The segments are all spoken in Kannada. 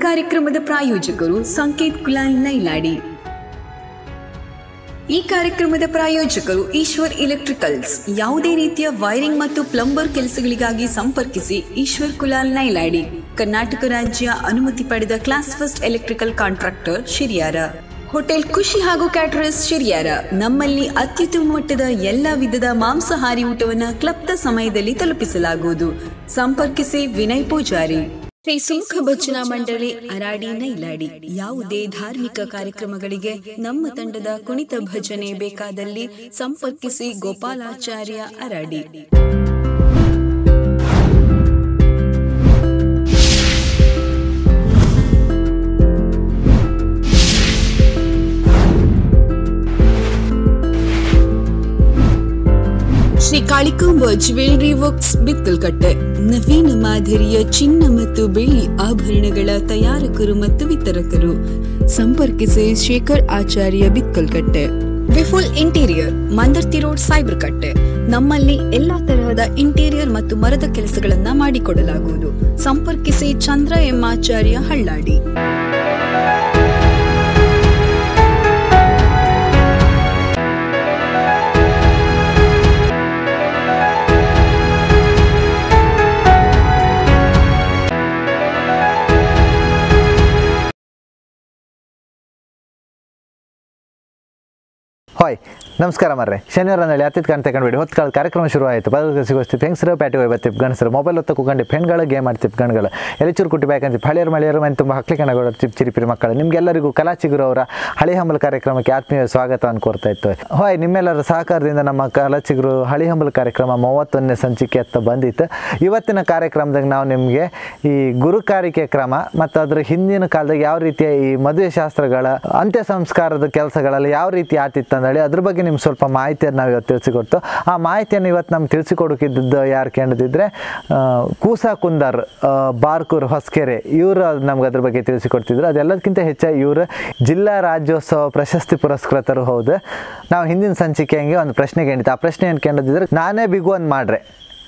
ಕಾರ್ಯಕ್ರಮದ ಪ್ರಾಯೋಜಕರು ಸಂಕೇತ್ ಕುಲಾಲ್ ನೈಲಾಡಿ ಈ ಕಾರ್ಯಕ್ರಮದ ಪ್ರಾಯೋಜಕರು ಈಶ್ವರ್ ಎಲೆಕ್ಟ್ರಿಕಲ್ಸ್ ಯಾವುದೇ ರೀತಿಯ ವೈರಿಂಗ್ ಮತ್ತು ಪ್ಲಂಬರ್ ಕೆಲಸಗಳಿಗಾಗಿ ಸಂಪರ್ಕಿಸಿ ಈಶ್ವರ್ ಕುಲಾಲ್ ನೈಲಾಡಿ ಕರ್ನಾಟಕ ರಾಜ್ಯ ಅನುಮತಿ ಪಡೆದ class first electrical contractor Shiriyara hotel Khushi ಹಾಗೂ ಕ್ಯಾಟರರ್ಸ್ ಶಿರಿಯಾರ ನಮ್ಮಲ್ಲಿ ಅತ್ಯುತ್ತಮ ಮಟ್ಟದ ಎಲ್ಲ ವಿಧದ ಮಾಂಸಾಹಾರಿ ಊಟವನ್ನು ಕ್ಲಬ್ದ ಸಮಯದಲ್ಲಿ ತಲುಪಿಸಲಾಗುವುದು ಸಂಪರ್ಕಿಸಿ ವಿನಯ್ ಪೂಜಾರಿ ಶ್ರೀ ಸುಮುಖ ಭಜನಾ ಮಂಡಳಿ ಅರಾಡಿ ನೈಲಾಡಿ ಯಾವುದೇ ಧಾರ್ಮಿಕ ಕಾರ್ಯಕ್ರಮಗಳಿಗೆ ನಮ್ಮ ತಂಡದ ಕುಣಿತ ಭಜನೆ ಬೇಕಾದಲ್ಲಿ ಸಂಪರ್ಕಿಸಿ ಗೋಪಾಲಾಚಾರ್ಯ ಅರಾಡಿ ಶ್ರೀ ಕಾಳಿಕಾಂಬ ಜ್ಯುವೆಲರಿ ವರ್ಕ್ಸ್ ಬಿತ್ತಲ್ಕಟ್ಟೆ ನವೀನ ಮಾದರಿಯ ಚಿನ್ನ ಮತ್ತು ಬೆಳ್ಳಿ ಆಭರಣಗಳ ತಯಾರಕರು ಮತ್ತು ವಿತರಕರು ಸಂಪರ್ಕಿಸಿ Shekar Acharya Bitkalkatte Vipul interior Mandarthi road Saibarkatte ನಮ್ಮಲ್ಲಿ ಎಲ್ಲಾ ತರಹದ ಇಂಟೀರಿಯರ್ ಮತ್ತು ಮರದ ಕೆಲಸಗಳನ್ನ ಮಾಡಿಕೊಡಲಾಗುವುದು ಸಂಪರ್ಕಿಸಿ ಚಂದ್ರ ಎಂ ಆಚಾರ್ಯ ಹಳ್ಳಾಡಿ ಹಾಯ್ ನಮಸ್ಕಾರ ಮರ್ರೆ ಶನಿವಾರ ನಾಳೆ ಹತ್ತಿತ್ತು ಕಾಣ್ ತಗೊಂಡ್ಬಿಡಿ ಹೊತ್ತು ಕಾಲ ಕಾರ್ಯಕ್ರಮ ಶುರು ಆಯಿತು ಬದಲು ಸಿಗೋಸ್ತಿ ಹೆಂಗಸರು ಪ್ಯಾಟಿ ಹೋಗಿ ಬರ್ತಿಪ್ ಗಣಸರು ಮೊಬೈಲ್ ಹೊತ್ತು ಕುಕೊಂಡು ಪೆಣ್ಗಳು ಗೇಮ್ ಆಡ್ತಿಪ್ ಗಣ್ಗಳು ಎಲೆಚೂರು ಕುಟ್ಟಿ ಬೇಕಂತ ಹಳೆಯರು ಮಳೆಯರು ಮನೆ ತುಂಬ ಹಕ್ಲಿ ಕಣಗಳು ಚಿಪ್ ಚಿರಿಪಿರಿ ಮಕ್ಕಳು ನಿಮಗೆಲ್ಲರಿಗೂ ಕಲಾಚಿಗುರು ಅವರ ಹಳಿ ಹಂಬಲ್ ಕಾರ್ಯಕ್ರಮಕ್ಕೆ ಆತ್ಮೀಯ ಸ್ವಾಗತವನ್ನು ಕೋರ್ತಾ ಇತ್ತು ಹಾಯ್ ನಿಮ್ಮೆಲ್ಲರ ಸಹಕಾರದಿಂದ ನಮ್ಮ ಕಲಾಚಿಗುರು ಹಳಿ ಹಂಬಲ್ ಕಾರ್ಯಕ್ರಮ ಮೂವತ್ತೊಂದನೇ ಸಂಚಿಕೆ ಅಂತ ಬಂದಿತ್ತು ಇವತ್ತಿನ ಕಾರ್ಯಕ್ರಮದಾಗ ನಾವು ನಿಮಗೆ ಈ ಗುರುಕಾರಿಕೆ ಕ್ರಮ ಮತ್ತು ಅದ್ರ ಹಿಂದಿನ ಕಾಲದಾಗ ಯಾವ ರೀತಿಯ ಈ ಮದುವೆ ಶಾಸ್ತ್ರಗಳ ಅಂತ್ಯ ಸಂಸ್ಕಾರದ ಕೆಲಸಗಳಲ್ಲಿ ಯಾವ ರೀತಿ ಆತಿತ್ತು ಅಂದೇಳಿ ಅದ್ರ ಬಗ್ಗೆ ನಿಮ್ಗೆ ಸ್ವಲ್ಪ ಮಾಹಿತಿಯನ್ನು ನಾವು ಇವತ್ತು ತಿಳಿಸಿಕೊಟ್ಟು ಆ ಮಾಹಿತಿಯನ್ನು ಇವತ್ತು ನಮ್ಗೆ ತಿಳಿಸಿಕೊಡೋಕಿದ್ದು ಯಾರು ಕೇಳಿದ್ರೆ ಕೂಸಾ ಕುಂದರ್ ಆ, ಬಾರ್ಕೂರ್ ಹೊಸಕೆರೆ ಇವರು ನಮ್ಗೆ ಅದ್ರ ಬಗ್ಗೆ ತಿಳಿಸಿಕೊಡ್ತಿದ್ರು ಅದೆಲ್ಲದಕ್ಕಿಂತ ಹೆಚ್ಚಾಗಿ ಇವರು ಜಿಲ್ಲಾ ರಾಜ್ಯೋತ್ಸವ ಪ್ರಶಸ್ತಿ ಪುರಸ್ಕೃತರು ಹೌದು ನಾವು ಹಿಂದಿನ ಸಂಚಿಕೆ ಹಂಗೆ ಒಂದು ಪ್ರಶ್ನೆ ಕೇಳಿತ್ತು ಆ ಪ್ರಶ್ನೆ ಏನು ಕೇಳಿದ್ರೆ ನಾನೇ ಬಿಗು ಒಂದು ಮಾಡ್ರೆ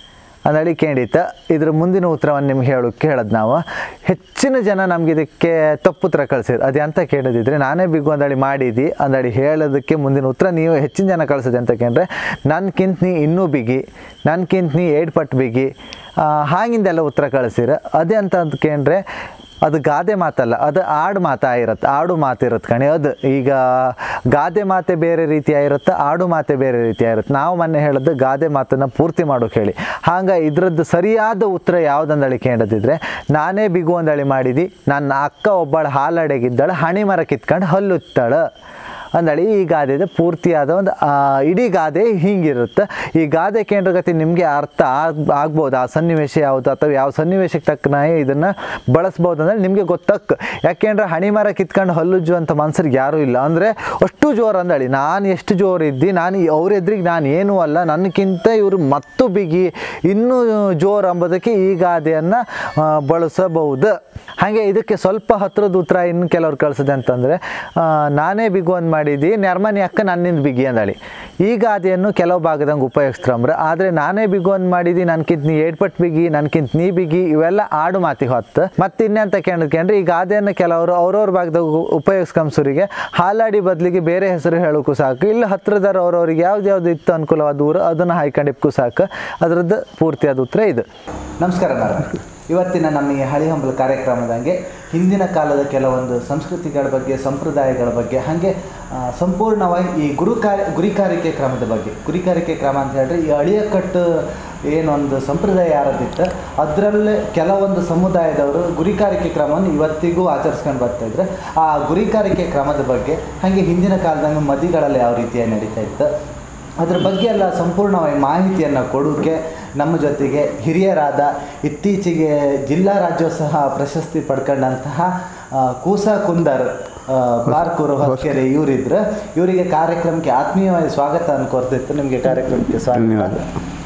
ಅಂದಳಿ ಕೇಳಿತ ಇದ್ರ ಮುಂದಿನ ಉತ್ತರವನ್ನು ನಿಮ್ಗೆ ಹೇಳು ಕೇಳೋದು ನಾವು ಹೆಚ್ಚಿನ ಜನ ನಮ್ಗೆ ಇದಕ್ಕೆ ತಪ್ಪುತ್ತರ ಕಳಿಸಿದ್ರು ಅದು ಅಂತ ಕೇಳೋದಿದ್ರೆ ನಾನೇ ಬಿಗು ಅಂದಳಿ ಮಾಡಿದಿ ಅಂದಳಿ ಹೇಳೋದಕ್ಕೆ ಮುಂದಿನ ಉತ್ತರ ನೀವು ಹೆಚ್ಚಿನ ಜನ ಕಳಿಸಿದೆ ಅಂತ ಕೇಳಿದ್ರೆ ನನ್ಕಿಂತ ನೀ ಇನ್ನೂ ಬಿಗಿ ನನ್ಕಿಂತ ನೀ ಏಡ್ ಪಟ್ಟು ಬಿಗಿ ಆ, ಹಾಗಿಂದೆಲ್ಲ ಉತ್ತರ ಕಳಿಸಿರ ಅದೇ ಅಂತ ಅಂದ್ ಕೇಂದ್ರೆ ಅದು ಗಾದೆ ಮಾತಲ್ಲ ಅದು ಆಡು ಮಾತಾ ಇರುತ್ತೆ ಆಡು ಮಾತು ಇರುತ್ತೆ ಕಣೆ ಅದು ಈಗ ಗಾದೆ ಮಾತೆ ಬೇರೆ ರೀತಿಯಾಗಿರುತ್ತೆ ಆಡು ಮಾತೆ ಬೇರೆ ರೀತಿಯಾಗಿರುತ್ತೆ ನಾವು ಮೊನ್ನೆ ಹೇಳಿದ್ದು ಗಾದೆ ಮಾತನ್ನು ಪೂರ್ತಿ ಮಾಡೋಕೆ ಹೇಳಿ ಹಾಗೆ ಇದ್ರದ್ದು ಸರಿಯಾದ ಉತ್ತರ ಯಾವುದಂದಳಿ ಕೇಳದಿದ್ರೆ ನಾನೇ ಬಿಗು ಅಂದಳಿ ಮಾಡಿದಿ ನನ್ನ ಅಕ್ಕ ಒಬ್ಬಳ ಹಾಲಡೆಗಿದ್ದಾಳೆ ಹಣಿ ಮರ ಕಿತ್ಕೊಂಡು ಹಲ್ಲುತ್ತಾಳೆ ಅಂದಳಿ ಈ ಗಾದೆದ ಪೂರ್ತಿಯಾದ ಒಂದು ಆ, ಇಡೀ ಗಾದೆ ಹಿಂಗಿರುತ್ತೆ ಈ ಗಾದೆ ಕೇಂದ್ರಗತಿ ನಿಮಗೆ ಅರ್ಥ ಆಗ್ ಆಗ್ಬೋದು ಆ ಸನ್ನಿವೇಶ ಯಾವುದು ಅಥವಾ ಯಾವ ಸನ್ನಿವೇಶಕ್ಕೆ ತಕ್ಕನಾಗಿ ಇದನ್ನು ಬಳಸ್ಬೋದು ಅಂದರೆ ನಿಮಗೆ ಗೊತ್ತಕ್ಕ ಯಾಕೆಂದ್ರೆ ಹಣಿ ಮರ ಕಿತ್ಕೊಂಡು ಹಲ್ಲುಜ್ಜು ಅಂತ ಮನ್ಸರಿಗೆ ಯಾರೂ ಇಲ್ಲ ಅಂದರೆ ಅಷ್ಟು ಜೋರು ಅಂದಳಿ ನಾನು ಎಷ್ಟು ಜೋರು ಇದ್ದಿ ನಾನು ಅವ್ರ ಎದುರಿಗೆ ನಾನು ಏನೂ ಅಲ್ಲ ನನಗಿಂತ ಇವರು ಮತ್ತು ಬಿಗಿ ಇನ್ನೂ ಜೋರು ಅಂಬೋದಕ್ಕೆ ಈ ಗಾದೆಯನ್ನು ಬಳಸಬಹುದು ಹಾಗೆ ಇದಕ್ಕೆ ಸ್ವಲ್ಪ ಹತ್ರದ ಉತ್ತರ ಇನ್ನು ಕೆಲವ್ರು ಕಳ್ಸಿದೆ ಅಂತಂದರೆ ಆ, ನಾನೇ ಬಿಗು ಅಂದ್ ಮಾಡಿದ್ದು ನೆರ್ಮನಿ ಅಕ್ಕ ನನ್ನಿಂದ ಬಿಗಿ ಅಂದಳಿ ಈ ಗಾದೆಯನ್ನು ಕೆಲವು ಭಾಗದಂಗೆ ಉಪಯೋಗಿಸ್ತಾರಂದ್ರೆ ಆದರೆ ನಾನೇ ಬಿಗು ಅಂದ್ ಮಾಡಿದ್ದು ನನ್ಕಿಂತ ನೀ ಏಡ್ಪಟ್ ಬಿಗಿ ನನ್ಕಿಂತ ನೀ ಬಿಗಿ ಇವೆಲ್ಲ ಆಡು ಮಾತಿಗೆ ಹೊತ್ತು ಮತ್ತೆ ಇನ್ನೆಂತ ಕೇಳಿದ್ಕೊಂಡ್ರೆ ಈ ಗಾದೆಯನ್ನು ಕೆಲವರು ಅವ್ರವ್ರ ಭಾಗದಾಗ ಉಪಯೋಗಿಸ್ಕೊಂಬಸೂರಿಗೆ ಹಾಲಾಡಿ ಬದಲಿಗೆ ಬೇರೆ ಹೆಸರು ಹೇಳೋಕ್ಕೂ ಸಾಕು ಇಲ್ಲಿ ಹತ್ರದಾರ ಅವ್ರವ್ರಿಗೆ ಯಾವ್ದು ಯಾವ್ದು ಇತ್ತು ಅನುಕೂಲವಾದ ಊರು ಅದನ್ನು ಹಾಯ್ಕೊಂಡಿಪ್ಪಕ್ಕೂ ಸಾಕು ಅದರದ್ದು ಪೂರ್ತಿಯಾದ ಉತ್ತರ ಇದು ನಮಸ್ಕಾರ ಮೇಡಮ್ ಇವತ್ತಿನ ನಮ್ಮ ಈ ಹಳಿ ಹಂಬಲ ಕಾರ್ಯಕ್ರಮದಂಗೆ ಹಿಂದಿನ ಕಾಲದ ಕೆಲವೊಂದು ಸಂಸ್ಕೃತಿಗಳ ಬಗ್ಗೆ ಸಂಪ್ರದಾಯಗಳ ಬಗ್ಗೆ ಹಾಗೆ ಆ, ಸಂಪೂರ್ಣವಾಗಿ ಈ ಗುರುಕಾರಿ ಗುರಿಕಾರಿಕೆ ಕ್ರಮದ ಬಗ್ಗೆ ಗುರಿಕಾರಿಕೆ ಕ್ರಮ ಅಂತ ಹೇಳಿದ್ರೆ ಈ ಅಳಿಯಕಟ್ಟು ಏನೊಂದು ಸಂಪ್ರದಾಯ ಯಾರದಿತ್ತು ಅದರಲ್ಲೇ ಕೆಲವೊಂದು ಸಮುದಾಯದವರು ಗುರಿಕಾರಿಕೆ ಕ್ರಮವನ್ನು ಇವತ್ತಿಗೂ ಆಚರಿಸ್ಕೊಂಡು ಬರ್ತಾ ಇದ್ರೆ ಆ ಗುರಿಕಾರಿಕೆ ಕ್ರಮದ ಬಗ್ಗೆ ಹಾಗೆ ಹಿಂದಿನ ಕಾಲದಂಗೆ ಮದಿಗಳಲ್ಲಿ ಯಾವ ರೀತಿಯಾಗಿ ನಡೀತಾ ಇತ್ತು ಅದ್ರ ಬಗ್ಗೆ ಎಲ್ಲ ಸಂಪೂರ್ಣವಾಗಿ ಮಾಹಿತಿಯನ್ನು ಕೊಡೋಕ್ಕೆ ನಮ್ಮ ಜೊತೆಗೆ ಹಿರಿಯರಾದ ಇತ್ತೀಚೆಗೆ ಜಿಲ್ಲಾ ರಾಜ್ಯೋತ್ಸವ ಪ್ರಶಸ್ತಿ ಪಡ್ಕೊಂಡಂತಹ ಆ, ಕೂಸಾ ಕುಂದರ್ ಆ, ಬಾರ್ಕೂರು ಹೊಸಕೆರೆ ಇವರಿದ್ರು ಇವರಿಗೆ ಕಾರ್ಯಕ್ರಮಕ್ಕೆ ಆತ್ಮೀಯವಾಗಿ ಸ್ವಾಗತ ಅನ್ಕೋರ್ತಿತ್ತು ನಿಮಗೆ ಕಾರ್ಯಕ್ರಮಕ್ಕೆ ಸ್ವಾಗತ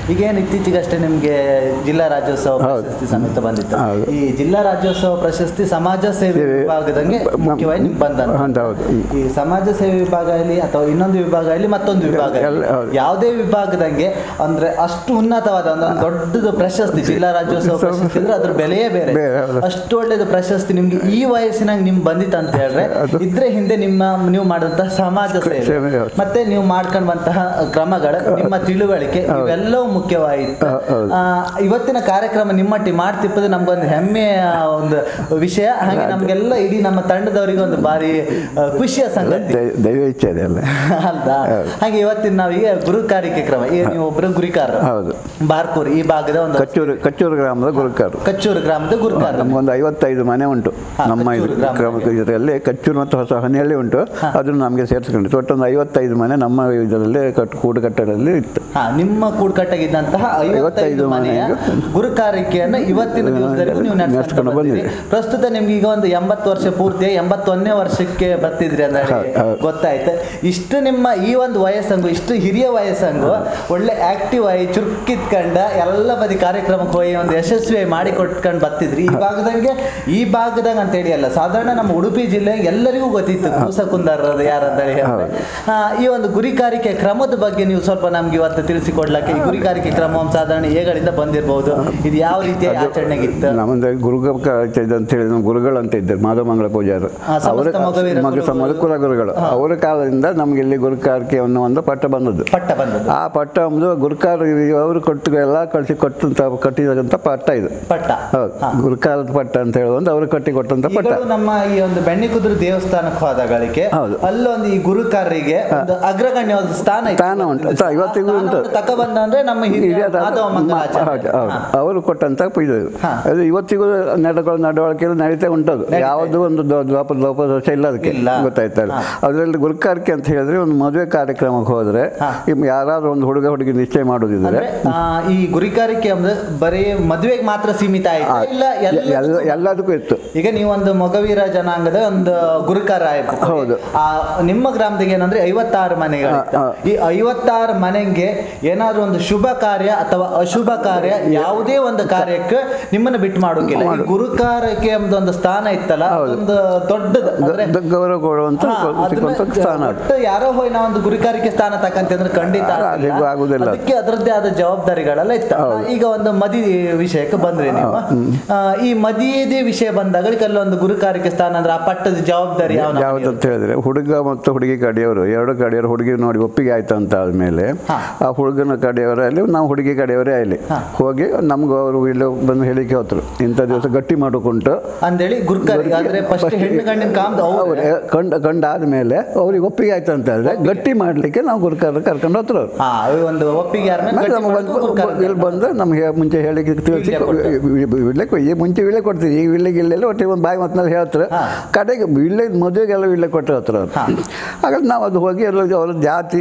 ಈಗ ಏನು ಇತ್ತೀಚೆಗಷ್ಟೇ ನಿಮಗೆ ಜಿಲ್ಲಾ ರಾಜ್ಯೋತ್ಸವ ಪ್ರಶಸ್ತಿ ಸಮೇತ ಬಂದಿತ್ತು ಹೌದು. ಈ ಜಿಲ್ಲಾ ರಾಜ್ಯೋತ್ಸವ ಪ್ರಶಸ್ತಿ ಸಮಾಜ ಸೇವೆ ಸೇವೆ ವಿಭಾಗದಂಗೆ ಮುಖ್ಯವಾಗಿ ನಿಮ್ಗೆ ಬಂದ ಹೌದು, ಹೌದು. ಈ ಸಮಾಜ ಸೇವೆ ವಿಭಾಗ ಆಗಲಿ ಅಥವಾ ಇನ್ನೊಂದು ವಿಭಾಗ ಆಗಲಿ ಮತ್ತೊಂದು ವಿಭಾಗ ಎಲ್ಲ- ಆಗಲಿ ಹೌದು. ಯಾವುದೇ ವಿಭಾಗದಂಗೆ ಅಂದ್ರೆ ಅಷ್ಟು ಉನ್ನತವಾದ ಒಂದು ಒಂದು ದೊಡ್ಡದು ಪ್ರಶಸ್ತಿ ಜಿಲ್ಲಾ ರಾಜ್ಯೋತ್ಸವ ಪ್ರಶಸ್ತಿ ಅಂದ್ರೆ ಅದ್ರ ಬೆಲೆಯೇ ಬೇರೆ ಬೇರೆ, ಹೌದು. ಅಷ್ಟು ಒಳ್ಳೇದು ಪ್ರಶಸ್ತಿ ನಿಮ್ಗೆ ಈ ವಯಸ್ಸಿನಾಗ ನಿಮ್ ಬಂದಿತ್ತು ಅಂತ ಹೇಳಿದ್ರೆ ಅದು- ಇದ್ರೆ ಹಿಂದೆ ನಿಮ್ಮ ನೀವು ಮಾಡಿದಂತಹ ಸಮಾಜ ಸೇವೆ ಸೇವೆ, ಹೌದು. ಮತ್ತೆ ನೀವು ಮಾಡ್ಕೊಂಡಂತಹ ಕ್ರಮಗಳು ನಿಮ್ಮ ತಿಳುವಳಿಕೆ ಇವೆಲ್ಲವೂ ಮುಖ್ಯವಾಯಿತು ಹೌದು, ಹೌದು. ಆ, ಇವತ್ತಿನ ಕಾರ್ಯಕ್ರಮ ನಿಮ್ಮಟ್ಟಿ ಮಾಡ್ತಿಪ್ಪದು ನಮ್ಗೊಂದು ಹೆಮ್ಮೆಯ ಒಂದು ವಿಷಯ ಹಾಗೆ ನಮ್ಗೆಲ್ಲ ಇಡೀ ನಮ್ಮ ತಂಡದವರಿಗೆ ಒಂದು ಬಾರಿ ಆ, ಖುಷಿಯ ಸಂಗತಿ ದೈ- ದೈವ ಇಚ್ಛೆ ಇದೆ ಅಲ್ಲ ಅಲ್ದಾ ಹೌದು. ಹಾಗೆ ಇವತ್ತಿನ ನಾವೀಗ ಗುರುಕಾರಿಕೆ ಕ್ರಮ ಈಗ ನೀವು ಒಬ್ಬರು ಗುರಿಕಾರ ಹೌದು. ಬಾರ್ಕೂರ್ ಈ ಭಾಗದ ಒಂದು ಕಚ್ಚೂರು ಕಚ್ಚೂರು ಗ್ರಾಮದ ಗುರುಕಾರು ಕಚ್ಚೂರು ಗ್ರಾಮದ ಗುರುಕಾರ ನಮಗೊಂದು ಐವತ್ತೈದು ಮನೆ ಉಂಟು ಹಾ, ನಮ್ಮ ಇದು ಕಚ್ಚೂರು ಗ್ರಾಮದಲ್ಲಿ. ಕ್ರಮ ಇದರಲ್ಲಿ ಕಚ್ಚೂರು ಮತ್ತು ಹೊಸ ಹನಿಯಲ್ಲಿ ಉಂಟು ಅದನ್ನು ನಮಗೆ ಸೇರಿಸ್ಕೊಂಡು ಒಟ್ಟು ಒಂದು ಐವತ್ತೈದು ಮನೆ ನಮ್ಮ ಇದರಲ್ಲಿ ಕಟ್ ಕೂಡು ಕಟ್ಟಡದಲ್ಲಿ ಇತ್ತು ಹಾ ನಿಮ್ಮ ಕೂಡ್ಕಟ್ಟಾಗಿದ್ದಂತಹ ಐವತ್ತೈದು ಐವತ್ತೈದು ಮನೆಯ ಮನೆಗೆ ಗುರುಕಾರಿಕೆಯನ್ನು ಇವತ್ತಿನ ದಿವಸದವರೆಗೂ ನೀವು ನಡ್ಸ್ಕೊಂಡು ನಡ್ಸ್ಕೊಂಡು ಬಂದಿರಿ ಪ್ರಸ್ತುತ ನಿಮ್ಗೆ ಈಗ ಒಂದು ಎಂಬತ್ತು ವರ್ಷ ಪೂರ್ತಿ ಎಂಬತ್ತೊಂದನೇ ವರ್ಷಕ್ಕೆ ಬರ್ತಿದ್ರಿ ಅಂತ ಹೇಳಿ ಹೌದು, ಹೌದು. ಗೊತ್ತಾಯ್ತು ಇಷ್ಟು ನಿಮ್ಮ ಈ ಒಂದು ವಯಸ್ಸಂಗು ಇಷ್ಟು ಹಿರಿಯ ವಯಸ್ಸಂಗು ಒಳ್ಳೆ ಆಕ್ಟಿವ್ ಆಗಿ ಚುರುಕಿತ್ಕಂಡ ಎಲ್ಲ ಬದಿ ಕಾರ್ಯಕ್ರಮಕ್ಕೆ ಹೋಗಿ ಒಂದು ಯಶಸ್ವಿ ಮಾಡಿ ಕೊಟ್ಕೊಂಡು ಬರ್ತಿದ್ರಿ ಈ ಭಾಗದಂಗೆ ಈ ಭಾಗದಾಗ ಅಂತ ಹೇಳಿ ಅಲ್ಲ ಸಾಧಾರಣ ನಮ್ಮ ಉಡುಪಿ ಜಿಲ್ಲೆ ಎಲ್ಲರಿಗೂ ಗೊತ್ತಿತ್ತು ಕೂಸಕುಂದಾರರು ಯಾರಂತ ಹೇಳಿ ಹೇಳ್ತಾರೆ. ಆ, ಈ ಒಂದು ಗುರಿಕಾರಿಕೆ ಕ್ರಮದ ಬಗ್ಗೆ ನೀವು ಸ್ವಲ್ಪ ನಮ್ಗೆ ಇವತ್ತು ತಿಳಿಸಿಕೊಡ್ಲಕ್ಕೆ ಈ ಗುರಿಕಾರಿಕೆ ಕ್ರಮ ಸಾಧಾರಣ ಹೇಗಳಿಂದ ಬಂದಿರಬಹುದು ಇದು ಯಾವ ರೀತಿಯ ಆಚರಣೆಗಿತ್ತು ನಮ್ಮದು ಗುರುಗ ಅಂತ ಹೇಳಿ ನಮ್ಮ ಗುರುಗಳು ಅಂತ ಇದ್ದರು ಮಾಧವಮಂಗಳ ಪೂಜಾರು ಆ, ಸಮಸ್ತ ಮೊಗವೀರ ಮಗ ಗುರುಗಳು. ಮಗ ಕುಲ ಗುರುಗಳು ಅವರ ಕಾಲದಿಂದ ನಮಗೆ ಇಲ್ಲಿ ಗುರುಕಾರಿಕೆ ಅನ್ನೋ ಒಂದು ಪಟ್ಟ ಬಂದದ್ದು ಪಟ್ಟ ಬಂದದ್ದು ಆ ಪಟ್ಟ ಒಂದು ಗುರುಕಾರ ಅವರು ಕೊಟ್ಟು ಎಲ್ಲ ಕಳಿಸಿ ಕೊಟ್ಟಂತ ಕಟ್ಟಿದಂಥ ಪಟ್ಟ ಇದು ಪಟ್ಟ ಹೌದು ಗುರುಕಾರದ ಪಟ್ಟ ಅಂತ ಹೇಳಿ ಒಂದು ಅವರು ಕಟ್ಟಿ ಕೊಟ್ಟಂತ ಪಟ್ಟ ಈಗಲೂ ನಮ್ಮ ಈ ಒಂದು ಬೆಣ್ಣಿಕುದುರು ದೇವಸ್ಥಾನಕ್ಕೆ ಹೋದಾಗಳಿಗೆ ಹೌದು. ಅಲ್ಲೊಂದು ಈ ಗುರುಕಾರರಿಗೆ ಒಂದು ಅಗ್ರಗಣ್ಯವಾದ ಸ್ಥಾನ ಇತ್ತು. ಸ್ಥಾನ ಉಂಟು. ಸ- ಇವತ್ತಿಗೂ ಆ ಉಂಟು. ಸ್ಥಾನವನ್ನು ತಗೊಬಂದ ಅಂದ್ರೆ ನಮ್ಮ ಹಿರಿಯ ಹಿರಿಯ ಮಾಧವ ಮಂಗಲಾಚಾರ್ಯ. ಹೌದು, ಹೌದು. ಹಾ. ಅವರು ಕೊಟ್ಟಂತ ಇದು ಹಾ. ಅದು ಇವತ್ತಿಗೂ ನಡಗಳ ನಡವಳಿಕೆಯಲ್ಲಿ ನಡೀತಾ ಉಂಟದು ನಡೀತಾ ಯಾವುದು ಒಂದು ದೊ- ದ್ವಾಪ ದ್ವಾಪ ದೋಷ ಇಲ್ಲ ಅದಕ್ಕೆ ಇಲ್ಲ. ಗೊತ್ತಾಯ್ತಲ್ಲ ಹಾ. ಅದರಲ್ಲಿ ಗುರುಕಾರಿಕೆ ಅಂತ ಹೇಳಿದ್ರೆ ಒಂದು ಮದುವೆ ಕಾರ್ಯಕ್ರಮಕ್ಕೆ ಹೋದ್ರೆ ಹಾ. ಇಮ್ ಯಾರಾದ್ರೂ ಒಂದು ಹುಡುಗ ಹುಡುಗಿ ನಿಶ್ಚಯ ಮಾಡೋದಿದ್ರೆ ಅಂದ್ರೆ ಆ, ಈ ಗುರಿಕಾರಿಕೆ ಅಂದ್ರೆ ಬರೀ ಮದುವೆಗೆ ಮಾತ್ರ ಸೀಮಿತ ಆಯ್ತಾ ಇಲ್ಲ ಎಲ್ಲ ಎಲ್ಲ ಎಲ್ಲದಕ್ಕೂ ಇತ್ತು ಈಗ ನೀವು ಒಂದು ಮೊಗವೀರ ಜನಾಂಗದ ಒಂದು ಗುರುಕಾರ ಆಯ್ತು ಹೌದು. ಆ ನಿಮ್ಮ ಗ್ರಾಮದಾಗ ಏನಂದ್ರೆ ಐವತ್ತಾರು ಮನೆಗಳು ಹಾ, ಹಾ. ಈ ಐವತ್ತಾರು ಮನೆಗೆ ಏನಾದ್ರು ಒಂದು ಶುಭ ಕಾರ್ಯ ಅಥವಾ ಅಶುಭ ಕಾರ್ಯ ಯಾವುದೇ ಒಂದು ಕಾರ್ಯಕ್ಕೆ ನಿಮ್ಮನ್ನ ಬಿಟ್ಟು ಮಾಡೋಕಿಲ್ಲ ಈ ಗುರುಕಾರಕ್ಕೆ ಎಂಬ ಒಂದು ಸ್ಥಾನ ಇತ್ತಲ್ಲ ಅದೊಂದು ದೊಡ್ಡದು ಅಂದ್ರೆ ದ- ಗೌರವ ಕೊಡುವಂತ ಹಾ, ಅದನ್ನ ಸಿಕ್ಕುವಂತ ಸ್ಥಾನ ಅದು ಒಟ್ಟು ಯಾರೋ ಹೋಗಿ ನಾವು ಒಂದು ಗುರಿಕಾರಿಕೆ ಸ್ಥಾನ ತಕ್ಕಂತೆ ಅಂದ್ರೆ ಖಂಡಿತ ಅದು ಆಗಲ್ಲ. ಆಗುದಿಲ್ಲ. ಅದಕ್ಕೆ ಅದರದ್ದೇ ಆದ ಜವಾಬ್ದಾರಿಗಳೆಲ್ಲ ಇತ್ತು ಈಗ ಒಂದು ಮದಿ ವಿಷಯಕ್ಕೆ ಬಂದ್ರಿ ನೀವು ಆ, ಈ ಮದಿಯದೇ ವಿಷಯ ಬಂದಾಗ ಅಲ್ಲೊಂದು ಗುರುಕಾರಿಕೆ ಸ್ಥಾನ ಅಂದ್ರೆ ಆ ಪಟ್ಟದ ಜವಾಬ್ದಾರಿ ಯಾವ ಯಾವ್ದು ಅಂತ ಹೇಳಿದ್ರೆ ಹುಡುಗ ಮತ್ತು ಹುಡುಗಿ ಕಡೆಯವರು ಎರಡು ಕಡೆಯವರು ಹುಡುಗಿ ನೋಡಿ ಒಪ್ಪಿಗೆ ಆಯ್ತು ಅಂತ ಆದ್ಮೇಲೆ ಹಾ. ಆ ಹುಡುಗನ ಕಡೆಯವರೇ ಆಗಲಿ ನಾವು ಹುಡುಗಿ ಕಡೆಯವರೇ ಆಗಲಿ ಹಾ. ಹೋಗಿ ನಮ್ಗೆ ಅವರು ಇಲ್ಲಿ ಬಂದು ಹೇಳಿಕೆ ಹೋದ್ರು ಇಂಥ ದಿವಸ ಗಟ್ಟಿ ಮಾಡಿಕೊಂಡು ಅಂದೇಳಿ ಗುರುಕಾರಿಗೆ ಅಂದ್ರೆ ಫಸ್ಟ್ ಹೆಣ್ಣು ಗಂಡಿನ ಕಾಮ್ದು ಅವ್ರು ಅವ್ರೆ ಕಂಡು ಕಂಡಾದ್ಮೇಲೆ ಅವ್ರಿಗೆ ಒಪ್ಪಿಗೆ ಆಯ್ತು ಅಂತ ಹೇಳಿದ್ರೆ ಗಟ್ಟಿ ಮಾಡ್ಲಿಕ್ಕೆ ನಾವು ಗುರುಕಾರ ಕರ್ಕೊಂಡು ಹೋದ್ರು ಅವ್ರು ಹಾ ಅವು ಒಂದು ಒಪ್ಪಿಗೆ ಆದ್ಮೇಲೆ ಮತ್ತೆ ಗಟ್ಟಿ ನಮ್ಗೆ ಮಾಡ್ಕೊಂಡು ಬಂದು ಗುರುಕಾರ ಇಲ್ಲಿ ಬಂದು ನಮಗೆ ಮುಂಚೆ ಹೇಳಿಕೆ ತಿಳಿಸಿ ವಿಳ್ಳೆ ಈ ಮುಂಚೆ ವಿಳ್ಳೆ ಕೊಡ್ತೀವಿ ಈ ವಿಳ್ಳೆಗೆ ಇಲ್ಲೆಲ್ಲ ಒಟ್ಟಿಗೆ ಒಂದು ಬಾಯಿ ಮಾತಿನಲ್ಲಿ ಹೇಳ್ತಾರೆ ಹಾ. ಕಡೆಗೆ ವಿಳ್ಳೆ ಮದುವೆಗೆಲ್ಲ ವಿಳ್ಳೆ ಕೊಟ್ಟರೆ ಹತ್ರ ಅವ್ರು ಹಾಗಾದ್ರೆ ನಾವು ಅದು ಹೋಗಿ ಎಲ್ಲ ಅವರ ಜಾತಿ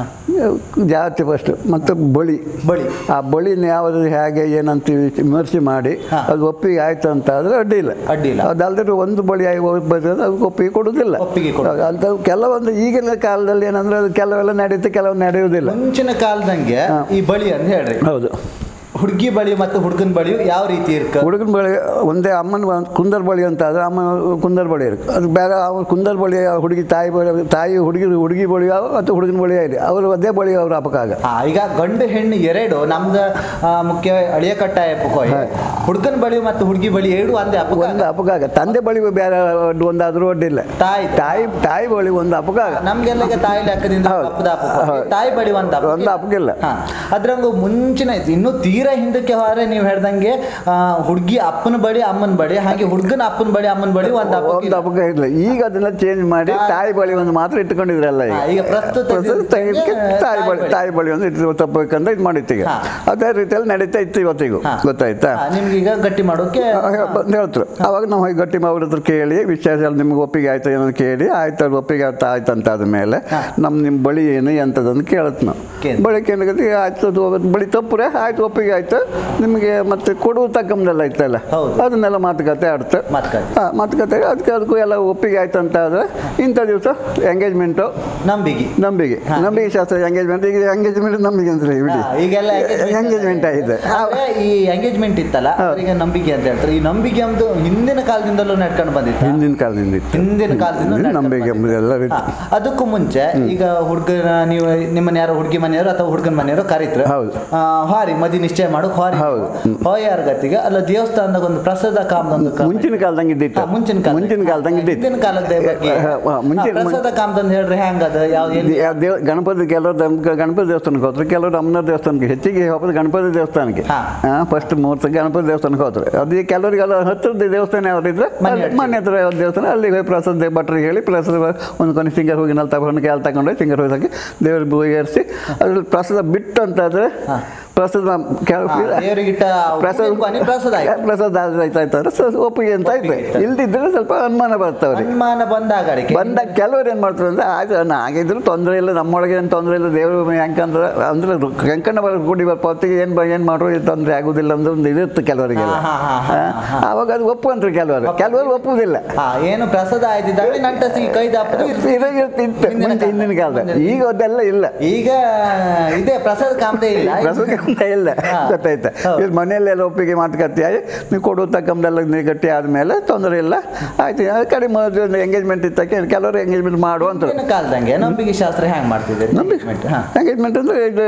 ಜಾತಿ ಫಸ್ಟ್ ಮತ್ತು ಬಳಿ ಬಳಿ ಆ ಬಳಿನ ಯಾವುದು ಹೇಗೆ ಏನಂತ ವಿಮರ್ಶೆ ಮಾಡಿ ಹಾ. ಅದು ಒಪ್ಪಿಗೆ ಆಯ್ತು ಅಂತ ಆದ್ರೆ ಅಡ್ಡಿ ಇಲ್ಲ ಅಡ್ಡಿ ಇಲ್ಲ. ಅದಲ್ಲದೆ ಒಂದು ಬಳಿ ಆಗಿ ಹೋಗ್ಬೇಕು ಅಂದ್ರೆ ಅದಕ್ಕೆ ಒಪ್ಪಿಗೆ ಕೊಡುವುದಿಲ್ಲ ಒಪ್ಪಿಗೆ ಕೊಡುವುದಿಲ್ಲ. ಅಂತ ಕೆಲವೊಂದು ಈಗಿನ ಕಾಲದಲ್ಲಿ ಏನಂದ್ರೆ ಅದು ಕೆಲವೆಲ್ಲ ನಡೆಯುತ್ತೆ ಕೆಲವು ನಡೆಯುವುದಿಲ್ಲ ಮುಂಚಿನ ಕಾಲದಂಗೆ ಈ ಬಳಿ ಅಂತ ಹೇಳ್ರಿ ಹೌದು ಹುಡುಗಿ ಬಳಿ ಮತ್ತು ಹುಡುಗನ ಬಳಿ ಯಾವ ರೀತಿ ಇರ್ಕ ಹುಡುಗನ ಬಳಿ ಒಂದೇ ಅಮ್ಮನ ಬ- ಕುಂದರ್ ಬಳಿ ಅಂತ ಆದರೆ ಅಮ್ಮ ಕುಂದರ್ ಬಳಿ ಇருக்கு ಅದು ಬೇರೆ ಅವ್ರು ಕುಂದರ್ ಬಳಿ ಹುಡುಗಿ ತಾಯಿ ಬಳಿ ತಾಯಿ ಹುಡುಗಿ ಹುಡುಗಿ ಬಳಿ ಅಥವಾ ಹುಡುಗನ ಬಳಿ ಇದೆ ಅವರು ಅದೇ ಬಳಿ ಅವ್ರ ಅಪಕಾಗ ಆ, ಈಗ ಗಂಡು ಹೆಣ್ಣು ಎರಡು ನಮ್ದು ಆ, ಮುಖ್ಯ ಅಳಿಯ ಕಟ್ಟಾಯ ಪುಕೋಯ್ ಹುಡುಗನ ಬಳಿ ಮತ್ತು ಹುಡುಗಿ ಬಳಿ ಎರಡು ಒಂದೇ ಅಪಕ ಒಂದು ಅಪಕಾಗ ತಂದೆ ಬಳಿ ಬೇರೆ ಅಡ್ಡು ಒಂದಾದ್ರೂ ಅಡ್ಡಿಲ್ಲ ತಾಯಿ ತಾಯಿ ತಾಯಿ ಬಳಿ ಒಂದು ಅಪಕಾಗ ನಮ್ಗೆಲ್ಲ ಈಗ ತಾಯಿ ಲೆಕ್ಕದಿಂದ ಹೌದು. ಅಪ್ಪದ ಅಪಕ. ಹೌದು. ತಾಯಿ ಬಳಿ ಒಂದು ಅಪಕ. ಒಂದು ಅಪಕಿಲ್ಲ ಹಾ ಅದ್ರಂಗು ಮುಂಚಿನ ಐತಿ ಇನ್ನು ತೀರಾ ಹಿಂದಕ್ಕೆ ಹೋದ್ರೆ ನೀವು ಹೇಳ್ದಂಗೆ ಆ, ಹುಡುಗಿ ಅಪ್ಪನ ಬಳಿ ಅಮ್ಮನ ಬಳಿ ಹಾಗೆ ಹುಡುಗನ ಅಪ್ಪನ ಬಳಿ ಅಮ್ಮನ ಬಳಿ ಒಂದು ಅಪಕ ಒಂದು ಇಲ್ಲ. ಅಪಕ ಇಲ್ಲ ಈಗ ಅದನ್ನ ಚೇಂಜ್ ಮಾಡಿ ತಾಯಿ ಬಳಿ ಒಂದು ಮಾತ್ರ ಇಟ್ಕೊಂಡಿದ್ರಲ್ಲ ಹಾ, ಈಗ ಪ್ರಸ್ತುತ ಪ್ರಸ್ತುತ ಇದಕ್ಕೆ ತಾಯಿ ಬಳಿ ತಾಯಿ ಬಳಿ ಒಂದು ಇಟ್ಟು ತಪ್ಪಬೇಕಂತ ಇದು ಮಾಡಿತ್ತು ಈಗ ಹಾ. ಅದೇ ರೀತಿಯಲ್ಲಿ ನಡೀತಾ ಇತ್ತು ಇವತ್ತಿಗೂ ಹಾ. ಗೊತ್ತಾಯ್ತಾ ಹಾ, ನಿಮ್ಗೆ ಈಗ ಗಟ್ಟಿ ಮಾಡೋಕೆ ಬಂದು ಹೇಳ್ತಾರೆ ಅವಾಗ ನಾವು ಹೋಗಿ ಗಟ್ಟಿ ಅವ್ರ ಹತ್ರ ಕೇಳಿ ವಿಚಾರ ಎಲ್ಲ ನಿಮ್ಗೆ ಒಪ್ಪಿಗೆ ಆಯ್ತು ಏನೋ ಕೇಳಿ ಆಯ್ತು ಅದು ಒಪ್ಪಿಗೆ ಆಯ್ತು ಆಯ್ತು ಅಂತ ಆದಮೇಲೆ ನಮ್ಮ ನಿಮ್ಮ ಬಳಿ ಏನು ಎಂಥದ್ದನ್ನು ಕೇಳತ್ ನಾವು ಕೇಂದ್ರ. ಬಳಿ ಕೇಂದ್ರಕ್ಕೆ ಆಯ್ತು ಅದು ಬಳಿ ತಪ್ಪುರೆ ಆಯ್ತು ಒಪ್ಪಿಗೆ ಆಯ್ತು ನಿಮಗೆ ಮತ್ತೆ ಕೊಡುವ ತಕ್ಕಂದೆಲ್ಲ ಇತ್ತಲ್ಲ ಹೌದು. ಅದನ್ನೆಲ್ಲ ಮಾತುಕತೆ ಆಡ್ತು ಮಾತುಕತೆ. ಹಾ, ಮಾತುಕತೆ ಅದಕ್ಕೆ ಅದಕ್ಕೂ ಎಲ್ಲ ಒಪ್ಪಿಗೆ ಆಯ್ತು ಅಂತ ಆದರೆ ಇಂಥ ದಿವಸ ಎಂಗೇಜ್ಮೆಂಟು ನಂಬಿಗೆ ನಂಬಿಗೆ ನಂಬಿಗೆ ಶಾಸ್ತ್ರ ಎಂಗೇಜ್ಮೆಂಟ್ ಈಗ ಎಂಗೇಜ್ಮೆಂಟ್ ನಂಬಿಗೆ ಅಂದ್ರೆ ಬಿಡಿ ಹಾ, ಈಗೆಲ್ಲ ಎಂಗೇಜ್ಮೆಂಟ್ ಆಗಿದೆ ಆದ್ರೆ ಈ ಎಂಗೇಜ್ಮೆಂಟ್ ಇತ್ತಲ್ಲ ಅವರಿಗೆ ನಂಬಿಕೆ ಅಂತ ಹೇಳ್ತಾರೆ ಈ ನಂಬಿಕೆ ಒಂದು ಹಿಂದಿನ ಕಾಲದಿಂದಲೂ ನಡ್ಕೊಂಡು ಬಂದಿತ್ತು ಹಿಂದಿನ ಕಾಲದಿಂದ ಇತ್ತು ಹಿಂದಿನ ಕಾಲದಿಂದ ಹಿಂದಿನ ನಡ್ಕೊಂಡು ನಂಬಿಕೆ ಬಂದಿತ್ತು. ಎಲ್ಲ ಹಾ, ಇತ್ತು ಅದಕ್ಕೂ ಮುಂಚೆ ಈಗ ಹುಡುಗನ ನೀವು ನಿಮ್ಮನ್ನ ಯಾರೋ ಹುಡುಗಿ ಮನೆಯವರು ಅಥವಾ ಹುಡುಗನ ಮನೆಯವರು ಕರೀತ್ರು ಹೌದು. ಆ, ಹಾರಿ ಮದಿ ನಿಶ್ಚಯ ಮಾಡು ಹಾರಿ ಹೌದು. ಹೋಯಾರ ಗತಿಗೆ ಅಲ್ಲ ದೇವಸ್ಥಾನದಾಗ ಒಂದು ಪ್ರಸಾದ ಕಾಮದೊಂದು ಕ್ರಮ ಮುಂಚಿನ ಕಾಲದಂಗೆ ಇದ್ದಿತ್ತು ಹಾ, ಮುಂಚಿನ ಕಾಲ ಮುಂಚಿನ ಕಾಲದಂಗೆ ಇದ್ದಿತ್ತು ಹಿಂದಿನ ಕಾಲದ ಬಗ್ಗೆ ಹಾ, ಹಾ, ಮುಂಚಿನ- ಹಾ, ಪ್ರಸಾದ ಕಾಮದಂದು ಹೇಳ್ರಿ ಹೆಂಗದ ಯಾವ್ದು ಎಲ್ಲಿ ಯಾವ ದೇವ ಗಣಪತಿ ಕೆಲವರು ದಮ್- ಗಣಪತಿ ದೇವಸ್ಥಾನಕ್ಕೆ ಹೋದ್ರು ಕೆಲವರು ಅಮ್ಮನ ದೇವಸ್ಥಾನಕ್ಕೆ ಹೆಚ್ಚಿಗೆ ಹೋಗೋದು ಗಣಪತಿ ದೇವಸ್ಥಾನಕ್ಕೆ ಹಾ. ಫಸ್ಟ್ ಮುಹೂರ್ತ ಗಣಪತಿ ದೇವಸ್ಥಾನಕ್ಕೆ ಹೋದ್ರು ಅದು ಕೆಲವರಿಗೆಲ್ಲ ಹತ್ತಿರದ ದೇವಸ್ಥಾನ ಯಾವ್ದಿದ್ರೆ ಮನೆ ಅಲ್ಲಿ ಹತ್ರ. ಮನೆ ಹತ್ರ ಯಾವ್ದು ದೇವಸ್ಥಾನ ಅಲ್ಲಿ ಹೋಗಿ ಪ್ರಸಾದ ಭಟ್ರಿಗೆ ಹೇಳಿ ಪ್ರಸಾದ ಒಂದು ಕೊನೆ ಸಿಂಗರ್ ಹೋಗಿ ನಲ್ಲಿ ತಗೊಂಡು ಕೆಲ ತಗೊಂಡು ಸಿಂಗರ್ ಹೋಗಿ ದೇವ್ರ ಭೂಗಿ ಏರಿಸಿ ಅದ್ರಲ್ಲಿ ಪ್ರಸಾದ ಬಿಟ್ಟು ಅಂತಾದ್ರೆ ಪ್ರಸಾದ ಕೆಲ ಹಾ, ದೇವರಿಗಿಟ್ಟ ಪ್ರಸಾದ ಕೊನೆ ಪ್ರಸಾದ ಆಯ್ತು. ಪ್ರಸಾದ ಆಯ್ತು ಆಯ್ತಾರೆ ಸೊ ಒಪ್ಪಿಗೆ ಅಂತ ಆಯ್ತು ಒಪ್ಪಿಗೆ. ಇಲ್ದಿದ್ರೆ ಸ್ವಲ್ಪ ಅನುಮಾನ ಬರ್ತಾವ್ರಿ ಅನುಮಾನ ಬಂದಾಗ ಅಡಿಕೆ ಬಂದಾಗ ಕೆಲವ್ರು ಏನು ಮಾಡ್ತಾರೆ ಅಂದರೆ ಆಯ್ತು ಆಗಿದ್ರು ತೊಂದರೆ ಇಲ್ಲ ನಮ್ಮೊಳಗೆ ಏನು ತೊಂದರೆ ಇಲ್ಲ ದೇವರು ಹೆಂಕಂದ್ರೆ ಅಂದ್ರೆ ಹೆಂಕಣ್ಣ ಬರ ಗುಡಿ ಬರ್ಪತ್ತಿಗೆ ಏನು ಏನು ಮಾಡ್ರು ಇದು ತೊಂದರೆ ಆಗೋದಿಲ್ಲ ಅಂದ್ರೆ ಒಂದು ಇರುತ್ತೆ ಕೆಲವರಿಗೆಲ್ಲ ಹಾ, ಹಾ, ಹಾ, ಹಾ, ಆವಾಗ ಅದು ಒಪ್ಪುವಂತ್ರಿ ಕೆಲವರು ಕೆಲವರು ಒಪ್ಪುವುದಿಲ್ಲ ಹಾ ಏನು ಪ್ರಸಾದ ಆಯ್ತಿದ್ದಾಗಲಿ ನಂಟಸಿಗೆ ಕೈ ದಾಪದು ಇರ್ತದೆ. ಇರೋಗಿರ್ತಿತ್ತು ಹಿಂದಿನ ಮುಂಚೆ ಹಿಂದಿನ ಕಾಲದ ಈಗ ಅದೆಲ್ಲ ಇಲ್ಲ ಈಗ ಇದೆ ಪ್ರಸಾದ ಕಾಮದೇ ಇಲ್ಲ ಪ್ರಸಂಗ ಇಲ್ಲ ಹಾ. ಗೊತ್ತಾಯ್ತಾ ಹೌದು. ಇಲ್ಲಿ ಮನೆಯಲ್ಲೆಲ್ಲ ಒಪ್ಪಿಗೆ ಮಾತುಕತೆ ಆಗಿ ನೀವು ಕೊಡು ತಕ್ಕಂಬೆಲ್ಲ ನೀವು ಗಟ್ಟಿ ಆದಮೇಲೆ ತೊಂದರೆ ಇಲ್ಲ ಆಯ್ತು ಅದು ಕಡಿಮೆ ಮದುವೆ ಎಂಗೇಜ್ಮೆಂಟ್ ಇತ್ತಕ್ಕೆ ಕೆಲವರು ಎಂಗೇಜ್ಮೆಂಟ್ ಮಾಡು ಅಂತ ಹಿಂದಿನ ಕಾಲದಂಗೆ ನಂಬಿಕೆ ಶಾಸ್ತ್ರ ಹೆಂಗ್ ಮಾಡ್ತಿದ್ದೀರಿ ನಂಬಿಕೆ ಹಾ. ಎಂಗೇಜ್ಮೆಂಟ್ ಅಂದರೆ ಇದು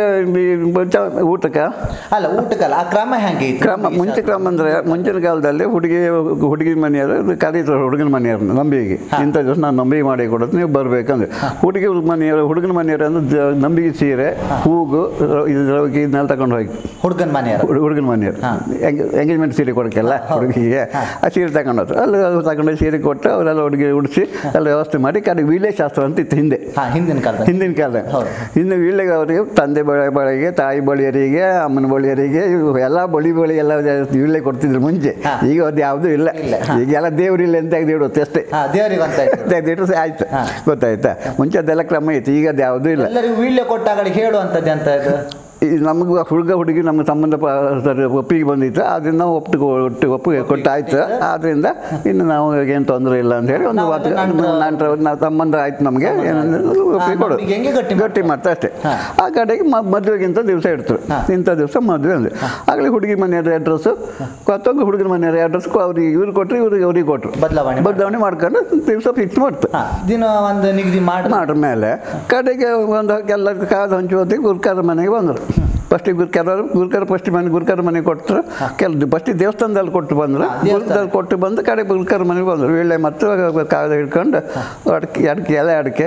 ಈ ಚ- ಊಟಕ್ಕೆ ಅಲ್ಲ ಊಟಕ್ಕಲ್ಲ ಆ ಕ್ರಮ ಹೆಂಗೆ ಇತ್ತು? ಕ್ರಮ ಮುಂಚೆ ಕ್ರಮ ಅಂದರೆ ಮುಂಚಿನ ಕಾಲದಲ್ಲಿ ಹುಡುಗಿ ಹುಡುಗಿ ಮನೆಯವರು ಕರೀತಾರೆ ಹುಡುಗನ ಮನೆಯವ್ರನ್ನ ನಂಬಿಗೆ ಇಂಥ ದಿವಸ ನಾನು ನಂಬಿಗೆ ಮಾಡಿ ಕೊಡೋದು ನೀವು ಬರಬೇಕಂದ್ರೆ ಹುಡುಗಿ ಮನೆಯವರು ಹುಡುಗನ ಮನೆಯವರು ಅಂದ್ರೆ ದ- ನಂಬಿಗೆ ಸೀರೆ ಹೂಗು ಇದು ಇದನ್ನೆಲ್ಲ ತಗೊಂಡು ಹೋಗಿ ಹುಡುಗನ ಮನೆಯವರು ಹುಡು- ಹುಡುಗನ ಮನೆಯವರು ಹಾ. ಎಂಗೇಜ್ಮೆಂಟ್ ಸೀರೆ ಕೊಡೋಕ್ಕೆಲ್ಲ ಹುಡುಗಿಗೆ ಆ ಸೀರೆ ತಗೊಂಡೋದ್ರು ಅಲ್ಲಿ ಅವ್ರು ತಗೊಂಡು ಸೀರೆ ಕೊಟ್ಟು ಅವರೆಲ್ಲ ಹುಡುಗಿ ಉಡಿಸಿ ಎಲ್ಲ ವ್ಯವಸ್ಥೆ ಮಾಡಿ ಕಡೆ ವೀಳ್ಯ ಶಾಸ್ತ್ರ ಅಂತ ಇತ್ತು ಹಿಂದೆ ಹಾ ಹಿಂದಿನ ಕಾಲದ ಹಿಂದಿನ ಕಾಲ ಹೌದು. ಇನ್ನು ವೀಳ್ಯಗೆ ಅವರಿಗೆ ತಂದೆ ಬಳಿ ಬಳಿಗೆ ತಾಯಿ ಬಳಿಯರಿಗೆ ಅಮ್ಮನ ಬಳಿಯರಿಗೆ ಇವು ಎಲ್ಲ ಬಳಿ ಬಳಿ ಎಲ್ಲ ವೀಳ್ಯ ಕೊಡ್ತಿದ್ರು ಮುಂಚೆ ಹಾ. ಈಗ ಅದು ಯಾವುದೂ ಇಲ್ಲ ಇಲ್ಲ, ಹಾ. ಈಗೆಲ್ಲ ದೇವರಿಲ್ಲ ಅಂತ ತೆಗೆದಿಡುತ್ತೆ ಅಷ್ಟೇ ಹಾ ದೇವರಿಗೆ ಅಂತ ಇತ್ತು. ತೆಗೆದಿಟ್ಟು ಆಯ್ತು ಹಾ. ಗೊತ್ತಾಯ್ತಾ ಮುಂಚೆ ಅದೆಲ್ಲ ಕ್ರಮ ಇತ್ತು ಈಗ ಅದು ಯಾವುದೂ ಇಲ್ಲ ಎಲ್ಲರಿಗೂ ವೀಳ್ಯ ಕೊಟ್ಟಾಗಲಿ ಹೇಳುವಂಥದ್ದು ಅಂತ ಇದು ಈ ನಮಗೂ ಹುಡುಗ ಹುಡುಗಿ ನಮ್ಮ ಸಂಬಂಧ ಪ- ಸರಿ ಒಪ್ಪಿಗೆ ಬಂದಿತ್ತು ಅದರಿಂದ ನಾವು ಒಪ್ಪಿಗೆ ಒಟ್ಟು ಒಪ್ಪಿಗೆ ಕೊಟ್ಟಾಯ್ತು ಆದ್ದರಿಂದ ಇನ್ನು ನಾವು ಏನು ತೊಂದರೆ ಇಲ್ಲ ಅಂತ ಹೇಳಿ ಒಂದು ನಾವೆಲ್ಲ ಮಾತು ನಂತರ- ನಂತರ ನಾವು ಸಂಬಂಧ ಆಯ್ತು ನಮಗೆ ಏನಂದ್ರೆ ಒಪ್ಪಿಗೆ ಕೊಡು ನಂಬಿಕೆ ಹೆಂಗೆ ಗಟ್ಟಿ ಗಟ್ಟಿ ಮಾಡ್ತಾ ಅಷ್ಟೇ ಹಾ. ಆ ಕಡೆಗೆ ಮ ಮದುವೆಗಿಂತ ದಿವಸ ಇಡ್ತಾರೆ ಹಾ. ಇಂಥ ದಿವಸ ಮದುವೆ ಅಂದ್ರೆ ಆಗಲೇ ಹುಡುಗಿ ಮನೆಯವ್ರ ಅಡ್ರೆಸ್ಸು ಕೊತ್ತಂಗ ಹುಡುಗನ ಮನೆಯವ್ರ ಅಡ್ರೆಸ್ ಅವ್ರಿಗೆ ಇವ್ರಿಗೆ ಕೊಟ್ಟರು ಇವ್ರಿಗೆ ಅವ್ರಿಗೆ ಕೊಟ್ಟರು ಬದಲಾವಣೆ ಬದಲಾವಣೆ ಮಾಡ್ಕೊಂಡು ದಿವಸ ಫಿಕ್ಸ್ ಮಾಡ್ತಾರೆ ಹಾ ದಿನ ಒಂದು ನಿಗದಿ ಮಾಡಿ ಮಾಡ್ರ ಮೇಲೆ ಕಡೆಗೆ ಒಂದು ಎಲ್ಲರಿಗೂ ಕಾದು ಹಂಚುವತ್ತಿಗೆ ಗುರ್ಕಾರ ಮನೆಗೆ ಬಂದರು ಫಸ್ಟಿಗೆ ಗುರ್ಕಾರ ಗುರ್ಕಾರ ಫಸ್ಟ್ ಮನೆ ಗುರ್ಕಾರ ಮನೆಗೆ ಕೊಟ್ಟರು ಕೆಲ ಫಸ್ಟಿಗೆ ದೇವಸ್ಥಾನದಲ್ಲಿ ಕೊಟ್ಟು ಬಂದರು ಹಾ, ದೇವಸ್ಥಾನ. ಗುರ್ಕದಲ್ಲಿ ಕೊಟ್ಟು ಬಂದು ಕಡೆ ಗುರ್ಕಾರ ಮನೆಗೆ ಬಂದರು ವೀಳ್ಯ ಮತ್ತು ಕಾಗದ ಹಿಡ್ಕೊಂಡು ಅಡಿಕೆ ಅಡಿಕೆ ಎಲೆ ಅಡಿಕೆ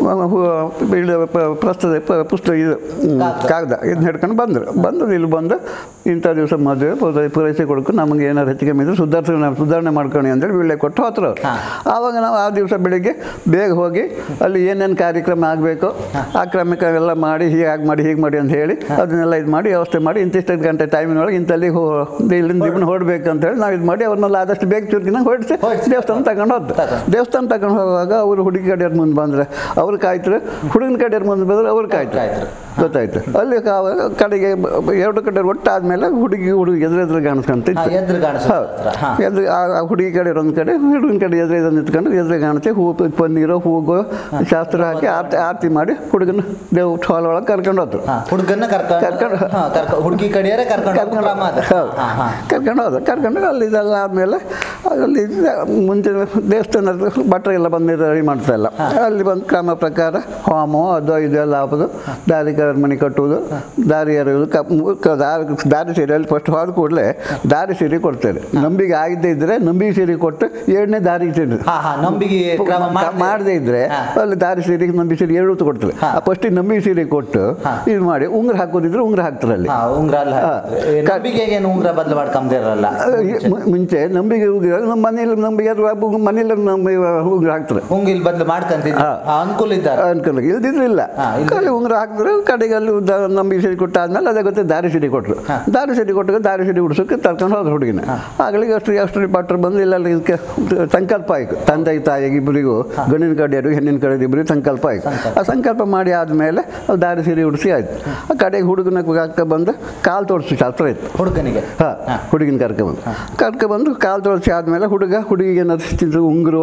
ವೀಳ್ಯ ಪ- ಪ್ರಸ್ತುತ ಪ- ಪುಸ್ತಕ ಇದು ಹ್ಮ್, ಕಾಗದ. ಕಾಗದ ಇದನ್ನ ಹಿಡ್ಕೊಂಡು ಬಂದರು ಬಂದು ಇಲ್ಲಿ ಬಂದು ಇಂಥ ದಿವಸ ಮದುವೆ ಪೂರೈ- ಪೂರೈಸಿ ಕೊಡ್ಕೊಂಡು ನಮಗೆ ಏನಾರು ಹೆಚ್ಚು ಕಮ್ಮಿ ಇದ್ರೆ ಸುಧಾರಿಸಿ ಸುಧಾರಣೆ ಮಾಡ್ಕೊಳ್ಳಿ ಅಂತೇಳಿ ವೀಳ್ಯ ಕೊಟ್ಟು ಹೋತ್ರ ಅವ್ರು ಹಾ. ಆವಾಗ ನಾವು ಆ ದಿವಸ ಬೆಳಿಗ್ಗೆ ಬೇಗ ಹೋಗಿ ಅಲ್ಲಿ ಏನೇನು ಕಾರ್ಯಕ್ರಮ ಆಗಬೇಕು ಆ ಕ್ರಮಕ್ಕೆಲ್ಲ ಮಾಡಿ ಹೀಗೆ ಹಾಗೆ ಮಾಡಿ ಹೀಗೆ ಮಾಡಿ ಅಂತ ಹೇಳಿ ಅದನ್ನೆಲ್ಲ ಇದು ಮಾಡಿ ವ್ಯವಸ್ಥೆ ಮಾಡಿ ಇಂತಿಷ್ಟು ಗಂಟೆ ಟೈಮಿನೊಳಗೆ ಇಂತಲ್ಲಿ ಹೋ ಇಲ್ಲಿಂದ ಇವನ್ನ ಹೊರಡ್ಬೇಕು ಅಂತ ಹೇಳಿ ನಾವು ಇದು ಮಾಡಿ ಅವ್ರನ್ನೆಲ್ಲ ಆದಷ್ಟು ಬೇಗ ಚುರುಕಿನ ಹೊರಡಿಸಿ ಹೊರಡ್ಸಿ. ದೇವಸ್ಥಾನ ತಗೊಂಡು ಹೋದ್ರು ತಗೊಂಡು. ದೇವಸ್ಥಾನ ತಗೊಂಡು ಹೋಗುವಾಗ ಅವರು ಹುಡುಗಿ ಕಡೆಯವ್ರ ಮುಂದೆ ಬಂದರೆ ಅವ್ರು ಕಾಯ್ತಾರೆ ಹುಡುಗನ ಕಡೆಯವ್ರ ಮುಂದೆ ಬಂದ್ರೆ ಅವ್ರು ಕಾಯ್ತಾರೆ ಕಾಯ್ತಾರೆ. ಗೊತ್ತಾಯ್ತು ಅಲ್ಲಿ ಕ- ಕಡೆಗೆ ಬ- ಎರಡು ಕಡೆ ಒಟ್ಟಾದ್ಮೇಲೆ ಹುಡುಗಿ ಹುಡುಗಿ ಎದುರು ಎದುರು ಕಾಣಿಸ್ಕೊಂತ ಹಾ, ಎದುರು ಕಾಣಿಸೋ ಹತ್ರ. ಹಾ. ಎದುರು ಆ ಆ ಹುಡುಗಿ ಕಡೆ ಒಂದು ಕಡೆ ಹುಡುಗನ ಕಡೆ ಎದುರು ಎದುರು ನಿಂತ್ಕೊಂಡು ಎದುರು ಕಾಣುತ್ತೆ ಹೂ ಪನ್ನೀರು ಹೂಗು ಶಾಸ್ತ್ರ ಹಾಕಿ ಆರತಿ ಆರತಿ ಮಾಡಿ ಹುಡುಗನ ದೇವ್ ಹಾಲ್ ಒಳಗೆ ಕರ್ಕೊಂಡು ಹೋದ್ರು ಹಾ ಹುಡುಗನ್ನ ಕರ್ಕೊಂಡು ಕರ್ಕೊಂಡು- ಹಾ ಕರ್ಕ ಹುಡುಗಿ ಕಡೆಯರೆ ಕರ್ಕೊಂಡು ಹೋಗೋ ಕರ್ಕೊಂಡು ಕ್ರಮ ಅದು. ಹೌದು. ಹಾ ಹಾ ಕರ್ಕೊಂಡು ಹೋದ ಕರ್ಕೊಂಡು ಅಲ್ಲಿ ಇದೆಲ್ಲ ಆದಮೇಲೆ ಅಲ್ಲಿ ಮುಂಚೆ ದೇವಸ್ಥಾನ ಭಟ್ರು ಎಲ್ಲ ಬಂದು ರೆಡಿ ಮಾಡ್ತಾ ಇಲ್ಲ ಅಲ್ಲಿ ಬಂದು ಕ್ರಮ ಪ್ರಕಾರ ಹೋಮ ಅದು ಇದೆಲ್ಲ ಹಾಕೋದು ದಾರಿ ಮನೆ ಕಟ್ಟುವುದು ದಾರಿ ಎರೆಯುವುದು ಕಪ್ ಮು- ಕ- ದಾರಿ ದಾರಿ ಸೀರೆ ಅಲ್ಲಿ ಫಸ್ಟ್ ಹೋದ ಕೂಡಲೇ ದಾರಿ ಸೀರೆ ಕೊಡ್ತಾರೆ ನಂಬಿಗೆ ಆಗಿದ್ದೇ ಇದ್ದರೆ ನಂಬಿಗೆ ಸೀರೆ ಕೊಟ್ಟು ಎರಡನೇ ದಾರಿ ಸೀರೆ ಹಾ ಹಾ ನಂಬಿಗೆ ಕ್ರಮ ಮಾಡ್ದೆ. ಮಾಡದೇ ಇದ್ರೆ ಹಾ. ಅಲ್ಲಿ ದಾರಿ ಸೀರೆ ನಂಬಿ ಸೀರೆ ಎರಡು ಕೊಡ್ತಾರೆ ಹಾ. ಆ ಫಸ್ಟಿಗೆ ನಂಬಿ ಸೀರೆ ಕೊಟ್ಟು ಹಾ. ಇದು ಮಾಡಿ ಉಂಗುರ ಹಾಕೋದಿದ್ರೆ ಉಂಗುರ ಹಾಕ್ತಾರೆ ಅಲ್ಲಿ ಹಾ ಉಂಗ್ರ ಅಲ್ಲ ಹಾ. ನಂಬಿಕೆಗೆ ಏನು ಉಂಗ್ರ ಬದಲು ಮಾಡ್ಕೊಂಬಿರಲ್ಲ ಮು- ಮುಂಚೆ ನಂಬಿಗೆ ಉಗಿರ ನಮ್ಮ ಮನೇಲಿ ನಂಬಿಗೆ ಅಥವಾ ಒಬ್ಬ ಮನೇಲಿ ನಂಬಿ ಉಗಿರ ಹಾಕ್ತಾರೆ ಉಂಗಿಲ್ ಬದಲು ಮಾಡ್ಕೊಂತಿದ್ರು ಹಾ. ಅನುಕೂಲ ಇದ್ದಾರೆ ಅನ್ಕೊಂಡು ಇಲ್ದಿದ್ರೆ ಇಲ್ಲ ಹಾ, ಇಲ್ದಿದ್ರೆ. ಖಾಲಿ ಉಂಗುರ ಹಾಕಿದ್ರೆ ಕಡೆಗೆ ಅಲ್ಲಿ ಉದ್ದ ನಂಬಿ ಸಿಡಿ ಕೊಟ್ಟಾದ್ಮೇಲೆ ಅದೇ ಗೊತ್ತೆ ದಾರಿ ಸಿಡಿ ಕೊಟ್ಟರು ದಾರಿ ಸಿಡಿ ಕೊಟ್ಟರೆ ದಾರಿ ಸಿಡಿ ಉಡ್ಸೋಕೆ ತರ್ಕೊಂಡು ಹೋದ್ರು ಹುಡುಗಿನ ಆಗಲಿಗೆ ಅಷ್ಟು ಅಷ್ಟು ಭಟ್ರು ಬಂದು ಇಲ್ಲೆಲ್ಲ ಇದಕ್ಕೆ ಸಂಕಲ್ಪ ಆಯ್ತು ತಂದೆ ತಾಯಿಗೆ ಇಬ್ಬರಿಗೂ ಗಂಡಿನ ಕಡೆಯವರು ಹೆಣ್ಣಿನ ಕಡೆ ಇಬ್ಬರಿಗೂ ಸಂಕಲ್ಪ ಆಯ್ತು ಆ ಸಂಕಲ್ಪ ಮಾಡಿ ಆದಮೇಲೆ ದಾರಿ ಸಿಡಿ ಉಡಿಸಿ ಆಯ್ತು ಆ ಕಡೆಗೆ ಹುಡುಗನ ಅಕ್ಕ ಬಂದು ಕಾಲು ತೋರಿಸಿ ಶಾಸ್ತ್ರ ಇತ್ತು ಹುಡುಗನಿಗೆ ಹಾಂ ಹುಡುಗಿನ ಕರ್ಕೊಬಂದು ಕರ್ಕೊಬಂದು ಕಾಲು ತೋರಿಸಿ ಆದಮೇಲೆ ಹುಡುಗ ಹುಡುಗಿಗೆ ಏನಾದ್ರು ತಿಂದು ಉಂಗುರು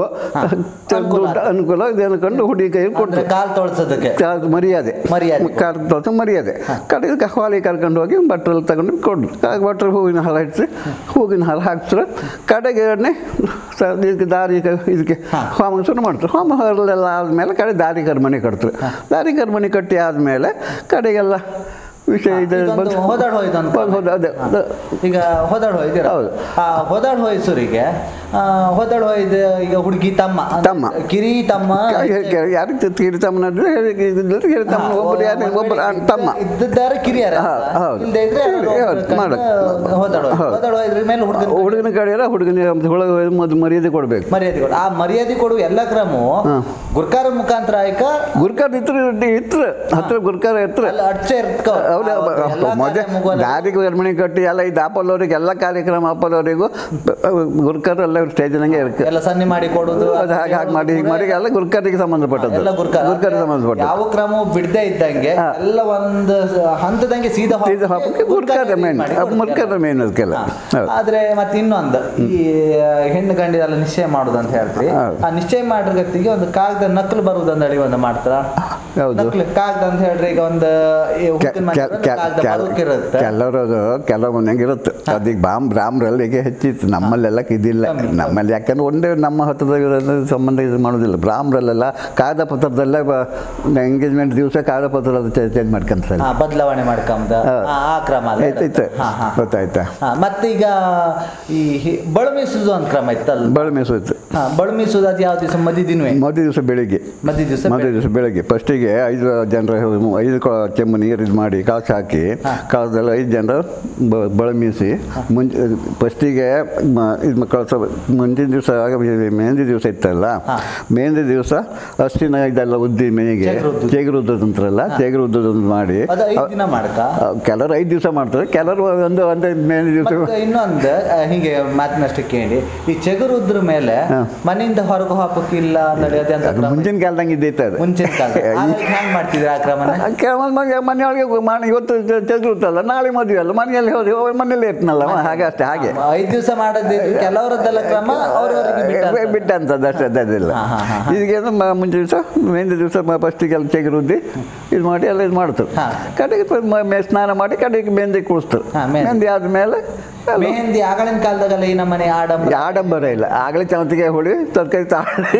ದುಡ್ಡು ಅನುಕೂಲ ಇದು ಅನ್ಕೊಂಡು ಹುಡುಗಿ ಕೈಯಲ್ಲಿ ಅಂದ್ರೆ ಕೊಟ್ಟರು ಕಾಲ್ ತೊಳ್ಸೋದಕ್ಕೆ ಕಾಲು ಮರ್ಯಾದೆ ಮರ್ಯಾದೆ. ಕಾಲು ತೋರಿಸಿ ಮರ್ಯಾದೆ ಕಡೆಗೆ ಹಾಲಿಗೆ ಕರ್ಕೊಂಡು ಹೋಗಿ ಭಟ್ರಲ್ಲಿ ತಗೊಂಡು ಕೊಡ್ರು ಆಗ ಭಟ್ರು ಹೂವಿನ ಹಾರ ಇಟ್ಟು ಹೂವಿನ ಹಾರ ಹಾಕ್ಸ್ರು ಕಡೆಗೆ ಎಣ್ಣೆ ಸ- ಇದಕ್ಕೆ ದಾರಿ ಕ- ಇದಕ್ಕೆ ಹೋಮ ಶುರು ಮಾಡ್ತಾರೆ ಹೋಮ ಹಾಲೆಲ್ಲ ಆದಮೇಲೆ ಕಡೆ ದಾರಿ ಕರ್ಮಣಿ ಕಟ್ತಾರೆ ದಾರಿ ಕರ್ಮಣಿ ಕಟ್ಟಿ ಆದಮೇಲೆ ಕಡೆಗೆಲ್ಲ ವಿಷಯ ಇದು ಇದೊಂದು ಬಂತು. ಹೋದಾಡ್ ಹೋಯ್ತು ಅಂತ ಹೌದು, ಹೌದು, ಅದೇ ಅದೇ. ಈಗ ಹೋದಾಡ್ ಹೋಯ್ದಿರ ಹೌದು. ಆ ಹೋದಾಡ್ ಹೋಯ್ಸೂರಿಗೆ ಹೋದಾಡ್ ಹೋಯ್ದ ಈಗ ಹುಡುಗಿ ತಮ್ಮ ಅಂದ್ರೆ ತಮ್ಮ. ಕಿರಿ ತಮ್ಮ ಯಾರಿಗೆ ತೀರಿ ತಮ್ಮನಂದ್ರೆ ತೀರಿ ತಮ್ಮನ ಒಬ್ಬರು ಯಾರು ಒಬ್ಬರು ಆ, ತಮ್ಮ ಇದ್ದಿದ್ದಾರೆ ಕಿರಿಯರ ಹಾ, ಹೌದು. ಇಲ್ದೇ ಇದ್ರೆ ಹೌದು, ಮಾಡು. ಹೋದಾಡ್ ಹೋಯ್ತು ಹೌದು. ಹೋದಾಡ್ ಹೋಯ್ದ್ರ ಮೇಲೆ ಹುಡುಗನ ಹುಡುಗನ ಕಡೆಯಲ್ಲ ಹುಡುಗನ ಒಳಗೆ ಮೊದಲು ಮರ್ಯಾದೆ ಕೊಡಬೇಕು ಮರ್ಯಾದೆ ಕೊಡು ಆ ಮರ್ಯಾದೆ ಕೊಡುವ ಎಲ್ಲ ಕ್ರಮವು ಗುರ್ಕಾರ ಮುಖಾಂತರ ಆಯ್ಕ ಗುರ್ಕರ್ ಇತ್ರ ಇತ್ರ ಹತ್ರ ಗುರ್ಕರ್ ಇತ್ರ ಅಲ್ಲ ಅಡ್ಚೆ ಇರ್ತ್ಕೊ. ಹೌದು ಅವತ್ತು ಎಲ್ಲ ಮೊದಲೇ ಕಾರ್ಯ ಮುಗುವಲ್ಲ. ದಾರಿಗೆ ಗರ್ಮಣಿ ಕಟ್ಟಿ ಎಲ್ಲ ಇದು ಆಪಲ್ಲವ್ರಿಗೆ ಎಲ್ಲ ಕಾರ್ಯಕ್ರಮ ಆಪಲ್ಲವರಿಗೂ ಗುರ್ಕರ್ ಎಲ್ಲ ಸ್ಟೇಜ್ನಂಗೆ ಇருக்கு ಎಲ್ಲ ಸನ್ನೆ ಮಾಡಿ ಕೊಡುದು ಅದು ಹಾಗೆ ಹಾಗೆ ಮಾಡಿ ಹೀಗೆ ಮಾಡಿ ಎಲ್ಲ ಗುರ್ಕರಿಗೆ ಸಂಬಂಧಪಟ್ಟದ್ದು ಎಲ್ಲ ಗುರ್ಕಾರ ಗುರ್ಕರಿಗೆ ಸಂಬಂಧಪಟ್ಟದ್ದು ಯಾವ ಕ್ರಮವು ಬಿಡದೆ ಇದ್ದಂಗೆ ಹಾ. ಎಲ್ಲ ಒಂದು ಹಂತದಂಗೆ ಸೀದಾ ಇದು ಹಾಕಕ್ಕೆ ಗುರ್ಕರ ಮೇನ್ ಮುರ್ಕರ ಮೇನ್ ಅದಕ್ಕೆಲ್ಲ ಹೌದು ಆದ್ರೆ ಮತ್ತೆ ಇನ್ನೊಂದು ಈ ಹೆಣ್ಣು ಗಂಡಿದೆಲ್ಲ ನಿಶ್ಚಯ ಮಾಡುದು ಅಂತ ಹೇಳ್ತೀವಿ ಹೌದು. ಆ ನಿಶ್ಚಯ ಮಾಡ್ರ ಗತಿಗೆ ಒಂದು ಕಾಗದ ನಕಲು ಬರುವುದಂತ ಹೇಳಿ ಒಂದು ಮಾಡ್ತಾರ ಹೌದು. ನಕಲು ಕಾಗದ ಅಂತ ಹೇಳ್ರಿ ಈಗ ಒಂದು ಈ ಹುಟ್ಟಿನ ಮನೆ ಒಂದು ಕಾಗದ ಬರುಕಿರುತ್ತೆ ಕೆಲವರು ಕೆಲವು ಮನೆಗೆ ಇರುತ್ತೆ ಅದೀಗ ಬಾಮ್ ಬ್ರಾಹ್ಮರಲ್ಲಿ ಈಗ ಹೆಚ್ಚಿತ್ತು ನಮ್ಮಲ್ಲೆಲ್ಲ ಇದಿಲ್ಲ ನಮ್ಮಲ್ಲಿ ಯಾಕಂದ್ರೆ ಒಂದೇ ನಮ್ಮ ಹತ್ತಿರದ ಇರೋದು ಸಂಬಂಧ ಇದು ಮಾಡೋದಿಲ್ಲ ಬ್ರಾಹ್ಮರಲ್ಲೆಲ್ಲ ಕಾಗದ ಪತ್ರದಲ್ಲೇ ಎಂಗೇಜ್ಮೆಂಟ್ ದಿವಸ ಕಾಗದ ಪತ್ರ ಚೇಂಜ್ ಮಾಡ್ಕೊಂತಾರೆ ಹಾ ಬದಲಾವಣೆ ಮಾಡ್ಕೊಂಬ ಆ ಕ್ರಮ ಅಲ್ಲ ಆಯ್ತು ಆಯ್ತು ಹಾ, ಹಾ. ಗೊತ್ತಾಯ್ತಾ ಹಾ, ಮತ್ತೆ ಈಗ ಈ ಹಿ- ಬಳಮಿಸುವುದು ಒಂದು ಕ್ರಮ ಇತ್ತಲ್ಲ ಬಳ ಮೇಸೋಯ್ತು ಹಾ ಬಳಮಿಸುವುದು ಅದು ಯಾವ ದಿವಸ ಮದಿ ದಿನವೇ ಮದುವೆ ದಿವಸ ಬೆಳಿಗ್ಗೆ ಮದಿ ದಿವಸ ಮದುವೆ ದಿವಸ ಬೆಳಗ್ಗೆ ಫಸ್ಟಿಗೆ ಐದು ಜನರ ಐದು ಕೊ- ಚೆಂಬು ನೀರು ಇದು ಮಾಡಿ ಕಾಸು ಹಾಕಿ ಕಾಸದಲ್ಲಿ ಐದು ಜನರ ಬ- ಬಳಮಿಸಿ ಮುಂಚೆ ಫಸ್ಟಿಗೆ ಇದು ಕಳ್ಸ ಮುಂದಿನ ದಿವಸ ಮೆಹಂದಿ ದಿವಸ ಇತ್ತಲ್ಲ ಮೆಹಂದಿ ದಿವಸ ಅಷ್ಟಿನ ಇದೆಲ್ಲ ಉದ್ದಿ ಮೇಗೆ ಚೆಗರುದ್ದು. ಚೆಗರುದ್ದಂತಾರಲ್ಲ ಚೆಗರುದ್ದು ಮಾಡಿ ಅದು ಐದು ದಿನ ಮಾಡ್ಕ ಕೆಲವರು ಐದು ದಿವಸ ಮಾಡ್ತಾರೆ ಕೆಲವರು ಒಂದು ಒಂದು ಮೆಹಂದಿ ದಿವಸ ಮತ್ತೆ ಇನ್ನೊಂದು ಆ, ಹೀಗೆ ಮಾತಿನಷ್ಟು ಕೇಳಿ ಈ ಚೆಗುರುದ್ರ ಮೇಲೆ ಮನೆಯಿಂದ ಹೊರಗೆ ಹಾಕೋಕ್ಕಿಲ್ಲ ಅನ್ನೋದು ಅದೇ ಅಂತ ಅದು ಕ್ರಮ ಮುಂಚಿನ ಕಾಲದಂಗೆ ಇದ್ದೈತೆ ಅದು ಮುಂಚಿನ ಕಾಲ ಹ್ಯಾಂಗ್ ಮಾಡ್ತಿದ್ರು ಆ ಕ್ರಮನ ಕೆಲವೊಂದು ಮನೆ ಮನೆಯೊಳಗೆ ಮನೆ ಇವತ್ತು ತೆಗೆದುತ್ತಲ್ಲ ನಾಳೆ ಮದುವೆ ಅಲ್ಲ ಮನೆಯಲ್ಲಿ ಹೋದ್ರೆ ಅವ್ರ ಮನೇಲಿ ಇರ್ತಾನಲ್ಲ ಅವ ಹಾಗೆ ಅಷ್ಟೇ ಹಾಗೆ ಐದು ದಿವಸ ಮಾಡೋದು ಕೆಲವರದ್ದೆಲ್ಲ ಕ್ರಮ ಅವ್ರವರಿಗೆ ಬಿಟ್ಟ ಬಿಟ್ಟಂಥದ್ದು ಅಷ್ಟೇ ಅದಿಲ್ಲ ಹಾ, ಹಾ, ಹಾ, ಇದಕ್ಕೆ ಮುಂಚೆ ದಿವಸ ಮೆಹಂದಿ ದಿವಸ ಫಸ್ಟಿಗೆ ಎಲ್ಲ ಚೆಗಿರುದ್ದಿ ಇದು ಮಾಡಿ ಎಲ್ಲ ಇದು ಮಾಡ್ತಾರೆ ಹಾ. ಕಡೆಗೆ ಮ- ಮೆ- ಸ್ನಾನ ಮಾಡಿ ಕಡೆಗೆ ಮೆಹಂದಿ ಕುಡಿಸ್ತಾರೆ ಹಾ, ಮೆಹಂದಿ. ಮೆಹಂದಿ ಆದಮೇಲೆ ಮೆಹಂದಿ ಆಗಳಿನ ಕಾಲದಾಗೆಲ್ಲ ಈ ನಮ್ಮನೆ ಆಡಂಬರ ಆಡಂಬರ ಇಲ್ಲ ಆಗಲೇ ಚಮತಿಗೆ ಹುಳಿ ತರಕಾರಿ ತಾಳಿ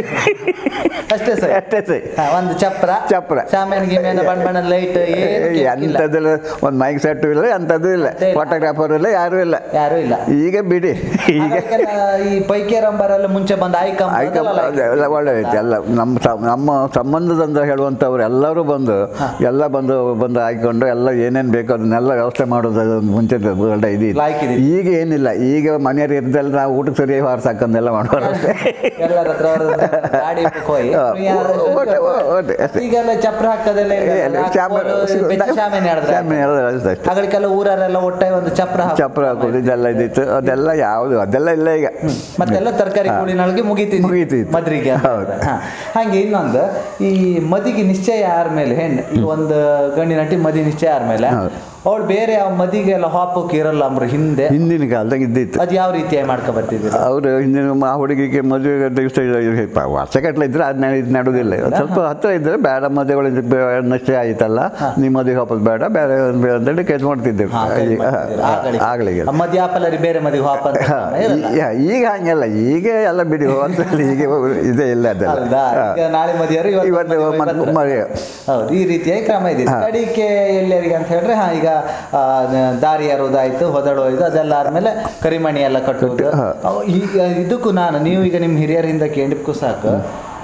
ಅಷ್ಟೇ ಸರ್ ಅಷ್ಟೇ ಸರಿ ಹಾ, ಒಂದು ಚಪ್ರ ಚಪ್ರ. ಶಾಮಿಯಾನ ಗಿಮಿಯಾನ ಬಣ್ಣ ಬಣ್ಣ ಲೈಟ್ ಅಂಥದ್ದೆಲ್ಲ ಒಂದು ಮೈಕ್ ಸೆಟ್ಟು ಇಲ್ಲ ಅಂಥದ್ದು ಇಲ್ಲ ಅದೇ ಇಲ್ಲ. ಫೋಟೋಗ್ರಾಫರ್ ಇಲ್ಲ ಯಾರೂ ಇಲ್ಲ ಯಾರು ಇಲ್ಲ ಈಗ ಬಿಡಿ ಈಗ ಆವಾಗೆಲ್ಲ ಈ ಪೈಕೇರಂಬರೆಲ್ಲ ಮುಂಚೆ ಬಂದು ಆಯ್ಕ ಆಯ್ಕೆ ಎಲ್ಲ ಒಳ್ಳೆ ಐತೆ ಎಲ್ಲ ನಮ್ಮ ಸ- ನಮ್ಮ ಸಂಬಂಧದಿಂದ ಹೇಳುವಂಥವ್ರು ಎಲ್ಲರೂ ಬಂದು ಎಲ್ಲ ಬಂದು ಬಂದು ಆಯ್ಕೊಂಡು ಎಲ್ಲ ಏನೇನು ಬೇಕೋ ಅದನ್ನೆಲ್ಲ ವ್ಯವಸ್ಥೆ ಮಾಡೋದು ಅದು ಮುಂಚೆ ಒಳ್ಳೆ ಇದು ಇತ್ತು. ಲಾಯ್ಕ್ ಇದೆ. ಈಗ ಏನಿಲ್ಲ ಈಗ ಮನೆಯವ್ರು ಇರ್ದಲ್ಲ ನಾವು ಊಟಕ್ಕೆ ಸರಿಯಾಗಿ ಹಾರ್ಸಾಕೊಂಡೆಲ್ಲ ಮಾಡೋರು ಅಷ್ಟೇ. ಎಲ್ಲರ ಹತ್ರ ಅವ್ರದ್ದು ಗಾಡಿ ಇಟ್ಕೊಂಡ್ ಹೋಗಿ ಹಾ, ಯಾರು ಓಟೆ, ಓಟೆ, ಅಷ್ಟೇ. ಈಗೆಲ್ಲ ಚಪ್ರ ಹಾಕೋದೆಲ್ಲ ಇಲ್ಲ. ಏ, ಇಲ್ಲ, ಶ್ಯಾಮ- ಹಾಕೋದು ಬೆಚ್ಚ ಶಾಮಿಯಾನ ಹೇಳಿದ್ರೆ ಶಾಮಿಯಾನ ಹೇಳಿದ್ರೆ ಅಷ್ಟೇ. ಅಗಳಿಗೆಲ್ಲ ಊರರೆಲ್ಲ ಒಟ್ಟಾಗಿ ಒಂದು ಚಪ್ರ ಹಾಕಿ ಚಪ್ರ ಹಾಕೋದು ಇದೆಲ್ಲ ಇದ್ದಿತ್ತು ಅದೆಲ್ಲ ಯಾವುದು ಅದೆಲ್ಲ ಇಲ್ಲ ಈಗ ಮತ್ತೆಲ್ಲ ತರಕಾರಿ ಕೂಳಿನೊಳಗೆ ಮುಗೀತಿ ಮುಗೀತಿತ್ತು. ಮದ್ರಿಗೆ ಹೌದು. ಹಾ. ಹಾಗೆ ಇನ್ನೊಂದು ಈ ಮದಿಗೆ ನಿಶ್ಚಯ ಆದ್ಮೇಲೆ ಹೆಣ್ಣು ಈ ಒಂದು ಗಂಡಿನ ನಟಿ ಮದಿ ನಿಶ್ಚಯ ಆದ್ಮೇಲೆ ಹೌದು. ಅವಳು ಬೇರೆ ಯಾವ ಮದಿಗೆ ಎಲ್ಲ ಹಾಪಕ್ಕೆ ಇರಲ್ಲ ಅಂಬ್ರು ಹಿಂದೆ ಹಿಂದಿನ ಕಾಲದಾಗ ಇದ್ದಿತ್ತು ಅದು ಯಾವ ರೀತಿಯಾಗಿ ಮಾಡ್ಕೊ ಬರ್ತಿದ್ರು ಅವರು ಹಿಂದಿನ ಆ ಹುಡುಗಿಗೆ ಮದುವೆ ದಿವಸ ವರ್ಷಗಟ್ಟಲೆ ಇದ್ರೆ ಅದನ್ನ ಇದು ನಡೋದಿಲ್ಲ ಒಂದ್ ಸ್ವಲ್ಪ ಹತ್ತಿರ ಇದ್ರೆ ಬೇಡ ಮದುವೆಗಳು ಇದು ಬೇ- ನಿಶ್ಚಯ ಆಯ್ತಲ್ಲ ನಿಮ್ಮ ಮದುವೆ ಹಾಕೋದು ಬೇಡ ಬೇರೆ ಬೇರೆ ಅಂತೇಳಿ ಕೇಸ್ ಮಾಡ್ತಿದ್ದೆವು ಆಗ್ಲಿಗೆ ಮದಿ ಆಪಲ್ಲರಿ ಬೇರೆ ಮದಿಗೆ ಹಾಪ ಅಂತ ಇರಲ್ಲ. ಈಗ ಹಂಗೆಲ್ಲ ಈಗ ಎಲ್ಲ ಬಿಡಿ ಹೋಗ್ತಲ್ಲ ಈಗ ಇದೇ ಇಲ್ಲ ಅದೆಲ್ಲ ಹೌದಾ ಈಗ ನಾಳೆ ಮದಿಯರು ಇವತ್ತು ಇವತ್ತು ಮದುವೆ ಮತ್ತೆ ಬಂದ್ರು. ಮದುವೆ. ಹೌದು ಈ ರೀತಿಯಾಗಿ ಕ್ರಮ ಇದೆ ಕಡಿಕೆ ಎಲ್ಲರಿಗೆ ಅಂತ ಹೇಳಿದ್ರೆ ಹಾ ಈಗ ಆ, ನ- ದಾರಿ ಯಾರೋದಾಯ್ತು ಹೊದಡೋಯ್ದು ಅದೆಲ್ಲ ಆದ್ಮೇಲೆ ಕರಿಮಣಿ ಎಲ್ಲ ಕಟ್ಟುವುದು ಅವು ಈಗ ಇದಕ್ಕೂ ನಾನು ನೀವು ಈಗ ನಿಮ್ಮ ಹಿರಿಯರಿಂದ ಕೇಳಿದ್ಕು ಸಾಕು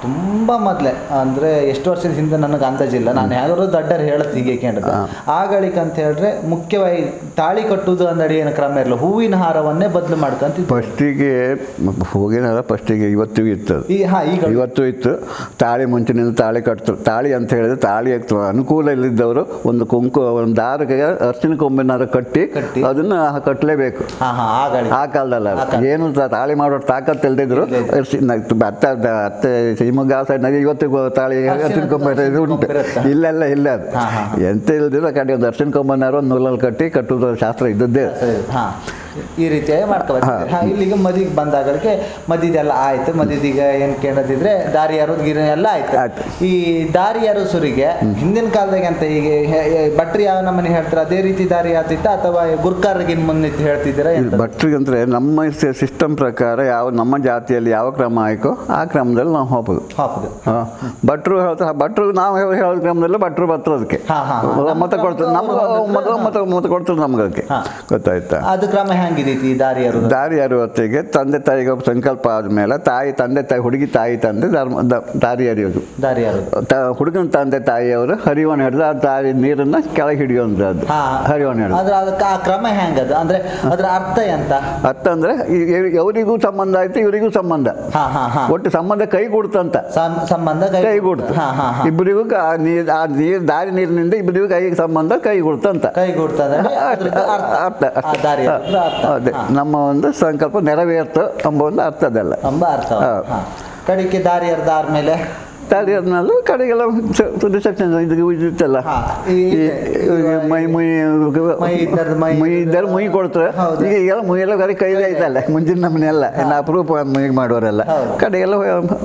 ತುಂಬಾ ಮೊದ್ಲೆ ಅಂದ್ರೆ ಎಷ್ಟು ವರ್ಷದ ಹಿಂದೆ ನನಗೆ ಅಂದಾಜಿಲ್ಲ ನಾನು ಯಾರು ದೊಡ್ಡರು ಹೇಳತ್ ಹೀಗೆ ಕೇಳಿದ ಆಗಳಿಕ ಅಂತ ಹೇಳಿದ್ರೆ ಮುಖ್ಯವಾಗಿ ತಾಳಿ ಕಟ್ಟುವುದು ಅಂದಡಿ ಏನು ಕ್ರಮ ಇರಲ್ಲ ಹೂವಿನ ಹಾರವನ್ನೇ ಬದಲು ಮಾಡ್ಕೊಂತ ಫಸ್ಟಿಗೆ ಹೋಗಿನ ಫಸ್ಟಿಗೆ ಇವತ್ತಿಗೂ ಇತ್ತು ಅದು. ಈ ಹಾ ಈಗ ಇವತ್ತು ಇತ್ತು ತಾಳಿ ಮುಂಚಿನಿಂದ ತಾಳಿ ಕಟ್ತಾರೆ ತಾಳಿ ಅಂತ ಹೇಳಿದ್ರೆ ತಾಳಿ ಆಗ್ತದೆ ಅನುಕೂಲ ಇಲ್ಲಿದ್ದವರು ಒಂದು ಕುಂಕು ಒಂದು ದಾರಕ್ಕೆ ಅರ್ಶಿನ ಕೊಂಬಿನಾರ ಕಟ್ಟಿ ಕಟ್ಟಿ. ಅದನ್ನ ಕಟ್ಟಲೇಬೇಕು ಹಾ ಹಾ ಆಗಳಿಕ ಆ ಕಾಲದಲ್ಲ ಆ ಕಾಲ. ಏನು ತ- ತಾಳಿ ಮಾಡೋ ತಾಕತ್ತು ಇಲ್ದಿದ್ರು ಅರ್ಶಿ- ನ- ತು- ಅತ್ತ ಅತ್ತೆ ಶಿವಮೊಗ್ಗ ಆ ಸೈಡ್ನಾಗ ಇವತ್ತಿಗೂ ತಾಳಿ ಅರ್ಶಿನ ಅರ್ಶಿನ ಕೊಂಬ ಇದು ಉಂಟು ಕೊಂಬಿರುತ್ತಾ? ಇಲ್ಲೆಲ್ಲ ಇಲ್ಲ ಅದು ಹಾ, ಹಾ, ಎಂತ ಇಲ್ದಿದ್ರು ಆ ಕಡೆ ಒಂದು ಅರ್ಶಿನ ಕೊಂಬನಾರು ಒಂದು ನೂಲಲ್ಲಿ ಕಟ್ಟಿ ಕಟ್ಟುವುದು ಶಾಸ್ತ್ರ ಇದ್ದದ್ದೇ ಸರಿ, ಹಾ ಈ ರೀತಿಯಾಗಿ ಮಾಡ್ಕೊಬರ್ತಿದ್ದೆ ಹಾ ಇಲ್ಲಿಗೆ ಮದಿಗೆ ಬಂದಾಗಳಿಗೆ ಮದಿದೆಲ್ಲ ಆಯ್ತು ಮದಿದೀಗ ಏನ್ ಕೇಳದಿದ್ರೆ ದಾರಿ ಯಾರೋದು ಗಿರಿ ಎಲ್ಲ ಆಯ್ತು ಆಯ್ತು. ಈ ದಾರಿ ಯಾರೋಸುರಿಗೆ ಹಿಂದಿನ ಕಾಲದಾಗ ಅಂತ ಈಗ ಹೆ- ಹೆ- ಭಟ್ರು ಯಾವ ನಮ್ಮನೆ ಹೇಳ್ತಾರೆ ಅದೇ ರೀತಿ ದಾರಿ ಯಾತಿತ್ತ ಅಥವಾ ಗುರ್ಕಾರ್ಗಿನ್ ಮುನ್ನೆ ಹೇಳ್ತಿದ್ದೀರಾ ಎಂತ ಭಟ್ರಿಗೆ ಅಂದರೆ ನಮ್ಮ ಸಿಸ್ಟಮ್ ಪ್ರಕಾರ ಯಾವ ನಮ್ಮ ಜಾತಿಯಲ್ಲಿ ಯಾವ ಕ್ರಮ ಆಯ್ಕೋ ಆ ಕ್ರಮದಲ್ಲಿ ನಾವು ಹೋಗ್ಬೋದು ಹಾಕುದು ಹಾಂ ಭಟ್ರು ಹೇಳ್ತಾರೆ ಭಟ್ರು ನಾವು ಹೇಳೋ ಹೇಳೋ ಕ್ರಮದಲ್ಲಿ ಭಟ್ರು ಬರ್ತಾರೆ ಅದಕ್ಕೆ ಹಾ, ಹಾ, ಹಾ. ಮತ ಕೊಡ್ತಾರೆ ನಮ್ಗೆ ಮತ ಮತ ಮತ ಕೊಡ್ತಾರೆ ನಮ್ಗೆ ಅದಕ್ಕೆ ಹಾ. ಗೊತ್ತಾಯ್ತಾ ಅದು ಕ್ರಮ ಹೆಂಗಿದೈತಿ ಈ ದಾರಿ ಯಾರು ದಾರಿ ಅರಿವತ್ತಿಗೆ ತಂದೆ ತಾಯಿಗೆ ಒಬ್ಬ ಸಂಕಲ್ಪ ಆದಮೇಲೆ ತಾಯಿ ತಂದೆ ತಾಯಿ ಹುಡುಗಿ ತಾಯಿ ತಂದೆ ಧರ್ಮ ದ- ದಾರಿ ಅರಿಯೋದು ದಾರಿ ಯಾರು ತ ಹುಡುಗನ ತಂದೆ ತಾಯಿಯವರು ಹರಿವಣ ಹಿಡಿದು ಆ ದಾರಿ ನೀರನ್ನು ಕೆಳಗೆ ಹಿಡಿಯುವಂಥದ್ದು ಹಾ ಹರಿವಣ ಹಿಡಿದು ಅದ್ರ ಅದಕ್ಕೆ ಆ ಕ್ರಮ ಹೆಂಗದು ಅಂದ್ರೆ ಅದ್ರ ಅರ್ಥ ಎಂತ ಅರ್ಥ ಅಂದರೆ ಅವರಿಗೂ ಸಂಬಂಧ ಆಯ್ತು ಇವರಿಗೂ ಸಂಬಂಧ ಹಾ ಹಾ ಹಾ ಒಟ್ಟು ಸಂಬಂಧ ಕೈ ಕೊಡ್ತಂತ ಸಂ- ಸಂಬಂಧ ಕೈ ಕೊಡ್ತು ಹಾ ಹಾ ಹಾ ಇಬ್ಬರಿಗೂ ಕ- ಆ ನೀರ್ ಆ ನೀರು ದಾರಿ ನೀರಿನಿಂದ ಇಬ್ಬರಿಗೂ ಕೈ ಸಂಬಂಧ ಕೈ ಕೊಡ್ತಂತ ಕೈಗೂಡ್ತದೆ ಅದ್ರದ್ದು ಅರ್ಥ ಅರ್ಥ ಆ ದಾರಿ ಅದ್ರ ಅರ್ಥ ಅದೇ ಹಾ. ನಮ್ಮ ಒಂದು ಸಂಕಲ್ಪ ನೆರವೇರ್ತು ಎಂಬ ಒಂದು ಅರ್ಥದಲ್ಲ ಎಂಬ ಅರ್ಥ ಹಾ. ಹಾ. ಕಡಿಕೆ ದಾರಿ ಅರ್ಧ ಆದ್ಮೇಲೆ ದಾರಿ ಆದ್ಮೇಲೆ ಕಡೆಗೆಲ್ಲ ರಿಸೆಪ್ಷನ್ ಇದು ಇದಿತ್ತಲ್ಲ ಹಾ. ಈ- ಈ- ಈ ಮೈ ಮುಯಿ ಮೈ ಇದ್ದದ್ದು ಮೈ- ಮುಯಿ ಇದ್ದರೆ ಮುಯಿ ಕೊಡ್ತಾರೆ ಹೌದು. ಈಗ ಎಲ್ಲ ಮುಯ್ಯೆಲ್ಲ ಬರೀ ಕೈಲೇ ಐತಲ್ಲ ಮುಂಚಿನ ನಮ್ಮನೆ ಎಲ್ಲ ಇನ್ನು ಅಪರೂಪ ಮುಯಿ ಮಾಡೋರೆಲ್ಲ ಹೌದು. ಕಡೆಗೆಲ್ಲ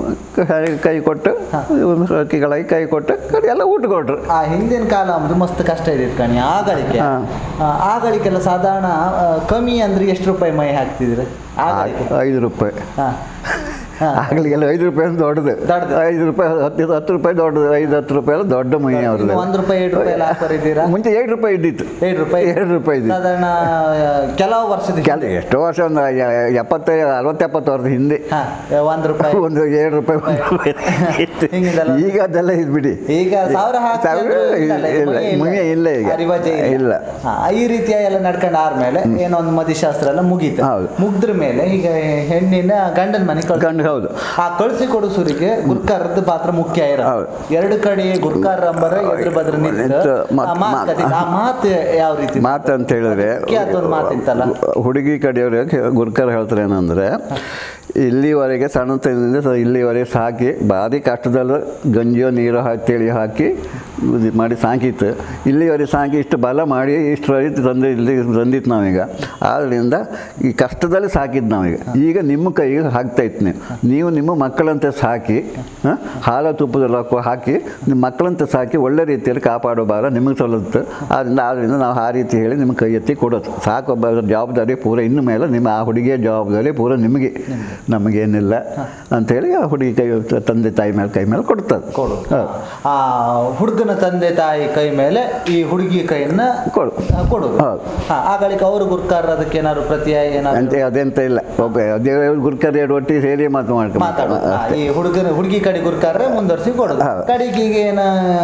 ಕೈ ಕೊಟ್ಟು ಅಕ್ಕಿಗಳಾಗಿ ಕೈ ಕೊಟ್ಟು ಕಡೆಗೆಲ್ಲ ಊಟ ಕೊಟ್ರು ಆ ಹಿಂದಿನ ಕಾಲ ಒಂದು ಮಸ್ತ್ ಕಷ್ಟ ಇದೆ ಕಣಿ ಆಗಳಿಕೆ ಹಾ. ಆ, ಆಗಳಿಕೆಲ್ಲ ಸಾಧಾರಣ ಆ, ಕಮ್ಮಿ ಅಂದ್ರೆ ಎಷ್ಟು ರೂಪಾಯಿ ಮೈ ಹಾಕ್ತಿದ್ರಿ ಆಗಳಿಕೆ ಐದು ರೂಪಾಯಿ ಹಾ ಹಾ. ಆಗ್ಲಿಗೆಲ್ಲ ಐದು ರೂಪಾಯಿ ಅಂದ್ರೆ ದೊಡ್ಡದು ದೊಡ್ಡದು. ಐದು ರೂಪಾಯಿ ಹತ್ತು ಹತ್ತು ರೂಪಾಯಿ ದೊಡ್ಡದು ಐದು ಹತ್ತು ರೂಪಾಯಿ ಎಲ್ಲ ದೊಡ್ಡ ಮೈ ಇನ್ನು ಅವ್ರದ್ದು ಒಂದ್ ರೂಪಾಯಿ ಎರಡು ರೂಪಾಯಿ ಎಲ್ಲ ಹಾಕೋರಿದ್ದೀರಾ ಮುಂಚೆ ಏಳು ರೂಪಾಯಿ ಇದ್ದಿತ್ತು ಏಳು ರೂಪಾಯಿ ಎರಡು ರೂಪಾಯಿ ಇದ್ದಿತ್ತು ಸಾಧಾರಣ ಆ, ಕೆಲವು ವರ್ಷದ ಕೆಲ ಎಷ್ಟೋ ವರ್ಷ ಒಂದು ಯ- ಎಪ್ಪತ್ತೈದು ಅರವತ್ತೆಪ್ಪತ್ತು ವರ್ಷದ ಹಿಂದೆ ಹಾ ಒಂದ್ ರೂಪಾಯಿ ಒಂದು ಏಳು ರೂಪಾಯಿ ಒಂದು ರೂಪಾಯಿ ಇತ್ತು. ಹಿಂಗಿದೆಲ್ಲ? ಈಗ ಅದೆಲ್ಲ ಇದು ಬಿಡಿ ಈಗ ಸಾವಿರ ಹಾಕಿ ಸಾವಿರ ಅದು ಇಲ್ಲ ಇಲ್ಲ, ಇಲ್ಲ ಮುಗಿಯ ಇಲ್ಲ ಈಗ ಆ ರಿವಾಜೇ ಇಲ್ಲ ಹಾ, ಈ ರೀತಿಯ ಎಲ್ಲ ನಡ್ಕೊಂಡು ಆದ್ಮೇಲೆ ಏನೋ ಒಂದು ಮದಿಶಾಸ್ತ್ರ ಎಲ್ಲ ಮುಗೀತು ಹೌದು. ಮುಗ್ದ್ರ ಮೇಲೆ ಈಗ ಹೆಣ್ಣಿನ ಗಂಡನ ಮನೆ ಕಳ್ಸ ಗಂಡು ಹೌದು ಆ ಕಳಿಸಿ ಕೊಡಿಸೋರಿಗೆ ಗುರ್ಕಾರದ ಪಾತ್ರ ಮುಖ್ಯ ಇರ ಹೌದು. ಎರಡು ಕಡೆ ಗುರ್ಕಾರ ಅಂಬರ ಎದುರು ಬದ್ರ ನಿಂತು ನಿಂತು ಆ ಮಾತ್- ಮಾತ್ ಮಾತ್- ಕತೆ- ಆ ಮಾತು ಯಾವ ರೀತಿ ಮಾತು ಅಂತ ಹೇಳಿದ್ರೆ ಮುಖ್ಯ ಅಂತ ಒಂದು ಮಾತಿತ್ತಲ್ಲ ಹುಡುಗಿ ಕಡೆಯವ್ರಿಗೆ ಗುರ್ಕರ್ ಹೇಳ್ತಾರೆ ಏನಂದ್ರೆ ಇಲ್ಲಿವರೆಗೆ ಸಣ್ಣತನದಿಂದ ಸ- ಇಲ್ಲಿವರೆಗೆ ಸಾಕಿ ಭಾರಿ ಕಷ್ಟದಲ್ಲೂ ಗಂಜಿಯೋ ನೀರು ಹಾಕಿ ತಿಳಿ ಹಾಕಿ ಇದು ಮಾಡಿ ಸಾಕಿತ್ತು ಇಲ್ಲಿವರೆಗೆ ಸಾಕಿ ಇಷ್ಟು ಬಲ ಮಾಡಿ ಇಷ್ಟುವರೆಗೆ ತಂದು ಇಲ್ಲಿ ತಂದಿತ್ತು ನಾವೀಗ ಆದ್ದರಿಂದ ಈ ಕಷ್ಟದಲ್ಲಿ ಸಾಕಿದ್ದು ನಾವೀಗ ಈಗ ನಿಮ್ಮ ಕೈಗೆ ಹಾಕ್ತಾಯಿತ್ತು ನೀವು ನೀವು ನಿಮ್ಮ ಮಕ್ಕಳಂತೆ ಸಾಕಿ ಹ? ಹಾಲ ತುಪ್ಪದಲ್ಲಿ ಹಾಕೋ ಹಾಕಿ ನಿಮ್ಮ ಮಕ್ಕಳಂತೆ ಸಾಕಿ ಒಳ್ಳೆ ರೀತಿಯಲ್ಲಿ ಕಾಪಾಡೋ ಭಾರ ನಿಮಗೆ ಸಲ್ಲುತ್ತೆ ಆದ್ದರಿಂದ ಆದ್ದರಿಂದ ನಾವು ಆ ರೀತಿ ಹೇಳಿ ನಿಮ್ಮ ಕೈ ಎತ್ತಿ ಕೊಡೋದು ಸಾಕು ಒಬ್ಬ ಜವಾಬ್ದಾರಿ ಪೂರ ಇನ್ನು ಮೇಲೆ ನಿಮ್ಮ ಆ ಹುಡುಗಿಯ ಜವಾಬ್ದಾರಿ ಪೂರ ನಿಮಗೆ ನಮಗೇನಿಲ್ಲ ಅಂಥೇಳಿ ಆ ಹುಡುಗಿ ಕೈ ತಂದೆ ತಾಯಿ ಮೇಲೆ ಕೈ ಮೇಲೆ ಕೊಡ್ತದೆ ಕೊಡು ಹೌದು. ಆ ಹುಡುಗನ ತಂದೆ ತಾಯಿ ಕೈ ಮೇಲೆ ಈ ಹುಡುಗಿ ಕೈಯನ್ನ ಕೊಡು. ಆ, ಕೊಡುದು ಹೌದು. ಹಾ, ಆ ಗಳಿಕ ಅವರು ಗುರ್ಕಾರ ಅದಕ್ಕೆ ಏನಾದ್ರು ಪ್ರತಿಯಾಗಿ ಏನಾದ್ರು ಅಂತ ಅದೆಂತ ಇಲ್ಲ ಒಬ್ಬ ಅದೇ ಗುರ್ಕರ್ ಎರಡು ಒಟ್ಟಿಗೆ ಸೇರಿ ಮಾತು ಮಾತಾಡೋದು ಮಾಡ್ಕೊಂಡು ಆ, ಈ ಹುಡುಗನ ಹುಡುಗಿ ಕಡೆ ಗುರ್ಕಾರ್ರೆ ಮುಂದುವರಿಸಿ ಕೊಡೋದು ಹೌದು. ಕಡೆಗೆ ಈಗ ಏನ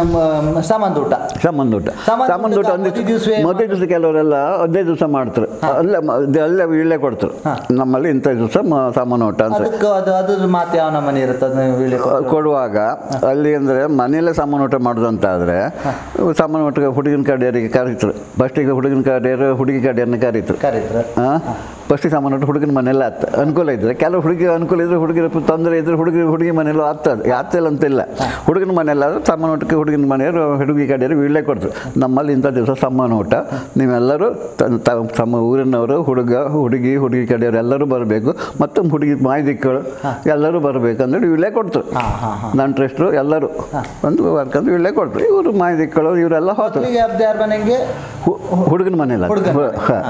ಮ- ಸಂಬಂಧ ಊಟ ಸಂಬಂಧ ಊಟ ಸಂಬಂಧ ಸಂಬಂಧ ಊಟ ಊಟದ ಒಂದು ಮದುವೆ ದಿವ್ಸವೇ ಮದುವೆ ದಿವಸ ಕೆಲವರೆಲ್ಲ ಹದಿನೈದು ದಿವಸ ಮಾಡ್ತಾರೆ ಅಲ್ಲ ಮ- ಇದು ಅಲ್ಲೇ ಇಲ್ಲೇ ಕೊಡ್ತಾರೆ ನಮ್ಮಲ್ಲಿ ಇಂಥ ದಿವಸ ಸಾಮಾನು ಊಟ ಅಂತ ಅದಕ್ಕೆ ಅದು ಅದ್ರ ಮಾತು ಯಾವ ನಮನೆ ಇರುತ್ತೆ ಅದನ್ನ ವಿಳಿ ಕೊಟ್ಟು. ಕೊಡುವಾಗ ಅಲ್ಲಿ ಅಂದರೆ ಮನೆಯಲ್ಲೇ ಸಾಮಾನು ಊಟ ಮಾಡೋದಂತಾದರೆ ಸಾಮಾನು ಊಟ ಹುಡುಗಿನ ಕಡೆಯವರಿಗೆ ಕರೀತಾರೆ ಫಸ್ಟಿಗೆ ಹುಡುಗಿನ ಕಡೆಯವರು ಹುಡುಗಿ ಕಡೆಯನ್ನು ಕರೀತಾರೆ ಕರೀತಾರೆ ಫಸ್ಟಿಗೆ ಸಾಮಾನು ಊಟ ಹುಡುಗಿನ ಮನೆಯಲ್ಲ ಆತ ಅನುಕೂಲ ಇದ್ದರೆ ಕೆಲವು ಹುಡುಗಿ ಅನುಕೂಲ ಇದ್ದರೆ ಹುಡುಗಿರ ತೊಂದರೆ ಇದ್ದರೆ ಹುಡುಗಿ ಹುಡುಗಿ ಮನೆಯಲ್ಲೂ ಆಗ್ತದೆ ಆಗ್ತಿಲ್ಲ ಅಂತಿಲ್ಲ ಹುಡುಗನ ಮನೆಯಲ್ಲಾದ್ರೆ ಸಾಮಾನು ಊಟಕ್ಕೆ ಹುಡುಗಿನ ಮನೆಯವರು ಹುಡುಗಿ ಕಡೆಯವರು ಇಲ್ಲೇ ಕೊಡ್ತಾರೆ ನಮ್ಮಲ್ಲಿ ಇಂಥ ದಿವಸ ಸಾಮಾನು ಊಟ ನೀವೆಲ್ಲರೂ ತ- ತ- ತಮ್ಮ ಊರಿನವರು ಹುಡುಗ ಹುಡುಗಿ ಹುಡುಗಿ ಕಡೆಯವರು ಎಲ್ಲರೂ ಬರಬೇಕು ಮತ್ತು ಹುಡುಗಿ ಮಾಹಿತಿಗಳು ಎಲ್ಲರೂ ಬರಬೇಕು ಅಂದೇಳಿ ಇಲ್ಲೇ ಕೊಡ್ತಾರೆ ಹಾ, ಹಾ, ಹಾ. ನಂಟ್ರೆಸ್ಟ್ರು ಎಲ್ಲರೂ ಒಂದು ವರ್ಕಂದು ಇಲ್ಲೇ ಕೊಡ್ತಾರೆ ಇವರು ಮಾಹಿತಿಗಳು ಇವರೆಲ್ಲ ಹೋಗ್ತಾರೆ ಮೊದಲಿಗೆ ಹಬ್ಬದ ಯಾರ ಮನೆಗೆ ಹು- ಹುಡುಗನ ಮನೆಯಲ್ಲ ಹುಡುಗನ ಮನೆ. ಹಾ. ಹಾ.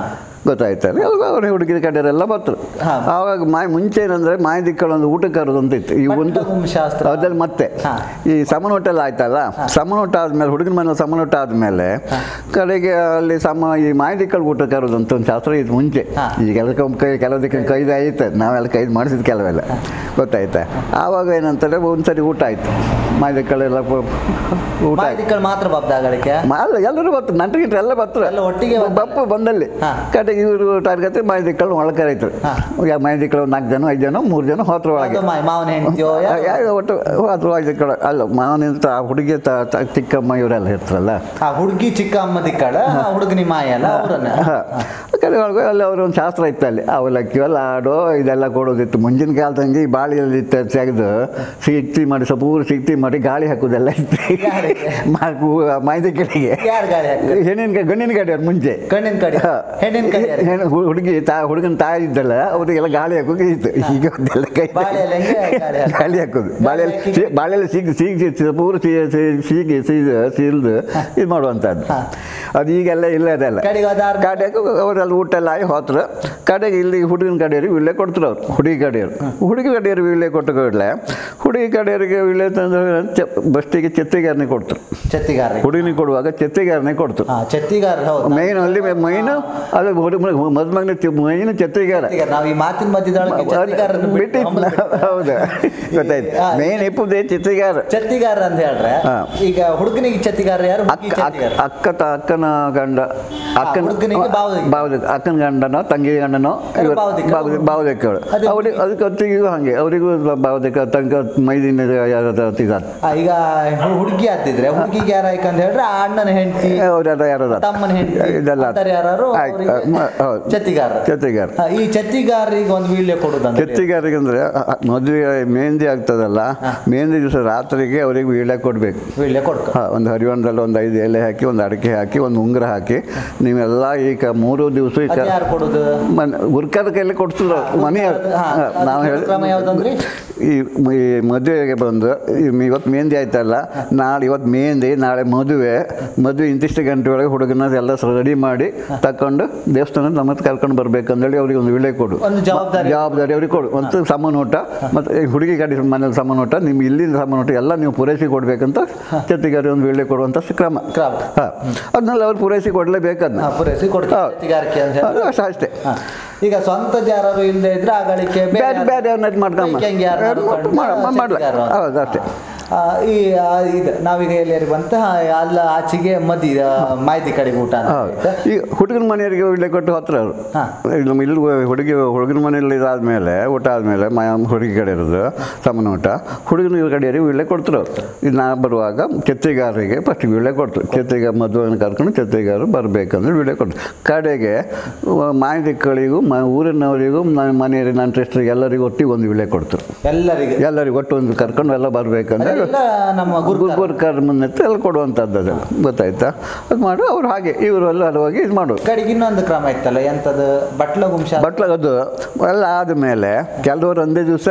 ಗೊತ್ತಾಯ್ತಲ್ಲ ಎಲ್ಲ ಅವ್ರ ಹುಡುಗಿದ ಕಡೆಯವರೆಲ್ಲ ಬರ್ತಾರೆ ಹಾ. ಆವಾಗ ಮಾಯ ಮುಂಚೆ ಏನಂದ್ರೆ ಮಾಯ ದಿಕ್ಕಳೊಂದು ಊಟ ಕರೋದು ಅಂತ ಇತ್ತು ಈ ಒಂದು ಪಟ್ಟಗುಂಬ ಶಾಸ್ತ್ರ. ಅದ್ರಲ್ಲಿ ಮತ್ತೆ ಹಾ. ಈ ಸಮನೋಟ ಎಲ್ಲ ಆಯ್ತಲ್ಲ ಸಮನೋಟ ಆದ್ಮೇಲೆ ಹುಡುಗನ ಮನೇಲಿ ಸಮನೋಟ ಆದ್ಮೇಲೆ ಕಡೆಗೆ ಅಲ್ಲಿ ಸಮ ಈ ಮಾಯದಿಕ್ಕಲ್ ಊಟ ಕರೋದು ಅಂತ ಒಂದು ಶಾಸ್ತ್ರ ಇದು ಮುಂಚೆ ಹಾ. ಈ ಕೆಲಸ ಕೈ ಕೆಲವದಕ್ಕೆ ಕೈದು ಆಯ್ತು ನಾವೆಲ್ಲ ಕೈದು ಮಾಡಿಸಿದ ಕೆಲವೆಲ್ಲ ಗೊತ್ತಾಯ್ತಾ ಆವಾಗ ಏನಂತಾರೆ ಒಂದ್ಸರಿ ಊಟ ಆಯ್ತು ಮಾಯದಿಕ್ಕಳೆಲ್ಲ ಊಟ ಆಯ್ತು ಮಾಹಿತಿಗಳು ಮಾತ್ರ ಬಬ್ದಾಗಳಿಗೆ ಮ- ಅಲ್ಲ ಎಲ್ಲರೂ ಬರ್ತಾರೆ ನಂಟು ಗಿಂಟ್ರು ಎಲ್ಲ ಬರ್ತಾರೆ ಎಲ್ಲ ಒಟ್ಟಿಗೆ ಬಂದಲ್ಲ? ಬಪ್ಪು ಬಂದಲ್ಲಿ ಹಾ. ಕಡೆಗೆ ಇವರು ಟಾರ್ಗತ್ ಮಾಹಿತಿಗಳು ಒಳಗೆ ಕರೀತಾರೆ ಹಾ. ಯಾ ಮಾಹಿತಿಗಳು ನಾಲ್ಕು ಜನ ಐದು ಜನ ಮೂರು ಜನ ಹೋತ್ರ ಒಳಗೆ ಅದು ಮಾಯ- ಮಾವನ ಹೆಂಡತಿಯೋ ಯಾರು? ಯಾರು ಒಟ್ಟು ಅದು ಮಾಹಿತಿಗಳು ಅಲ್ಲ ಮಾವನಿಂದ ಆ ಹುಡುಗಿ ತ ತ- ಚಿಕ್ಕಮ್ಮ ಇವರೆಲ್ಲ ಇರ್ತಾರಲ್ಲ ಆ ಹುಡುಗಿ ಚಿಕ್ಕ ಅಮ್ಮ ದಿಕ್ಕಳ ಹುಡುಗನಿ ಮಾಯ ಅಲ್ಲ ಅವರನ್ನ ಹಾ. ಕಡೆ ಒಳಗೆ ಅಲ್ಲಿ ಅವ್ರ ಒಂದು ಶಾಸ್ತ್ರ ಇತ್ತು ಅಲ್ಲಿ ಅವಲಕ್ಕಿ ಲಾಡು ಇದೆಲ್ಲ ಕೊಡೋದಿತ್ತು ಮುಂಜಿನ ಕಾಲದಂಗೆ ಈ ಬಾಳಿಯಲ್ಲಿ ಇತ್ತು ತೆಗೆದು ಸಿಕ್ತಿ ಮಾಡಿ ಸಪೂರು ಸಿಕ್ತಿ ಮಾಡಿ ಗಾಳಿ ಹಾಕೋದೆಲ್ಲ ಇತ್ತು ಯಾರಿಗೆ? ಮಾಹಿತಿ ಕಡೆಗೆ ಯಾರು ಗಾಳಿ ಹಾಕ್ತಾರೆ? ಹೆಣ್ಣಿನ ಕ- ಗಂಡಿನ ಕಡೆಯವ್ರು ಮುಂಚೆ ಗಂಡಿನ ಕಡೆ ಹಾ. ಹೆಣ್ಣಿನ ಕಡೆ ಯಾರು? ಹೆಣ್ಣು ಹು- ಹುಡುಗಿ ತಾ ಹುಡುಗನ ತಾಯಿ ಇದ್ದಲ್ಲ ಅವ್ರಿಗೆಲ್ಲ ಗಾಳಿ ಹಾಕೋಕೆ ಇತ್ತು ಈಗ ಅದೆಲ್ಲ ಕೈ ಬಾಳೆಲೆ ಹೆಂಗೆ ಗಾಳಿ ಹಾಕೋದು? ಗಾಳಿ ಹಾಕೋದು ಗಾಳಿ ಬಾಳೆಯಲ್ಲಿ ಹಾಕಿ- ಸೀ- ಬಾಳೆಯಲ್ಲಿ ಸಿಗಿ ಸಿಗಿ ಪೂರ ಸೀಗಿ ಸೀದ ಸೀಲ್ದು ಇದು ಮಾಡುವಂಥದ್ದು ಹಾ. ಅದು ಈಗೆಲ್ಲ ಇಲ್ಲ ಅದೆಲ್ಲ ಕಡೆಗೆ ಅದಾದ ಕಡೆಗೆ ಅವರೆಲ್ಲ ಊಟ ಎಲ್ಲ ಆಗಿ ಹೋತ್ರ ಕಡೆಗೆ ಇಲ್ಲಿ ಹುಡುಗನ ಕಡೆಯವ್ರಿಗೆ ವಿಳ್ಳೆ ಕೊಡ್ತಾರೆ ಅವ್ರು ಹುಡುಗಿ ಕಡೆಯವರು ಹುಡುಗಿ ಕಡೆಯವ್ರಿಗೆ ವಿಳ್ಳೆ ಕೊಟ್ಟು ಕೂಡಲೇ ಹುಡುಗಿ ಕಡೆಯವರಿಗೆ ವಿಳ್ಳೆ ತಂದ್ರೆ ಚ- ಬಸ್ಟಿಗೆ ಚೆತ್ತಿಗಾರನೇ ಕೊಡ್ತಾರೆ ಚೆತ್ತಿಗಾರ ಹುಡುಗನಿಗೆ ಕೊಡುವಾಗ ಚೆತ್ತಿಗಾರನೇ ಕೊಡ್ತಾರೆ ಹಾ ಚೆತ್ತಿಗಾರ ಹೌದು ಮೈನ್ ಅಲ್ಲಿ ಮೈನು ಅದು ಮದುಮಗನ ಮೈನು ಚೆತ್ತಿಗಾರ ಚೆತ್ತಿಗಾರ. ನಾವು ಈ ಮಾತಿನ ಮಧ್ಯದೊಳಗೆ ಚೆತ್ತಿಗಾರನ್ನ ಬಿಟ್ಟು ಬಿಟ್ಟಿತ್ತು ಹಂಬಲ- ಹೌದು ಗೊತ್ತಾಯ್ತು ಹಾ. ಮೇನ್ ಇಪ್ಪುದೇ ಚಿತ್ತಿಗಾರ ಚೆತ್ತಿಗಾರ ಅಂತ ಹೇಳ್ರೆ ಹಾ. ಈಗ ಹುಡುಗನಿಗೆ ಚೆತ್ತಿಗಾರ ಯಾರು ಹುಡುಗಿ ಅಕ್ಕ ಅಕ್ಕ ಚೆತ್ತಿಗಾರ ಅಕ್ಕ ತ- ಅಕ್ಕನ ಗಂಡ ಅಕ್ಕನ ಹುಡುಗನಿಗೆ ಬಾವದಿಕ್ಕ. ಬಾವದಿಕ್ಕ ಅಕ್ಕನ ಗಂಡನೋ ತಂಗಿ ಗಂಡನೋ ಅದು ಬಾವದಿಕ್ಕ. ಬಾವದಿಕ್ಕಳು ಅದು- ಅವ್ರಿಗೆ ಅದಕ್ಕೆ ಅತ್ತಿಗೂ ಹಾಗೆ ಅವರಿಗೂ ಬಾವದಿಕ್ಕ ತಂಕ ಮೈದಿನ ಯಾವ್ದು ಇದಾದ ಆ, ಈಗ ಹು- ಹುಡುಗಿ ಆತಿದ್ರೆ ಹುಡುಗಿಗೆ ಯಾರು ಆಯ್ಕೆ ಅಂತ ಹೇಳ್ರೆ ಆ ಅಣ್ಣನ ಹೆಂಡತಿ ಅವ್ರ ಯಾರು ತಮ್ಮನ ಹೆಂಡತಿ ಇದೆಲ್ಲ ಅಂತಾರೆ ಯಾರು ಆಯ್ತು. ಅವ್ರಿಗೆ ಮ- ಹೌದು. ಚೆತ್ತಿಗಾರ ಚೆತ್ತಿಗಾರ ಹಾ, ಈ ಚೆತ್ತಿಗಾರರಿಗೆ ಒಂದು ವೀಳ್ಯ ಕೊಡುದಂತ ಕೆತ್ತಿಗಾರಿಗೆ ಅಂದ್ರೆ ಮದುವೆ ಮೆಹಂದಿ ಆಗ್ತದಲ್ಲ ಮೆಹಂದಿ ದಿವಸ ರಾತ್ರಿಗೆ ಅವರಿಗೆ ವೀಳ್ಯ ಕೊಡಬೇಕು ವೀಳ್ಯ ಕೊಡ್ಕ ಹಾಂ ಒಂದು ಹರಿವಣದಲ್ಲಿ ಒಂದು ಐದು ಎಲೆ ಹಾಕಿ ಒಂದು ಅಡಿಕೆ ಹಾಕಿ ಒಂದು ಉಂಗುರ ಹಾಕಿ ನೀವೆಲ್ಲ ಈಗ ಮೂರು ದಿವಸ ಈಗ ಅದು ಯಾರು ಕೊಡುದು ಮನೆ ಗುರ್ಕದ ಕೈಲಿ ಕೊಡ್ತಿದ್ರು ಮನೆ ಹಾ, ಅದು ನಾವು ಹೇಳಿ ಕ್ರಮ ಯಾವ್ದಂದ್ರಿ? ಈ ಮ- ಈ ಮದುವೆಗೆ ಬಂದು ಈ ಇವತ್ತು ಮೆಹಂದಿ ಆಯ್ತಲ್ಲ ನಾಳೆ ಇವತ್ತು ಮೆಹಂದಿ ನಾಳೆ ಮದುವೆ ಮದುವೆ ಇಂತಿಷ್ಟು ಗಂಟೆ ಒಳಗೆ ಹುಡುಗನ ಎಲ್ಲ ರೆಡಿ ಮಾಡಿ ತಕೊಂಡು ದೇವಸ್ಥಾನ ನಮ್ಮ ಕರ್ಕೊಂಡು ಬರ್ಬೇಕಂದೇಳಿ ಅವ್ರಿಗೆ ಒಂದು ವಿಳೆ ಕೊಡು ಒಂದು ಜವಾಬ್ದಾರಿ. ಜವಾಬ್ದಾರಿ ಅವ್ರಿಗೆ ಕೊಡು ಮತ್ತು ಸಮನೋಟ ಮತ್ತು ಈ ಹುಡುಗಿ ಕಡೆ ಮನೇಲಿ ಸಮನೋಟ ನಿಮ್ಗೆ ಇಲ್ಲಿಂದ ಸಮನೋಟ ಎಲ್ಲ ನೀವು ಪೂರೈಸಿ ಕೊಡ್ಬೇಕಂತ ಜೊತೆಗಾರಿ ಒಂದು ವಿಳೆ ಕೊಡುವಂಥ ಕ್ರಮ ಕ್ರಮ. ಹಾಂ ಅದನ್ನೆಲ್ಲ ಅವ್ರು ಪೂರೈಸಿ ಕೊಡಲೇಬೇಕು ಅದನ್ನ ಹಾ, ಪೂರೈಸಿ ಕೊಡ್ತಾರೆ ಹೌದು. ಚೆತ್ತಿಗಾರಿಕೆ ಅಂತ ಹೇಳಿ. ಅದು ಅಷ್ಟೇ ಅಷ್ಟೇ ಹಾ. ಈಗ ಸ್ವಂತ ಯಾರು ಇಲ್ಲದೆ ಇದ್ರೆ ಆಗಳಿಕೆ ಬೇರೆ ಬೇರೆ ಅವ್ರನ್ನ ಮಾಡ್ಕೊಂಬ ಕೈಗೆ ಯಾರು ಮಾಡಲ ಚೆತ್ತಿಗಾರ ಅಂತ. ಹೌದು ಅಷ್ಟೇ ಆ, ಈ ಆ, ಇದು ನಾವೀಗ ಎಲ್ಲಿ ಬಂತ ಅಲ್ಲ ಆಚೆಗೆ ಮದಿ ಆ, ಮಾಹಿತಿ ಕಡೆಗೆ ಊಟ ಅಂತ ಹೌದು ಆಯ್ತಾ? ಈ ಹುಡುಗನ ಮನೆಯವರಿಗೆ ಒಳ್ಳೆ ಕೊಟ್ಟು ಹತ್ರ ಅವರು ಹಾ. ಇಲ್ಲಿ ನಮ್ಮ ಇಲ್ಲಿ ಹುಡುಗಿ ಹುಡುಗನ ಮನೆಯಲ್ಲಿ ಇದಾದ್ಮೇಲೆ ಊಟ ಆದಮೇಲೆ ಮ ಹುಡುಗಿ ಕಡೆ ಇರೋದು ಸಮನ ಊಟ ಹುಡುಗನ ಕಡೆಯವರಿಗೆ ಒಳ್ಳೆ ಕೊಡ್ತಾರೆ ಅವ್ರು ಇದು ನಾ ಬರುವಾಗ ಕೆತ್ತಿಗಾರರಿಗೆ ಫಸ್ಟ್ ಒಳ್ಳೆ ಕೊಡ್ತಾರೆ ಕೆತ್ತಿಗ ಮದುವೆನ ಕರ್ಕೊಂಡು ಕೆತ್ತಿಗಾರರು ಬರಬೇಕಂದ್ರೆ ಒಳ್ಳೆ ಕೊಡ್ತಾರೆ ಕಡೆಗೆ ಮಾಹಿತಿಗಳಿಗೂ ಮ ಊರಿನವರಿಗೂ ಮ- ಮನೆಯವರಿಗೆ ನನ್ನ ಟೆಸ್ಟ್ರಿಗೆ ಎಲ್ಲರಿಗೂ ಒಟ್ಟಿಗೆ ಒಂದು ವಿಳೆ ಕೊಡ್ತಾರೆ ಎಲ್ಲರಿಗೆ ಎಲ್ಲರಿಗೂ ಒಟ್ಟು ಒಂದು ಕರ್ಕೊಂಡು ಎಲ್ಲ ಬರಬೇಕಂದ್ರೆ ಅದೆಲ್ಲ ನಮ್ಮ ಗುರು ಗುರುಕರ್ ಮುಂದೆ ಎಲ್ಲ ಕೊಡುವಂಥದ್ದು ಅದೆಲ್ಲ ಗೊತ್ತಾಯ್ತಾ ಅದು ಮಾಡು ಅವ್ರು ಹಾಗೆ ಇವರು ಎಲ್ಲ ಹಲವಾಗಿ ಇದು ಮಾಡೋದು ಕಡೆಗೆ ಇನ್ನೊಂದು ಕ್ರಮ ಇತ್ತಲ್ಲ ಎಂತದು ಬಟ್ಲ ಗುಂಶ ಬಟ್ಲ ಅದು ಎಲ್ಲ ಆದಮೇಲೆ ಕೆಲವರು ಒಂದೇ ದಿವಸ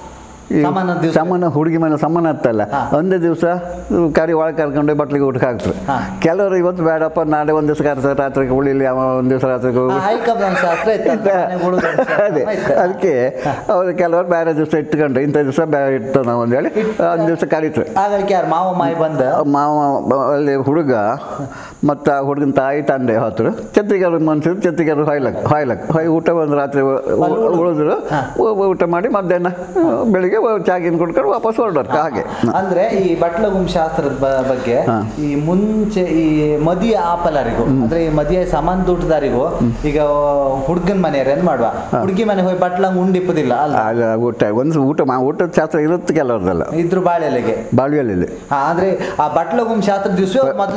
ಈ ಸಮಾನ ದಿವ್ಸ. ಸಮಾನ ಹುಡುಗಿ ಮನೆ ಸಮಾನ ಹತ್ತಲ್ಲ ಹಾ. ಒಂದೇ ದಿವಸ ಕರಿ ಒಳಗೆ ಕರ್ಕೊಂಡು ಬಟ್ಲಿಗೆ ಊಟಕ್ಕೆ ಹಾಕ್ತಾರೆ ಹಾ. ಕೆಲವರು ಇವತ್ತು ಬೇಡಪ್ಪ ನಾಳೆ ಒಂದು ದಿವಸ ಕರ್ತಾರೆ ರಾತ್ರಿಗೆ ಉಳಿಲಿ ಅವ ಒಂದು ದಿವಸ ರಾತ್ರಿಗೆ ಆ, ಹೈಕಬ್ರನ್ ಶಾಸ್ತ್ರ ಇತ್ತಲ್ಲ, ಮನೆಗೆ ಉಳುದು ಅಂತ ಅದೇ ಇತ್ತು. ಅದಕ್ಕೆ ಅವ್ರು ಕೆಲವರು ಬೇರೆ ದಿವಸ ಇಟ್ಕೊಂಡು ಇಂಥ ದಿವಸ ಬೇರೆ ಇಟ್ಟು ನಾವು ಅಂತೇಳಿ ಒಂದು ದಿವಸ ಕರೀತಾರೆ ಆಗಳಿಗೆ ಯಾರು ಮಾವ ಮಾಯಿ ಬಂದ ಮಾವ ಬ- ಅಲ್ಲಿ ಹುಡುಗ ಮತ್ತು ಆ ಹುಡುಗನ ತಾಯಿ ತಂದೆ ಹತ್ರ ಛತ್ತಿಗಾರ ಮನ್ಸಿದ್ರು ಛತ್ತಿಗಾರ ಹೊಯ್ಲಕ್ ಹೊಯ್ಲಕ್ ಹೊಯ್ ಊಟ ಒಂದು ರಾತ್ರಿ ಉ- ಉ- ಉಳಿದ್ರು ಉ- ಊಟ ಮಾಡಿ ಮಧ್ಯಾಹ್ನ ಬೆಳಿಗ್ಗೆ ಚಾಗಿನ ಕುಡ್ಕೊಂಡು ವಾಪಸ್ ಹೊರಡೋರು ಹಾಗೆ ಅಂದ್ರೆ ಈ ಬಟ್ಲಗುಂ ಶಾಸ್ತ್ರದ ಬ- ಬಗ್ಗೆ ಹಾ. ಈ ಮುಂಚೆ ಈ ಮದಿಯ ಆಪಲರಿಗೂ ಅಂದ್ರೆ ಈ ಮದಿಯ ಸಮಾನ ದುಡ್ಡದಾರಿಗೂ ಈಗ ಹುಡ್ಗನ್ ಮನೆಯವ್ರು ಏನ್ ಮಾಡುವ ಹುಡುಗಿ ಮನೆ ಹೋಗಿ ಬಟ್ಲಂಗ್ ಉಂಡಿಪ್ಪುದಿಲ್ಲ ಅಲ್ಲ ಅಲ್ಲಿ ಊಟ ಒಂದು ಊಟ ಮಾ ಊಟದ ಶಾಸ್ತ್ರ ಇರುತ್ತೆ ಕೆಲವ್ರದ್ದೆಲ್ಲ ಇದ್ರು ಬಾಳೆಲೆಗೆ ಬಾಳ್ವೆಯಲ್ಲಿ ಹಾ, ಅಂದ್ರೆ ಆ ಬಟ್ಲಗುಂ ಶಾಸ್ತ್ರ ದಿವಸ ಮೊದಲ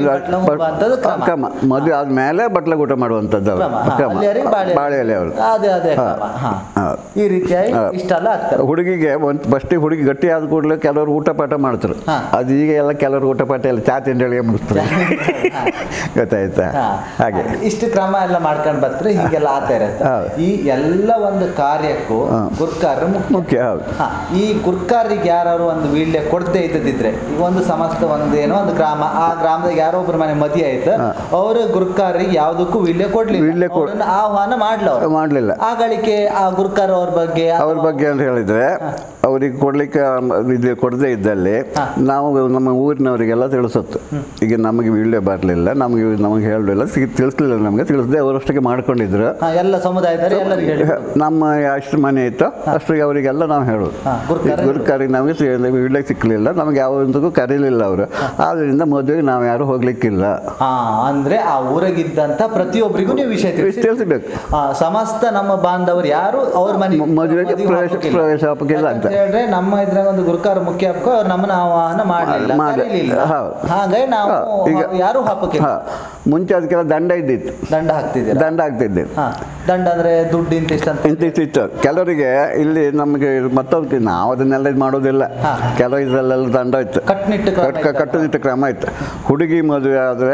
ಅಂತದ್ದು ಕ್ರಮ ಕ್ರಮ ಮದುವೆ ಆದ್ಮೇಲೆ ಬಟ್ಲ ಊಟ ಮಾಡುವಂಥದ್ದು ಅವರು ಕ್ರಮ ಹಾ, ಕ್ರಮ ಅಲ್ಲಿ ಯಾರಿಗೆ ಬಾಳೆ ಬಾಳೆಯಲ್ಲಿ ಅವರು ಅದೇ ಅದೇ ಹಾ. ಕ್ರಮ ಹಾ ಹೌದು. ಈ ರೀತಿಯಾಗಿ ಹಾ. ಇಷ್ಟೆಲ್ಲ ಆಗ್ತದೆ ಹುಡುಗಿಗೆ ಒಂದು ಫಸ್ಟಿಗೆ ಹುಡುಗಿ ಗಟ್ಟಿ ಆದ ಕೂಡಲೇ ಕೆಲವರು ಊಟ ಪಾಠ ಮಾಡ್ತಾರೆ ಹಾ. ಅದು ಈಗ ಎಲ್ಲ ಕೆಲವರು ಊಟ ಪಾಠ ಎಲ್ಲ ಚಾ ತಿಂಡಿಗಳಿಗೆ ಮುಗಿಸ್ತಾರೆ ಗೊತ್ತಾಯ್ತಾ ಹಾ. ಹಾಗೆ ಇಷ್ಟು ಕ್ರಮ ಎಲ್ಲ ಮಾಡ್ಕೊಂಡು ಬರ್ತಾರೆ ಹೀಗೆಲ್ಲ ಆತ ಇರತ್ತೆ ಹೌದು. ಈ ಎಲ್ಲ ಒಂದು ಕಾರ್ಯಕ್ಕೂ ಹಾ. ಗುರ್ಕಾರರು ಮುಖ್ಯ ಮುಖ್ಯ ಹೌದು ಹಾ, ಈ ಗುರ್ಕಾರಿಗೆ ಯಾರು ಒಂದು ವೀಳ್ಯ ಕೊಡದೇ ಇದ್ದದಿದ್ರೆ ಈಗ ಒಂದು ಸಮಸ್ತ ಒಂದು ಏನೋ ಒಂದು ಗ್ರಾಮ ಆ ಗ್ರಾಮದಾಗ ಯಾರೋ ಒಬ್ರ ಮನೆ ಮದಿ ಆಯ್ತು ಹಾ. ಅವರು ಗುರ್ಕಾರಿಗೆ ಯಾವ್ದಕ್ಕೂ ವೀಳ್ಯ ಕೊಡ್ಲಿಲ್ಲ ವೀಳ್ಯ ಕೊಡ್- ಅವ್ರನ್ನ ಆಹ್ವಾನ ಮಾಡ್ಲ ಅವ್ರು. ಮಾಡಲಿಲ್ಲ ಆ ಗಳಿಕೆ ಆ ಗುರ್ಕಾರ ಅವ್ರ ಬಗ್ಗೆ ಅವ್ರ ಬಗ್ಗೆ ಅಂತ ಹೇಳಿದ್ರೆ ಅವ್ರಿಗೆ ಕೊಡ್ಲಿಕ್ಕೆ ಇದು ಕೊಡದೇ ಇದ್ದಲ್ಲಿ ಹಾ. ನಾವು ನಮ್ಮ ಊರಿನವರಿಗೆಲ್ಲ ತಿಳಿಸುತ್ತೆ ಈಗ ನಮಗೆ ವೀಳ್ಯ ಬರಲಿಲ್ಲ ನಮಗೆ ನಮಗೆ ಹೇಳಲಿಲ್ಲ ತಿಳಿಸ್ಲಿಲ್ಲ ನಮಗೆ ತಿಳಿಸದೆ ಅವರಷ್ಟಕ್ಕೆ ಮಾಡ್ಕೊಂಡಿದ್ರು ಹಾ, ಎಲ್ಲ ಸಮುದಾಯದವರು ಎಲ್ಲರಿಗೆ ಹೇಳಿ ನಮ್ಮ ಎಷ್ಟು ಮನೆ ಇತ್ತು ಅಷ್ಟಿಗೆ ಅವರಿಗೆಲ್ಲ ನಾವು ಹೇಳೋದು ಹಾ, ಗುರುಕಾರರಿಗೆ ಗುರುಕಾರಿಗೆ ನಮಗೆ ಸಿ- ವೀಳ್ಯ ಸಿಕ್ಕಲಿಲ್ಲ ನಮಗೆ ಯಾವೊಂದಕ್ಕೂ ಕರೀಲಿಲ್ಲ ಅವರು ಆದ್ದರಿಂದ ಮದುವೆಗೆ ನಾವು ಯಾರು ಹೋಗ್ಲಿಕ್ಕಿಲ್ಲ ಹಾ ಅಂದ್ರೆ ಆ ಊರಾಗಿದ್ದಂತ ಪ್ರತಿಯೊಬ್ಬರಿಗೂ ನೀವು ವಿಷಯ ತಿಳಿಸಿ ತಿಳಿಸ್ಬೇಕು ಆ, ಸಮಸ್ತ ನಮ್ಮ ಬಾಂಧವರು ಯಾರು ಅವ್ರ ಮನೆ ಮ- ಮದುವೆಗೆ ಮದುವೆ ಪ್ರವೇಶ- ಹಾಕೋಕ್ಕಿಲ್ಲ. ಪ್ರವೇಶ ಹಾಕೋಕ್ಕಿಲ್ಲ ಅಂತ. ಯಾಕಂತ ಹೇಳಿದ್ರೆ ನಮ್ಮ ಇದ್ರಾಗ ಒಂದು ಗುರುಕಾರ ಮುಖ್ಯ ಹಬ್ಬ ಅವ್ರು ನಮ್ಮನ್ನ ಆಹ್ವಾನ ಮಾಡಲಿಲ್ಲ ಮಾಡ- ಕರೀಲಿಲ್ಲ ಹೌದು. ಹಾಗಾಗಿ ನಾವು ಹಾ, ಈಗ- ಯಾರು ಹಾಕೋಕ್ಕಿಲ್ಲ ಹಾ ಮುಂಚೆ ಅದಕ್ಕೆಲ್ಲ ದಂಡ ಇದ್ದಿತ್ತು ದಂಡ ಹಾಕ್ತಿದ್ದೀರಾ ದಂಡ ಆಗ್ತಿದ್ದೆ ಹಾ ದಂಡ ಅಂದ್ರೆ ದುಡ್ಡು ಇಂತ ಇಷ್ಟ ಅಂತ ಇಂತಿತ್ತು ಕೆಲವರಿಗೆ ಇಲ್ಲಿ ನಮಗೆ ಮತ್ತೊಂದು ನಾವು ಅದನ್ನೆಲ್ಲ ಇದು ಮಾಡೋದಿಲ್ಲ ಹಾ. ಕೆಲವು ಇದರಲ್ಲೆಲ್ಲ ದಂಡ ಇತ್ತು ಕಟ್ಟುನಿಟ್ಟು ಕ್ರಮ ಕಟ್- ಇತ್ತಲ್ಲ? ಕಟ್ಟುನಿಟ್ಟು ಕ್ರಮ ಇತ್ತು ಹುಡುಗಿ ಮದುವೆ ಆದರೆ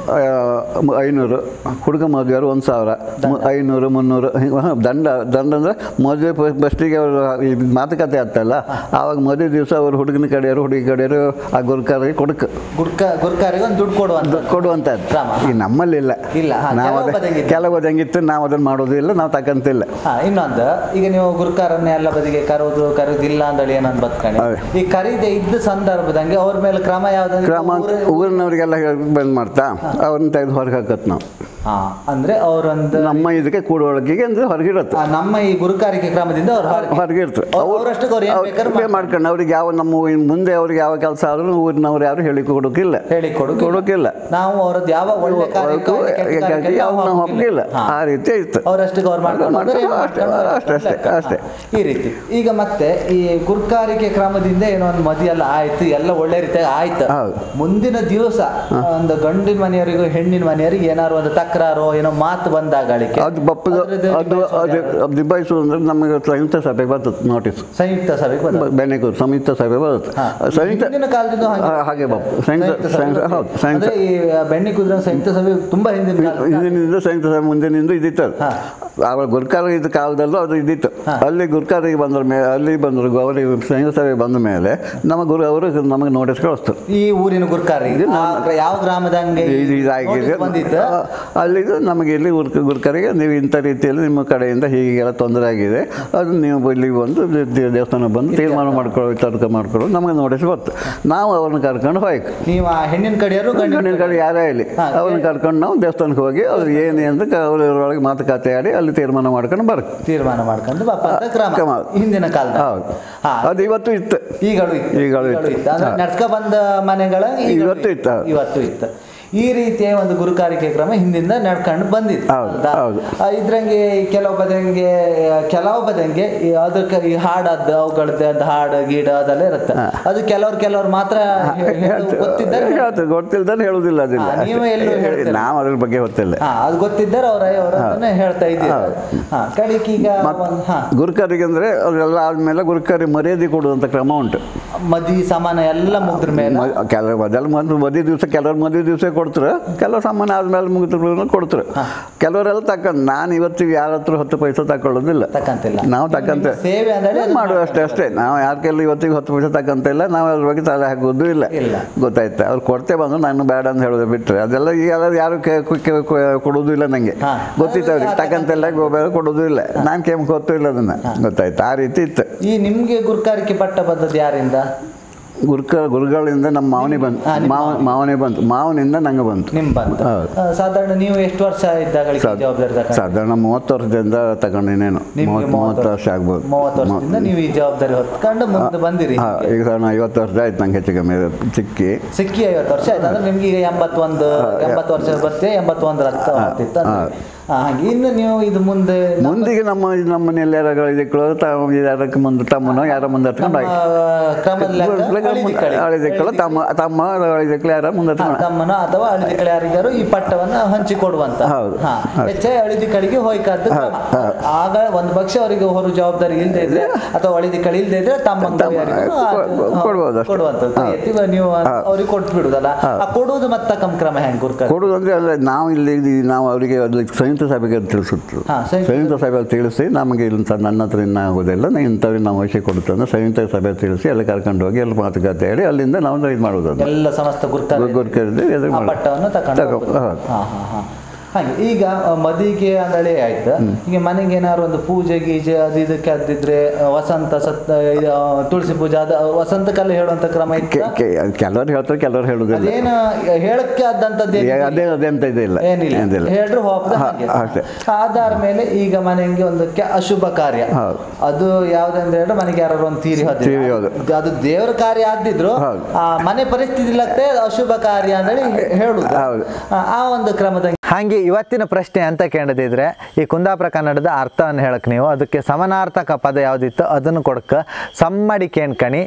ಐನೂರು ಹುಡುಗ ಮದುವೆ ಆದ್ರೆ ಒಂದು ಸಾವಿರ ಮು- ಐನೂರು ಮುನ್ನೂರು ಹಿಂಗ್ ಹ, ದಂಡ ದಂಡ ಅಂದರೆ ಮದುವೆ ಫಸ್ಟಿಗೆ ಅವರು ಈ ಮಾತುಕತೆ ಆಗ್ತಲ್ಲ ಆವಾಗ ಮದುವೆ ದಿವಸ ಅವರು ಹುಡುಗನ ಕಡೆಯವರು ಹುಡುಗಿ ಕಡೆಯವರು ಆ ಗುರುಕಾರಿಗೆ ಕೊಡಕ್ಕೆ ಗುರ್ಕ ಗುರ್ಕಾರಿಗೆ ಒಂದು ದುಡ್ಡು ಕೊಡುವಂತ ಕೊಡುವಂಥದ್ದು ಕ್ರಮ. ಈ ನಮ್ಮಲ್ಲಿಲ್ಲ ಇಲ್ಲ, ಹಾ, ನಾವು ಕೆಲವು ಅದೇ ಬದಿಗಿತ್ತು. ಕೆಲವು ಬದಂಗಿತ್ತು ನಾವು ಅದನ್ನು ಮಾಡೋದಿಲ್ಲ ನಾವು ತಕ್ಕಂತಿಲ್ಲ ಹಾ ಇನ್ನೊಂದು ಈಗ ನೀವು ಗುರುಕಾರನ್ನ ಎಲ್ಲ ಬದಿಗೆ ಕರೋದು ಕರೋದಿಲ್ಲ ಅಂತೇಳಿ ಏನಂತ ಬತ್ಕಣಿ ಹೌದು. ಈ ಕರೀದೆ ಇದ್ದ ಸಂದರ್ಭದಂಗೆ ಅವ್ರ ಮೇಲೆ ಕ್ರಮ ಯಾವ್ದಂದ್ರೆ ಕ್ರಮ ಅಂತ ಊರಿನವರಿಗೆಲ್ಲ ಬಂದ್ ಮಾಡ್ತಾ ಅವ್ರನ್ನ ತೆಗೆದು ಹೊರಗೆ ಹಾಕತ್ ನಾವು ಹಾ ಅಂದ್ರೆ ಅವರೊಂದು ನಮ್ಮ ಇದಕ್ಕೆ ಕೂಡೊಳಗಿಗೆ ಅಂದ್ರೆ ಹೊರಗಿರುತ್ತೆ ಆ, ನಮ್ಮ ಈ ಗುರುಕಾರಿಕೆ ಕ್ರಮದಿಂದ ಅವ್ರು ಹೊರಗೆ- ಹೊರಗೆ ಇರ್ತದೆ ಅವ್ರು- ಅವ್ರಷ್ಟಕ್ಕೆ ಅವ್ರು ಏನ್ ಬೇಕಾದ್ರೂ ಮಾಡ್ತಾರೆ. ಮಾಡ್ಕೊಂಡು ಅವ್ರಿಗೆ ಯಾವ ನಮ್ಮ ಊರಿನ ಮುಂದೆ ಅವ್ರಿಗೆ ಯಾವ ಕೆಲಸ ಆದ್ರೂ ಊರಿನವ್ರು ಯಾರು ಹೇಳಿ ಕೊಡೋಕಿಲ್ಲ ಹೇಳಿ ಕೊಡು ಕೊಡೋಕಿಲ್ಲ ನಾವು ಅವ್ರದ್ದು ಯಾವ ಒಳ್ಳೆ ಕಾರ್ಯಕ್ಕೆ ಆಗ್ಲಿ, ಕೆಟ್ಟ ಕಾರ್ಯಕ್ಕೆ ಯಾವ ನಾವು ನಾವು ಹೋಗಿಲ್ಲ ಹಾ. ಆ ರೀತಿ ಇತ್ತು ಅವರಷ್ಟಕ್ಕೆ ಅವ್ರು ಮಾಡ್ಕೊಂಡು ಹೋದ್ರೆ ಏನು ಅಷ್ಟೇ, ಮಾಡ್ಕೊಂಡು ಅಷ್ಟೇ, ಅಷ್ಟೇ, ಲೆಕ್ಕ. ಅಷ್ಟೇ. ಹಾ. ಈ ರೀತಿ ಈಗ ಮತ್ತೆ ಈ ಗುರುಕಾರಿಕೆ ಕ್ರಮದಿಂದ ಏನೋ ಒಂದು ಮದಿ ಎಲ್ಲ ಆಯ್ತು ಎಲ್ಲ ಒಳ್ಳೆ ರೀತಿಯಾಗಿ ಆಯ್ತು ಹೌದು. ಮುಂದಿನ ದಿವಸ ಒಂದು ಗಂಡಿನ ಮನೆಯವರಿಗೂ ಹೆಣ್ಣಿನ ಮನೆಯವರಿಗೆ ಏನಾದ್ರು ಒಂದು ತಕರಾರು ಏನೋ ಮಾತು ಬಂದಾಗಳಿಕೆ ಅದು ಬಪ್ಪದು ಅದ್ರದ್ದು ಅದು ನಿಭಾಯಿಸೋದು ಅದು ನಿಭಾಯಿಸೋದು ಅಂದ್ರೆ ನಮಗೆ ಸಂಯುಕ್ತ ಸಭೆ ಬರ್ತದೆ ನೋಟಿಸ್ ಸಂಯುಕ್ತ ಸಭೆಗೆ ಬಂದ ಬೆನೆಗೂರು ಸಂಯುಕ್ತ ಸಭೆ ಬರುತ್ತೆ ಹಾ. ಸಂಯುಕ್ತ ಹಿಂದಿನ ಕಾಲದಿಂದ ಹಾಗೆ. ಆ, ಹಾಗೆ ಬಾಪು ಸಂಯುಕ್ತ ಸಂಯುಕ್ತ ಸಭೆ ಸಂಯುಕ್ತ ಹೌದು ಸಂಯುಕ್ತ ಅಂದ್ರೆ ಈ ಬೆಣ್ಣೆ ಕುದುರೆ ಸಂಯುಕ್ತ ಸಭೆ ತುಂಬಾ ಹಿಂದಿನ ಕಾಲ ಹಿಂದಿನಿಂದ ಸಂಯುಕ್ತ ಸಭೆ ಮುಂದಿನಿಂದ ಇದ್ದಿತ್ತು ಅದು ಹಾ. ಆವಾಗ ಗುರ್ಕಾರ ಇದ್ದ ಕಾಲದಲ್ಲೂ ಅದು ಇದ್ದಿತ್ತು ಹಾ. ಅಲ್ಲಿ ಗುರ್ಕಾರಿಗೆ ಬಂದ್ರ ಮೇಲೆ ಅಲ್ಲಿ ಬಂದರು ಅವರಿಗೆ ಸಂಯುಕ್ತ ಸಭೆ ಬಂದ ಮೇಲೆ ನಮ್ಮ ಗುರು ಅವರು ನಮಗೆ ನೋಟಿಸ್ ಕಳಿಸ್ತಾರೆ ಈ ಊರಿನ ಗುರ್ಕಾರಿ ಇದು ಆ ನಮ್ಮ- ಯಾವ ಗ್ರಾಮದಂಗೆ ಈ ಇದು ಇದಾಗಿದೆ notice ಬಂದಿತ್ತು ಆ, ಅಲ್ಲಿದು ನಮಗೆ ಇಲ್ಲಿ ಗುರ್ಕ ಗುರ್ಕರಿಗೆ ನೀವು ಇಂಥ ರೀತಿಯಲ್ಲಿ ನಿಮ್ಮ ಕಡೆಯಿಂದ ಹೀಗೆಲ್ಲ ತೊಂದರೆ ಆಗಿದೆ ಅದು ನೀವು ಇಲ್ಲಿಗೆ ಬಂದು ದೇ- ದೇ- ದೇವಸ್ಥಾನ ಬಂದು ತೀರ್ಮಾನ ಮಾಡ್ಕೊಳ್ಳೋ ತರ್ಕ ಮಾಡ್ಕೊಳ್ಳೋ ನಮಗೆ ನೋಟಿಸ್ ಬಂತು ನಾವು ಅವ್ರನ್ನ ಕರ್ಕೊಂಡು ಹೋಯ್ತು ನೀವು ಆ ಹೆಣ್ಣಿನ ಕಡೆಯವರು ಗಂಡಿನ ಗಂಡಿನ ಕಡೆ ಯಾರೇ ಇಲ್ಲಿ ಹಾ, ಅವ್ರನ್ನ ಕರ್ಕೊಂಡು ನಾವು ದೇವಸ್ಥಾನಕ್ಕೆ ಹೋಗಿ ಅವ್ರು ಏನು ಅಂತ ಅವರೊಳಗೆ ಮಾತುಕತೆ ಆಡಿ ಅಲ್ಲಿ ತೀರ್ಮಾನ ಮಾಡ್ಕೊಂಡು ಬರಕ್ಕೆ ತೀರ್ಮಾನ ಮಾಡ್ಕೊಂಡು ಬಾಪ ಅಂತ ಕ್ರಮ ಕ್ರಮ. ಹಿಂದಿನ ಕಾಲದ ಹೌದು ಹಾ ಅದು ಇವತ್ತು ಇತ್ತು ಈಗಳು ಇತ್ತು ಈಗಳು ಇತ್ತು. ಅಂದ್ರೆ ಹಾ. ನಡ್ಕ ಬಂದ ಮನೆಗಳ ಈಗಳು ಇವತ್ತು ಇತ್ತು, ಹೌದು. ಇವತ್ತು ಇತ್ತು ಈ ರೀತಿಯ ಒಂದು ಗುರುಕಾರಿಕೆ ಕ್ರಮ ಹಿಂದಿಂದ ನಡ್ಕೊಂಡು ಬಂದಿತ್ತು ಹೌದು, ಹೌದಾ? ಹೌದು. ಆ, ಇದ್ರಂಗೆ ಕೆಲವು ಬದಂಗೆ ಕೆಲವು ಬದಂಗೆ ಈ ಅದಕ್ಕೆ ಈ ಹಾಡದ್ದು ಅವುಗಳದ್ದು ಅದು ಹಾಡು ಗೀಡ ಅದೆಲ್ಲ ಇರುತ್ತೆ ಅದು ಕೆಲವ್ರು ಕೆಲವ್ರು ಮಾತ್ರ ಹೇ- ಹೇಳು- ಗೊತ್ತಿದ್ದಾರೆ ಹೇಳ್ತಾರೆ ಗೊತ್ತಿಲ್ದಾನೆ ಹೇಳುದಿಲ್ಲ ಹಾ, ನೀವು ಎಲ್ಲೂ ಅದನ್ನ ಹೇಳ್ತೀರ. ನಾವು ಅದ್ರ ಬಗ್ಗೆ ಗೊತ್ತಿಲ್ಲ ಹಾ ಅದು ಗೊತ್ತಿದ್ದಾರೆ ಅವ್ರ ಅವರನ್ನ ಹೇಳ್ತಾ ಇದ್ದೀರ ಹಾ ಕಡಿಕೆ ಈಗ ಒಂದ್- ಹಾ ಗುರುಕರಿಗೆ ಅಂದ್ರೆ ಅವರೆಲ್ಲ ಆದ್ಮೇಲೆ ಗುರುಕರಿ ಮರ್ಯಾದೆ ಕೊಡುವಂತ ಕ್ರಮ ಉಂಟು ಮದ್ವಿ ಸಮಾನ ಎಲ್ಲ ಮುಗಿದ್ರ ಮೇಲೆ ಮ- ಕೆಲವು ಮೊದಲು ಮೊದಲು ಮದುವೆ ದಿವಸ ಕೆಲವ್ರು ಮದುವೆ ದಿವಸ ಕೊಡ್ತಾರೆ ಕೆಲವು ಸಾಮಾನು ಆದ್ಮೇಲೆ ಮುಗಿದ ಕೊಡ್ತಾರೆ ಕೆಲವರೆಲ್ಲ ತಕೊಂಡ್ ನಾನು ಇವತ್ತಿಗೆ ಯಾರ ಹತ್ರ ಹತ್ತು ಪೈಸೆ ತಕೊಳ್ಳೋದಿಲ್ಲ ತಕ್ಕಂತಿಲ್ಲ ನಾವು ತಕ್ಕಂತ ಸೇವೆ ಅಂದ್ರೆ ಮಾಡುವ ಅಷ್ಟೇ ಅಷ್ಟೇ ನಾವು ಯಾರ ಕೈಲಿ ಇವತ್ತಿಗೆ ಹತ್ತು ಪೈಸೆ ತಕ್ಕಂತಿಲ್ಲ ನಾವು ಅದ್ರ ಬಗ್ಗೆ ತಲೆ ಹಾಕೋದು ಇಲ್ಲ ಇಲ್ಲ. ಗೊತ್ತಾಯ್ತಾ ಅವ್ರು ಕೊಡ್ತೇ ಬಂದು ನಾನು ಬೇಡ ಅಂತ ಹೇಳೋದು ಬಿಟ್ಟರೆ ಅದೆಲ್ಲ ಈಗ ಎಲ್ಲ ಯಾರು ಕೆ- ಕೆ- ಕೆ- ಕೆ- ಕೊಡೋದು ಇಲ್ಲ ನನಗೆ ಹಾ. ಗೊತ್ತಿತ್ತು ಅವ್ರಿಗೆ ತಕ್ಕಂತೆಲ್ಲ ಬೇರೆ ಕೊಡೋದು ಇಲ್ಲ ನಾನು ಕೇಮ್ ಗೊತ್ತೂ ಇಲ್ಲ ಅದನ್ನ ಗೊತ್ತಾಯ್ತು ಆ ರೀತಿ ಇತ್ತು ಈ ನಿಮ್ಗೆ ಗುರುಕಾರಿಕೆ ಪಟ್ಟ ಬಂದದ್ದು ಯಾರಿಂದ ಗುರುಕ ಗುರುಗಳಿಂದ ನಮ್ಮ ಮಾವನಿ ಬಂತು ಹಾ, ನಿಮ್ಮ ಮಾವ ಮಾವನೇ ಬಂತು ಮಾವನಿಂದ ನಂಗೆ ಬಂತು ನಿಮ್ ಬಂತು ಹೌದು. ಆ, ಸಾಧಾರಣ ನೀವು ಎಷ್ಟು ವರ್ಷ ಇದ್ದಾಗ ಸಾ- ಜವಾಬ್ದಾರಿ ತಗೊಂಡ್ರಿ? ಸಾಧಾರಣ ಮೂವತ್ತು ವರ್ಷದಿಂದ ತಗೊಂಡಿನೇನು ನಿಮ್ಗೆ ಮೂವತ್ತು ಮೂವತ್ತು ವರ್ಷ ಆಗ್ಬೋದು ಮೂವತ್ತು ವರ್ಷದಿಂದ ನೀವು ಈ ಜವಾಬ್ದಾರಿ ಹೊತ್ಕೊಂಡು ಮುಂದೆ ಬಂದಿರಿ ಹಾಂ ಈಗ ನಾನು ಐವತ್ತು ವರ್ಷ ಆಯ್ತು ನಂಗೆ ಹೆಚ್ಚು ಕಮ್ಮಿ ಚಿಕ್ಕಿ ಸಿಕ್ಕಿ ಐವತ್ತು ವರ್ಷ ಆಯ್ತು ಅಂದ್ರೆ ನಿಮ್ಗೆ ಈಗ ಎಂಬತ್ತೊಂದು ಎಂಬತ್ತು ವರ್ಷ ಬರ್ತೇ ಎಂಬತ್ತೊಂದರ ಹತ್ತು ಆಗ್ತಿತ್ತು ಅಂದ್ರೆ. ಹಾ, ಹಾಗೆ ಇನ್ನು ನೀವು ಇದು ಮುಂದೆ ನಮ್ಮ- ಮುಂದಿಗೆ ನಮ್ಮ ನಮ್ಮ ಮನೆಯಲ್ಲಿ ಯಾರು ಇದಕ್ಕಳು ತಾವು ಯಾರಕ್ಕೆ ಮುಂದೆ ತಮ್ಮನೋ ಯಾರ ಮುಂದೆ ಹತ್ಕೊಂಡು ನಮ್ಮ ಕ್ರಮದ ಲೆಕ್ಕ ಅಳಿದಿ ಕಳಿ. ಅಳಿದಕ್ಕಳು ತಮ್ಮ ತಮ್ಮ ಅಳಿದಕ್ಕಳು ಯಾರ ಮುಂದೆ ಹಾ, ಹತ್ಕೊಂಡು ತಮ್ಮನ ಅಥವಾ ಅಳಿದಿ ಕಳೆ ಯಾರಿಗಾರು ಈ ಪಟ್ಟವನ್ನ ಹಂಚಿಕೊಡುವಂತ ಹೌದು, ಹಾ ಹೌದು. ಹೆಚ್ಚಾಗಿ ಅಳಿದಿ ಕಳಿಗೆ ಹೋಯ್ಕಾದ್ದು ಕ್ರಮ. ಆಗ ಒಂದು ಪಕ್ಷ ಅವರಿಗೆ ಹೊರ ಜವಾಬ್ದಾರಿ ಇಲ್ಲದೆ ಇದ್ರೆ ಅಥವಾ ಅಳಿದಿ ಕಳಿ ಇಲ್ಲದೆ ಇದ್ರೆ ತಮ್ಮ ತಮ್ಮ, ಕೊ- ಕೊಡ್ಬೋದು ಅಷ್ಟೇ. ಕೊಡುವಂತದ್ದು ಹಾ. ಎತ್ತಿ ನೀವು ಅವ್ರಿಗೆ ಕೊಟ್ಟು ಬಿಡುದಲ್ಲ ಆ ಕೊಡುವುದು ಮತ್ತ ಕಮ್ ಕ್ರಮ ಹೆಂಗ್ ಗುರ್ಕ ಕೊಡುದು ಅಂದ್ರೆ ಅಲ್ಲ ನಾವು ಇಲ್ಲಿ ಇದು ನಾವು ಅವರಿಗೆ ಅಲ್ಲಿ ಸಂಯುಕ್ತ ಸಭೆಗೆ ತಿಳಿಸುತ್ತೆ ಹಾ, ಸಂಯುಕ್ತ ಸಂಯುಕ್ತ ಸಭೆಯಲ್ಲಿ ತಿಳಿಸಿ ನಮಗೆ ಇಂಥ ನನ್ನ ಹತ್ರ ಇನ್ನೂ ಆಗೋದಿಲ್ಲ ನಾನು ಇಂಥವ್ರಿಗೆ ನಾವು ವಶಕ್ಕೆ ಕೊಡುತ್ತೆ ಅಂದ್ರೆ ಸಂಯುಕ್ತ ಸಭೆ ತಿಳಿಸಿ ಅಲ್ಲಿ ಕರ್ಕೊಂಡು ಹೋಗಿ ಅಲ್ಲಿ ಮಾತುಕತೆ ಹೇಳಿ ಅಲ್ಲಿಂದ ನಾವು ಇದು ಮಾಡೋದು ಅದನ್ನ. ಎಲ್ಲ ಸಮಸ್ತ ಗುರ್ಕ ಗುರ್- ಗುರ್ಕರಿದ್ದು ಎದುರು ಆ ಮಾಡೋದು. ಪಟ್ಟವನ್ನು ತಕೊಂಡು ತಗೊ- ಹೋಗುದು. ಹೌದು. ಹಾ ಹಾ ಹಾ ಹಾಗೆ ಈಗ ಆ, ಮದಿಗೆ ಅಂದಳೆ ಆಯ್ತು ಈಗ ಮನೆಗೆ ಏನಾದ್ರು ಒಂದು ಪೂಜೆ ಗೀಜೆ ಅದು ಇದಕ್ಕೆ ಅದಿದ್ರೆ ಆ, ವಸಂತ ಸತ್ ಇದು, ಆ, ತುಳಸಿ ಪೂಜೆ ಅದು ವಸಂತಕ್ಕೆಲ್ಲ ಹೇಳುವಂತ ಕ್ರಮ ಇತ್ತು ಕೆ- ಕೆ- ಕೆಲವರು ಹೇಳ್ತಾರೆ ಕೆಲವರು ಹೇಳುದಿಲ್ಲ ಅದೇನು ಹೇಳಕ್ಕೆ ಆದಂತದ್ದು ಏ- ಅದೇ ಅದೇಂತ ಇದಿಲ್ಲ ಏನಿಲ್ಲ ಏನಿಲ್ಲ. ಹೇಳ್ರು ಹೋಗ್ದ ಹಾ, ಹಾಗೆ ಅಷ್ಟೇ. ಆಧಾರ ಮೇಲೆ ಈಗ ಮನೆಗೆ ಒಂದು ಕೆ- ಅಶುಭ ಕಾರ್ಯ ಹೌದು. ಅದು ಯಾವ್ದಂದ್ರೆ ಹೇಳಿದ್ರೆ ಮನೆಗೆ ಯಾರು ಒಂದು ತೀರಿ ಹೋದ್ರೆ ತೀರಿ ಹೋದ್ರು. ಅದು ದೇವರ ಕಾರ್ಯ ಆಗಿದ್ರು ಹೌದು. ಆ ಮನೆ ಪರಿಸ್ಥಿತಿ ಇಲ್ಲತ್ತೆ ಅಶುಭ ಕಾರ್ಯ ಅಂತೇಳಿ ಹೇಳುದು ಹೌದು. ಆ- ಆ ಒಂದು ಕ್ರಮದ ಹಾಗೆ ಇವತ್ತಿನ ಪ್ರಶ್ನೆ ಅಂತ ಕೇಳದಿದ್ರೆ ಈ ಕುಂದಾಪುರ ಕನ್ನಡದ ಅರ್ಥವನ್ನು ಹೇಳಕ್ಕೆ ನೀವು ಅದಕ್ಕೆ ಸಮಾನಾರ್ಥಕ ಪದ ಯಾವುದಿತ್ತು ಅದನ್ನು ಕೊಡಕ್ಕೆ ಸಮ್ಮಡಿ ಕೇಣ್ಕಣಿ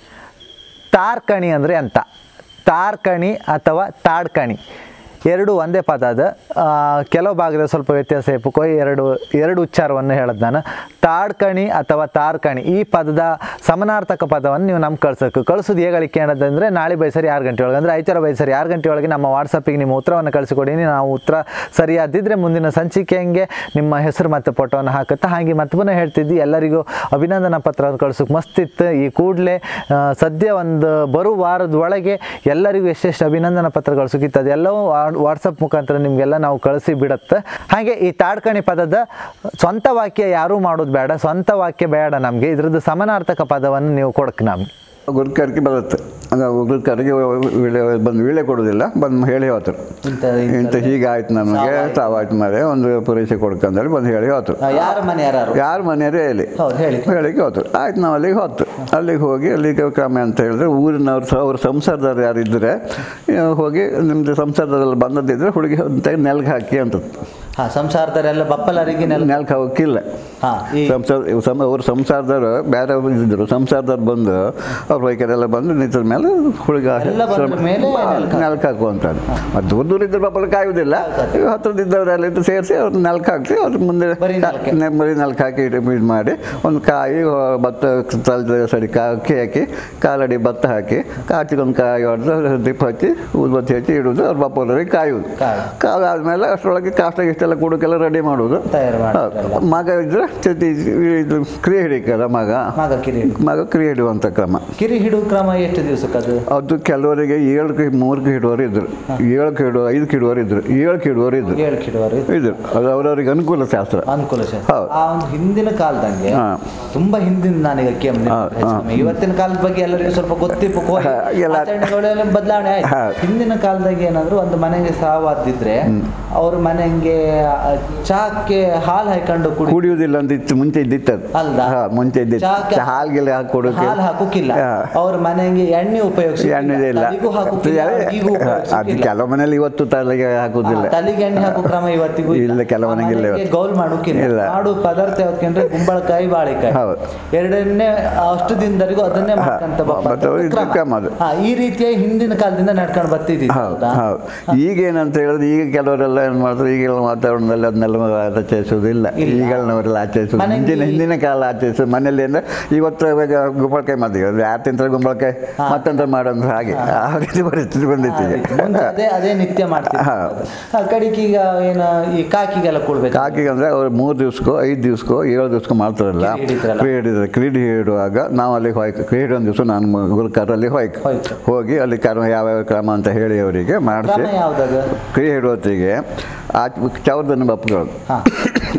ತಾರ್ಕಣಿ ಅಂದರೆ ಅಂತ ತಾರ್ಕಣಿ ಅಥವಾ ತಾಡ್ಕಣಿ ಎರಡು ಒಂದೇ ಪದ ಅದು ಆ, ಕೆಲವು ಭಾಗದಲ್ಲಿ ಸ್ವಲ್ಪ ವ್ಯತ್ಯಾಸ ಇಪ್ಪಕ್ಕೋ ಎರಡು ಎರಡು ಉಚ್ಚಾರವನ್ನು ಹೇಳೋದು ನಾನು ತಾಡ್ಕಣಿ ಅಥವಾ ತಾರ್ಕಣಿ ಈ ಪದದ ಸಮಾನಾರ್ಥಕ ಪದವನ್ನು ನೀವು ನಮ್ಗೆ ಕಳ್ಸೋಕೆ ಕಳಿಸೋದು ಹೇಗೆ ಕೇಳೋದಂದರೆ ನಾಳೆ ಬೈಸರಿ ಆರು ಗಂಟೆ ಒಳಗೆ ಅಂದರೆ ಐತಾರ ಬೈಸರಿ ಆರು ಗಂಟೆ ಒಳಗೆ ನಮ್ಮ ವಾಟ್ಸಪ್ಪಿಗೆ ನಿಮ್ಮ ಉತ್ತರವನ್ನು ಕಳಿಸಿಕೊಡಿ ನಾವು ಉತ್ತರ ಸರಿಯಾದಿದ್ದರೆ ಮುಂದಿನ ಸಂಚಿಕೆಗೆ ನಿಮ್ಮ ಹೆಸರು ಮತ್ತು ಫೋಟೋವನ್ನು ಹಾಕುತ್ತಾ ಹಾಗೆ ಮತ್ತೆ ಪುನಃ ಹೇಳ್ತಿದ್ದಿ ಎಲ್ಲರಿಗೂ ಅಭಿನಂದನಾ ಪತ್ರವನ್ನು ಕಳ್ಸೋಕೆ ಮಸ್ತಿತ್ತು ಈ ಕೂಡಲೇ ಸದ್ಯ ಒಂದು ಬರುವ ವಾರದ ಒಳಗೆ ಎಲ್ಲರಿಗೂ ಎಷ್ಟೆಷ್ಟು ಅಭಿನಂದನಾ ಪತ್ರ ಕಳ್ಸೋಕಿತ್ತು ಅದೆಲ್ಲವೂ ವಾಟ್ಸಪ್ ಮುಖಾಂತರ ನಿಮಗೆಲ್ಲ ನಾವು ಕಳಿಸಿ ಬಿಡುತ್ತೆ ಹಾಗೆ ಈ ತಾಡ್ಕಣಿ ಪದದ ಸ್ವಂತ ವಾಕ್ಯ ಯಾರೂ ಮಾಡೋದು ಬೇಡ ಸ್ವಂತ ವಾಕ್ಯ ಬೇಡ ನಮಗೆ ಇದ್ರದ್ದು ಸಮಾನಾರ್ಥಕ ಪದವನ್ನು ನೀವು ಕೊಡಕ್ಕೆ ನಮ್ಗೆ ಗುರುಕರಿಗೆ ಬರುತ್ತೆ ಗುರುಕರಿಗೆ ವೀಳೆ ಬಂದು ವೀಳೆ ಕೊಡೋದಿಲ್ಲ ಬಂದು ಹೇಳಿ ಹೋಗ್ತಾರೆ ಇಂಥ ಇಂಥ ಹೀಗಾಯ್ತು ನಮಗೆ ತಾವಾಯ್ತು ಮರೆ ಒಂದು ಪರೀಕ್ಷೆ ಕೊಡ್ಕಂದೇಳಿ ಬಂದು ಹೇಳಿ ಹೋಗ್ತಾರೆ ಆ, ಯಾರ ಮನೆ ಯಾರು ಯಾರು ಮನೆಯವರು ಹೇಳಿ ಹೌದು ಹೇಳಿ ಹೇಳಿಕ್ಕೆ ಹೋದ್ರು ಆಯ್ತು ನಾವು ಅಲ್ಲಿಗೆ ಹೋತು ಅಲ್ಲಿಗೆ ಹೋಗಿ ಅಲ್ಲಿಗೆ ಕ್ರಮ ಅಂತ ಹೇಳಿದ್ರೆ ಊರಿನವ್ರು ಸಹ ಅವ್ರ ಸಂಸಾರದವ್ರು ಯಾರು ಇದ್ದರೆ ಹೋಗಿ ನಿಮ್ಮದು ಸಂಸಾರದಲ್ಲಿ ಬಂದದ್ದಿದ್ರೆ ಹುಡುಗಿ ತೆಗೆದು ನೆಲ್ಗೆ ಹಾಕಿ ಅಂತ ಹಾ ಸಂಸಾರದವರೆಲ್ಲ ಬಪ್ಪಲರಿಗೆ ನೆಲ ನೆಲ್ಗೆ ಹೋಗಿಲ್ಲ ಹಾ ಈ ಸಂಸಾರ ಸಮ ಅವ್ರ ಸಂಸಾರದವ್ರು ಬೇರೆ ಇದ್ದರು ಸಂಸಾರದವ್ರು ಬಂದು ಅವ್ರ ವೈಕರೆಲ್ಲ ಬಂದು ನಿಂತ ಮೇಲೆ ಹುಡುಗ ಎಲ್ಲ ಬಂದ ಮೇಲೆ ನೆಲ್ಕ್ ನೆಲ್ಕ್ ಹಾಕುವಂಥದ್ದು ಮತ್ತು ದೂರ ದೂರ ಇದ್ರೆ ಪಾಪ ಕಾಯುವುದಿಲ್ಲ ಹತ್ರದಿದ್ದವರೆಲ್ಲ ಇದ್ದು ಸೇರಿಸಿ ಅವ್ರು ನೆಲ್ಕ್ ಹಾಕಿ ಅವ್ರ ಮುಂದೆ ಬರೀ ನೆಲಕ್ಕೆ. ನೆ- ಬರೀ ನೆಲ್ಕ್ ಹಾಕಿ ಇದು ಇದು ಮಾಡಿ ಒಂದು ಕಾಯಿ ಆ, ಭತ್ತ ತಲೆ ಸರಿ ಕಾ ಅಕ್ಕಿ ಹಾಕಿ ಕಾಲಡಿ ಭತ್ತ ಹಾಕಿ ಕಾಚಿಗೆ ಒಂದು ಕಾಯಿ ಹೊಡೆದು ದಿಪ್ಪ ಹಚ್ಚಿ ಊದ್ಬತ್ತಿ ಹಚ್ಚಿ ಇಡೋದು ಅವ್ರ ಬಾಪವ್ರಿಗೆ ಕಾಯುವುದು ಕಾಯು. ಕಾಲಾದ್ಮೇಲೆ ಅಷ್ಟರೊಳಗೆ ಕಾಷ್ಟ ಇಷ್ಟೆಲ್ಲ ಕುಡಕ್ಕೆಲ್ಲ ರೆಡಿ ಮಾಡೋದು ತಯಾರು ಮಾಡ್ತಾರಲ್ಲ. ಹೌದು. ಮಗ ಇದ್ರೆ ಚತಿ ಇದು ಕ್ರಿಯೆ ಹಿಡಿಕಲ್ಲ ಮಗ ಮಗ ಕಿರಿ ಹಿಡು. ಮಗ ಕ್ರಿಯೆ ಹಿಡುವಂಥ ಕ್ರಮ ಕಿರಿ ಹಿಡು ಕ್ರಮ ಎಷ್ಟು ದಿವಸಕ್ಕೆ ಅದು ಅದು ಕೆಲವರಿಗೆ ಏಳಕ್ಕೆ ಮೂರಕ್ಕೆ ಹಿಡುವವರು ಇದ್ರು ಏಳಕ್ಕೆ ಹಿಡುವ ಐದಕ್ಕೆ ಹಿಡುವವರು ಇದ್ರು ಏಳಕ್ಕೆ ಹಿಡುವವರು ಇದ್ರು ಏಳು ಕಿಡುವರು ಇದ್ರು ಅದು ಅವ್ರವ್ರಿಗೆ ಅನುಕೂಲ ಶಾಸ್ತ್ರ ಅನುಕೂಲ ಸರ್. ಹೌದು. ಆ ಒಂದು ಹಿಂದಿನ ಕಾಲದಂಗೆ ಹಾ. ತುಂಬಾ ಹಿಂದಿನ ನಾನೀಗ ಕೆಮ್ಮು ಹಾ, ಹಾ. ಇವತ್ತಿನ ಕಾಲದ ಬಗ್ಗೆ ಎಲ್ಲರಿಗೂ ಸ್ವಲ್ಪ ಗೊತ್ತಿಪ್ಪು ಕೋ- ಹಾ, ಎಲ್ಲ- ಆಚರಣೆಗಳೆಲ್ಲ ಬದಲಾವಣೆ ಆಯ್ತು ಹಾ. ಹಿಂದಿನ ಕಾಲದಾಗ ಏನಾದ್ರು ಒಂದು ಮನೆಗೆ ಸಾವಾದಿದ್ರೆ ಅವ್ರ ಮನೆಗೆ ಆ, ಚಾಕ್ಕೆ ಹಾಲು ಹಾಕೊಂಡು ಕುಡಿ ಕುಡಿಯುವುದಿಲ್ಲ ಅಂತ ಇತ್ತು ಮುಂಚೆ ಇದ್ದಿತ್ತು ಅದು ಅಲ್ದಾ? ಹಾ, ಮುಂಚೆ ಇದ್ದಿತ್ತು ಚಾಕ್ಕೆ- ಹಾಲ್ಗೆಲ್ಲ ಹಾಕಿ ಕೊಡೋಕೆ ಹಾಲು ಹಾಕೋಕಿಲ್ಲ ಹಾ. ಅವ್ರ ಮನೆಗೆ ಎಣ್ಣೆ ಉಪಯೋಗಿಸಿ ಎಣ್ಣೆ ಇಲ್ಲ ತಲೆಗೂ ಹಾಕೋಕಿಲ್ಲ, ಅಡ್ಗಿಗೂ ಅದು ಉಪಯೋಗಿಸೋಕಿಲ್ಲ. ಕೆಲವು ಮನೇಲಿ ಇವತ್ತು ತಲೆಗೆ ಹಾಕುವುದಿಲ್ಲ ಹಾ, ತಲೆಗೆ ಎಣ್ಣೆ ಹಾಕೋ ಕ್ರಮ ಇವತ್ತಿಗೂ ಇಲ್ಲ, ಕೆಲವು ಮನೆಗೆ ಇಲ್ಲ ಮನೆಗೆ ಇವತ್ತು. ಗೌಲ್ ಮಾಡೋಕಿಲ್ಲ ಇಲ್ಲ. ಮಾಡು ಪದಾರ್ಥ ಯಾವ್ದಕ್ಕೆ ಕುಂಬಳಕಾಯಿ ಬಾಳೆಕಾಯಿ ಹೌದು. ಎರಡನ್ನೇ ಅಷ್ಟು ದಿನದವರೆಗೂ ಅದನ್ನೇ ಮಾಡ್ಕೊಂತ ಬ- ಮತ್ತೆ ಇದು ಕ್ರಮ. ಕ್ರಮ ಅದು. ಹಾ, ಈ ರೀತಿಯ ಹಿಂದಿನ ಕಾಲದಿಂದ ನಡ್ಕೊಂಡು ಬರ್ತಿದ್ದೀವಿ ಹೌದು ಹೌದು ಈಗ ಏನಂತ ಹೇಳಿದ್ರೆ ಈಗ ಕೆಲವರೆಲ್ಲ ಏನು ಮಾಡ್ತಾರೆ ಈಗೆಲ್ಲ ವಾತಾವರಣದಲ್ಲಿ ಅದನ್ನೆಲ್ಲ ಆಚರಿಸೋದಿಲ್ಲ ಇಲ್ಲ. ಈಗೆಲ್ಲವರೆಲ್ಲ ಆಚರಿಸೋದು ಮನೆಗೆ- ಹಿಂದಿನ ಹಿಂದಿನ ಕಾಲ ಆಚರಿಸೋದು ಮನೆಯಲ್ಲಿ ಅಂದರೆ ಇವತ್ತು ಇವಾಗ ಗುಂಬಳಕಾಯಿ ಮಾಡ್ತೀವಿ ಯಾರು ತಿಂತಾರೆ ಗುಂಬಳಕಾಯಿ ಮತ್ತೊಂದು ಮಾಡೋದು ಹಾಗೆ ಆ ರೀತಿ ಪರಿಸ್ಥಿತಿ ಬಂದಿತ್ತು ಈಗ ಮುಂಚೆ ಅದೇ ಅದೇ ನಿತ್ಯ ಮಾಡ್ತೀವಿ ಹಾ. ಆ, ಕಡೆಗೆ ಈಗ ಏನು ಈ ಕಾಕಿಗೆಲ್ಲ ಕೊಡ್ಬೇಕು ಕಾಕಿಗೆ ಅಂದರೆ ಅವ್ರು ಮೂರು ದಿವ್ಸಕ್ಕೋ ಐದು ದಿವ್ಸಕ್ಕೋ ಏಳು ದಿವ್ಸಕ್ಕೋ ಮಾಡ್ತಾರಲ್ಲ ಕ್ರೀಡೆ ಹಿಡಿತಾರಲ್ಲ. ಕ್ರೀಡೆ ಹಿಡಿದ್ರೆ ಕ್ರೀಡೆ ಹಿಡುವಾಗ ನಾವು ಅಲ್ಲಿ ಹೋಯ್ಕೆ ಕ್ರೀಡೆ ಒಂದು ದಿವಸ ನಾನು ಗುರುಕಾರಲ್ಲಿ ಹೋಯ್ಕೆ ಹೋಯ್ತು. ಹೋಗಿ ಅಲ್ಲಿ ಕರ್ಮ ಯಾವ್ಯಾವ ಕ್ರಮ ಅಂತ ಹೇಳಿ ಅವರಿಗೆ ಮಾಡಿಸಿ ಕ್ರಮ ಯಾವ್ದದು ಕ್ರಿಯೆ ಹಿಡುವತ್ತಿಗೆ ಆ ಚೌರ್ದನ್ನು ಬಪ್ಪಗಳು ಹಾ